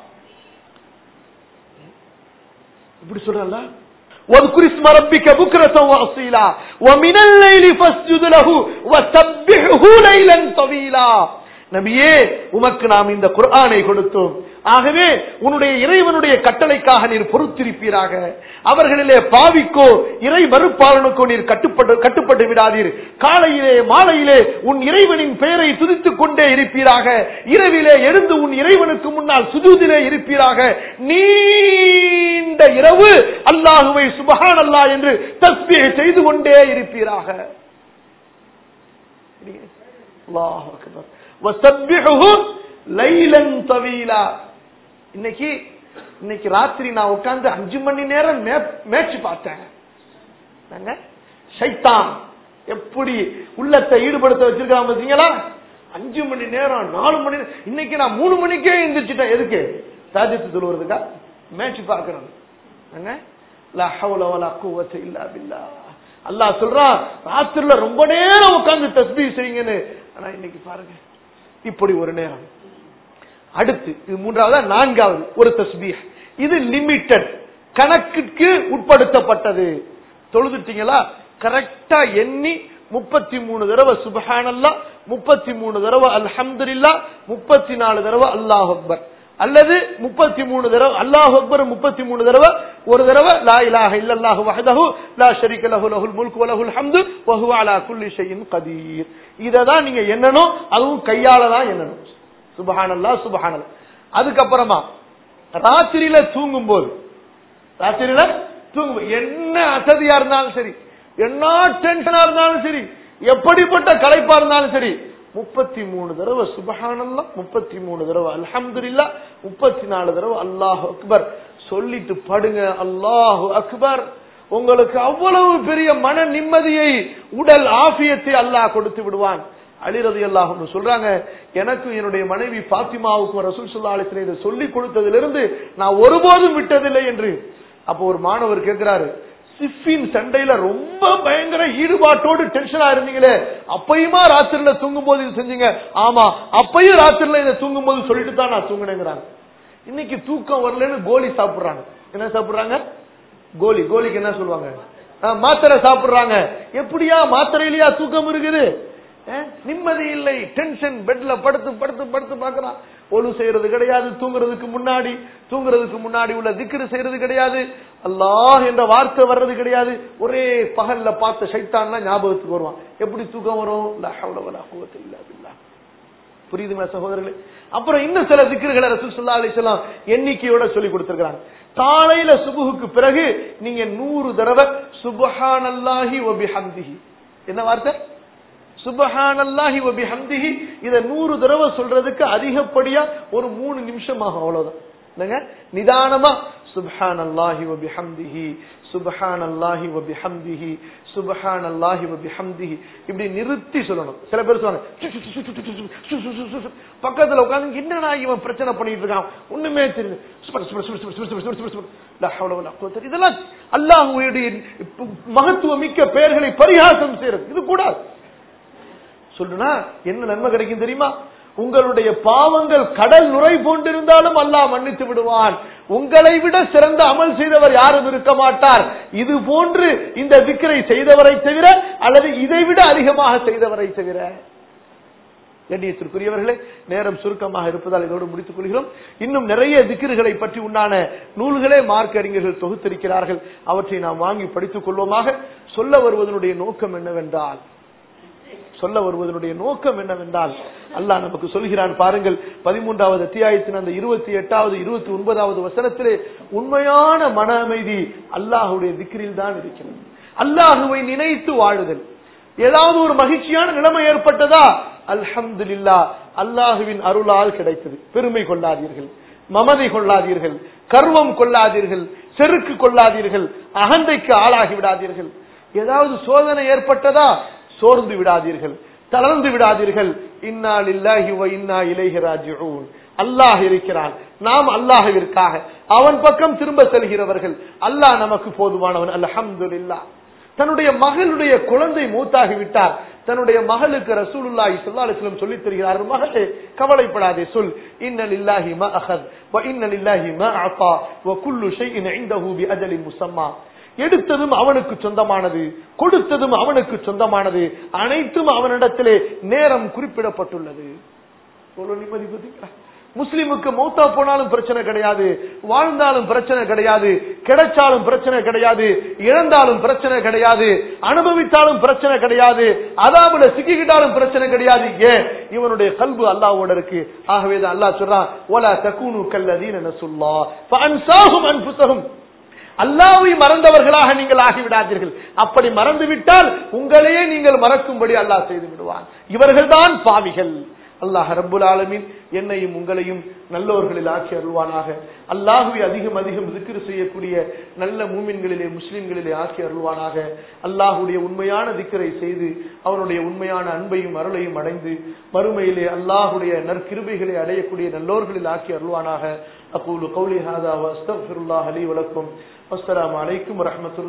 இப்படி சொல்றல்ல واذكر اسم ربك بكرة وأصيلا ومن الليل فاسجد له وسبحه ليلا طويلا நபியே உமக்கு நாம் இந்த குர்ஆனை கொடுத்தோம் ஆகவே உன்னுடைய இறைவனுடைய கட்டளைக்காக நீர் பொறுத்திருப்பீராக அவர்களிலே பாவிக்கோ இறை மறுப்பாளனுக்கோ நீர் கட்டுப்பட்டு கட்டுப்பட்டு விடாதீர் காலையிலே மாலையிலே உன் இறைவனின் பெயரை துதித்துக் கொண்டே இருப்பீராக இரவிலே எழுந்து உன் இறைவனுக்கு முன்னால் சுஜூதிலே இருப்பீராக நீண்ட இரவு அல்லாஹுவை சுபஹான் அல்லாஹ் என்று தஸ்பீஹ் செய்து கொண்டே இருப்பீராக அல்லாஹ் அக்பர் வசப்பிஹு லைலன் தவீலா இன்னைக்கு இன்னைக்கு ராத்திரி நான் உட்கார்ந்து அஞ்சு மணி நேரம் மேட்ச் பார்த்தேன் நாங்க சைத்தான் எப்படி உள்ளத்தை ஈடுபடுத்த வச்சிருக்கான் பாத்தீங்களா அஞ்சு மணி நேரம் நாலு மணி நேரம். இன்னைக்கு நான் மூணு மணிக்கே எந்திரிச்சிட்டேன் எதுக்கு தாஜத்து சொல்லுவதுக்கா மேட்ச் பார்க்கணும் நாங்க லா ஹவ்ல வலா குவத்த இல்லா பில்லா அல்லாஹ் சொல்றான் ராத்திரில ரொம்ப நேரம் உட்கார்ந்து தஸ்பீஹ் செய்யுங்கன்னு ஆனா இன்னைக்கு பாருங்க இப்படி ஒரு நேரம் அடுத்து இது மூன்றாவது நான்காவது ஒரு தஸ்பீஹ் இது லிமிட்டட் கணக்குக்கு உட்படுத்தப்பட்டது தொழுதுட்டீங்களா கரெக்டா எண்ணி முப்பத்தி மூணு தடவை சுபஹானல்லா முப்பத்தி மூணு தடவை அல்ஹம்துலில்லா முப்பத்தி நாலு தடவை அல்லாஹ் அக்பர் அல்லது முப்பத்தி மூணு தடவை அல்லாஹ் அக்பர் முப்பத்தி மூணு தடவை ஒரு தடவை லா இலாஹ இல்லல்லாஹு வஹதஹு லா ஷரீக லஹு லஹுல் முல்கு வ லஹுல் ஹம்து வ ஹுவ அலா குல்லி ஷைஇன் கதீர் இத தான் நீங்க எண்ணணும் அதுவும் கையால தான் எண்ணணும் சுபஹானல்லாஹ் சுபஹானல்லாஹ் அதுக்கப்புறமா ராத்திரியில தூங்கும் போது ராத்திரியில தூங்கும் என்ன அசதியா இருந்தாலும் சரி என்ன டென்ஷனா இருந்தாலும் சரி எப்படிப்பட்ட களைப்பா இருந்தாலும் சரி முப்பத்தி மூணு தடவை சுபஹானல்லா முப்பத்தி மூணு தடவை அல்ஹம்துலில்லா முப்பத்தி நாலு தடவை அல்லாஹ் அக்பர் சொல்லிட்டு படுங்க அல்லாஹு அக்பர் உங்களுக்கு அவ்வளவு பெரிய மன நிம்மதியை உடல் ஆபியத்தை அல்லாஹ் கொடுத்து விடுவான் அலிரதி அல்லாஹ் சொல்றாங்க எனக்கும் என்னுடைய மனைவி பாத்திமாவுக்கும் ரசூல் சுல்லா அலிஸ்ல இதை சொல்லி கொடுத்ததிலிருந்து நான் ஒருபோதும் விட்டதில்லை என்று அப்போ ஒரு மாணவர் கேட்கிறாரு சிஃபின் சண்டையில ரொம்ப பயங்கர ஈடுபாட்டோடு டென்ஷனா இருந்தீங்களே அப்பயுமா ராத்திரில தூங்கும் போது இது செஞ்சீங்க ஆமா அப்பயும் ராத்திரில இதை தூங்கும் போது சொல்லிட்டு தான் நான் தூங்கினேங்கிறாங்க இன்னைக்கு தூக்கம் வரலன்னு கோலி சாப்பிடுறாங்க என்ன சாப்பிடுறாங்க கோலி கோலிக்கு என்ன சொல்லுவாங்க ஆ, மாத்திரை சாப்பிடுறாங்க எப்படியா மாத்திரையிலயா தூக்கம் இருக்குது அஹ், நிம்மதி இல்லை டென்ஷன் பெட்ல படுத்து படுத்து படுத்து பார்க்கறான் ஒழு செய்யறது கிடையாது தூங்குறதுக்கு முன்னாடி தூங்குறதுக்கு முன்னாடி உள்ள திக்ரு செய்யறது கிடையாது அல்லாஹ் என்ற வார்த்தை வர்றது கிடையாது ஒரே பகல்ல பார்த்த சைத்தான்லாம் ஞாபகத்துக்கு வருவான் எப்படி தூக்கம் வரும் லா ஹவ்ல வலா குவத்த இல்லா பில்லாஹ். புரியுதுங்களா சகோதரர்களே அப்புறம் இன்னும் சில திக்ருகளை ரசூல் ஸல்லல்லாஹு அலைஹி வஸல்லம் எண்ணிக்கையோட சொல்லி கொடுத்திருக்காங்க காலையில சுபுகுக்கு பிறகு நீங்க நூறு தடவை சுபஹானல்லாஹி வ பிஹம்திஹி என்ன வார்த்தை சுபஹானல்லாஹி வ பிஹம்திஹி இத நூறு தடவை சொல்றதுக்கு அதிகப்படியா ஒரு மூணு நிமிஷம் ஆகும் அவ்வளவுதான் என்னங்க நிதானமா சுப்ஹானல்லாஹி வ பிஹம்திஹி சுப்ஹானல்லாஹி வ பிஹம்திஹி சுப்ஹானல்லாஹி வ பிஹம்திஹி இப்படி நிறுத்தி சொல்லணும் சில பேர் சொல்லுவாங்க சு, சு, சு, சு, சு, சு, சு, சு, சு, சு, சு. பக்கத்துல உட்கார்ந்து என்னடா இவன் பிரச்சனை பண்ணிட்டு இருக்கான் ஒண்ணுமே தெரியுது சுபர், சுபர், சுபர், சுபர், சுபர், சுபர், சுபர், சுபர். லா ஹவ்ல வலா குவத்த. இதெல்லாம் அல்லாஹ்வுடைய மகத்துவமிக்க பெயர்களை பரிகாசம் செய்யறது இது கூடாது சொல்லுனா என்ன நன்மை கிடைக்கும் தெரியுமா உங்களுடைய பாவங்கள் கடல் நுரை போன்றிருந்தாலும் அல்லாஹ் மன்னித்து விடுவான் உங்களை விட சிறந்த அமல் செய்தவர் யாரும் இருக்க மாட்டார் இது போன்று இந்த விக்கிரை செய்தவரை தவிர அல்லது இதை விட அதிகமாக செய்தவரை தவிர கண்ணியத்திற்குரியவர்களே நேரம் சுருக்கமாக இருப்பதால் இதோடு முடித்துக் கொள்கிறோம் இன்னும் நிறைய திக்கிர்களை பற்றி உண்டான நூல்களே மார்க் அறிஞர்கள் தொகுத்திருக்கிறார்கள் அவற்றை நாம் வாங்கி படித்துக் கொள்வோமாக சொல்ல வருவதனுடைய நோக்கம் என்னவென்றால் சொல்ல வருவதனுடைய நோக்கம் என்னவென்றால் அல்லாஹ் நமக்கு சொல்கிறான் பாருங்கள் பதிமூன்றாவது அத்தியாயத்தின் அந்த இருபத்தி எட்டாவது இருபத்தி ஒன்பதாவது வசனத்திலே உண்மையான மன அமைதி அல்லாஹுடைய திக்கிரில் தான் இருக்கிறது அல்லாஹுவை நினைத்து வாழுதல் ஏதாவது ஒரு மகிழ்ச்சியான நிலைமை ஏற்பட்டதா அல்ஹம்துலில்லா அல்லாஹுவின் அருளால் கிடைத்தது பெருமை கொள்ளாதீர்கள் மமதை கொள்ளாதீர்கள் கர்வம் கொள்ளாதீர்கள் செருக்கு கொள்ளாதீர்கள் அகந்தைக்கு ஆளாகி விடாதீர்கள் ஏதாவது சோதனை ஏற்பட்டதா சோர்ந்து விடாதீர்கள் தளர்ந்து விடாதீர்கள் இன்னா லில்லாஹி வ இன்னா இலைஹி ராஜிஊன் அல்லாஹ் இருக்கிறான் நாம் அல்லாஹ்விற்காக அவன் பக்கம் திரும்ப செல்கிறவர்கள் அல்லாஹ் நமக்கு போதுமானவன் அல்ஹம்துலில்லாஹ் தன்னுடைய மகளுடைய குழந்தை மூத்தாகி விட்டார் தன்னுடைய மகளுக்கு ரசூலுல்லாஹி ஸல்லல்லாஹு அலைஹி வஸல்லம் சொல்லித் தருகிறார் மகளே கவலைப்படாதே சொல் இன்ன லில்லாஹி மா அஹத் வ இன்ன லில்லாஹி மா அத்தா வ குல்லு ஷைஇன் இன்தஹு பி அஜலின் முஸம்மா எடுத்ததும் அவனுக்கு சொந்தமானது கொடுத்ததும் அவனுக்கு சொந்தமானது அனைத்தும் அவனிடத்திலே நேரம் குறிப்பிடப்பட்டுள்ளது எவ்வளவு நிம்மதி பார்த்தீங்களா முஸ்லிமுக்கு மௌத்தா போனாலும் பிரச்சனை கிடையாது வாழ்ந்தாலும் பிரச்சனை கிடையாது கிடைச்சாலும் பிரச்சனை கிடையாது இழந்தாலும் பிரச்சனை கிடையாது அனுபவித்தாலும் பிரச்சனை கிடையாது அதாபுல சிக்கிக்கிட்டாலும் பிரச்சனை கிடையாது ஏன் இவனுடைய கல்பு அல்லாஹ்வோட இருக்கு ஆகவேதான் அல்லாஹ் சொல்றான் ஒலா தக்கூனு கல்லதீன நசுல்லா ஃபஅன்சாஹும் அன்ஃபுஸஹும் அல்லாவை மறந்தவர்களாக நீங்கள் ஆகிவிடாதீர்கள் அப்படி மறந்துவிட்டால் உங்களையே நீங்கள் மறக்கும்படி அல்லாஹ் செய்து விடுவான் இவர்கள்தான் பாவிகள் அல்லாஹ் ரப்புல் ஆலமீன் என்னையும் உங்களையும் நல்லோர்களில் ஆக்கி அருள்வானாக அல்லாஹுவை அதிகம் அதிகம் திக்ர் செய்யக்கூடிய நல்ல மூமின்களிலே முஸ்லிம்களிலே ஆக்கி அருள்வானாக அல்லாஹுடைய உண்மையான திக்கரை செய்து அவனுடைய உண்மையான அன்பையும் அருளையும் அடைந்து மறுமையிலே அல்லாஹுடைய நற்கிருபைகளை அடையக்கூடிய நல்லோர்களில் ஆக்கி அருள்வானாக அகூலு கௌலி ஹாதா வஸ்தக்ஃபிருல்லாஹ் லீ வலக்கும் அஸ்ஸலாமு அலைக்கும் வரஹ்மத்துல்லாஹி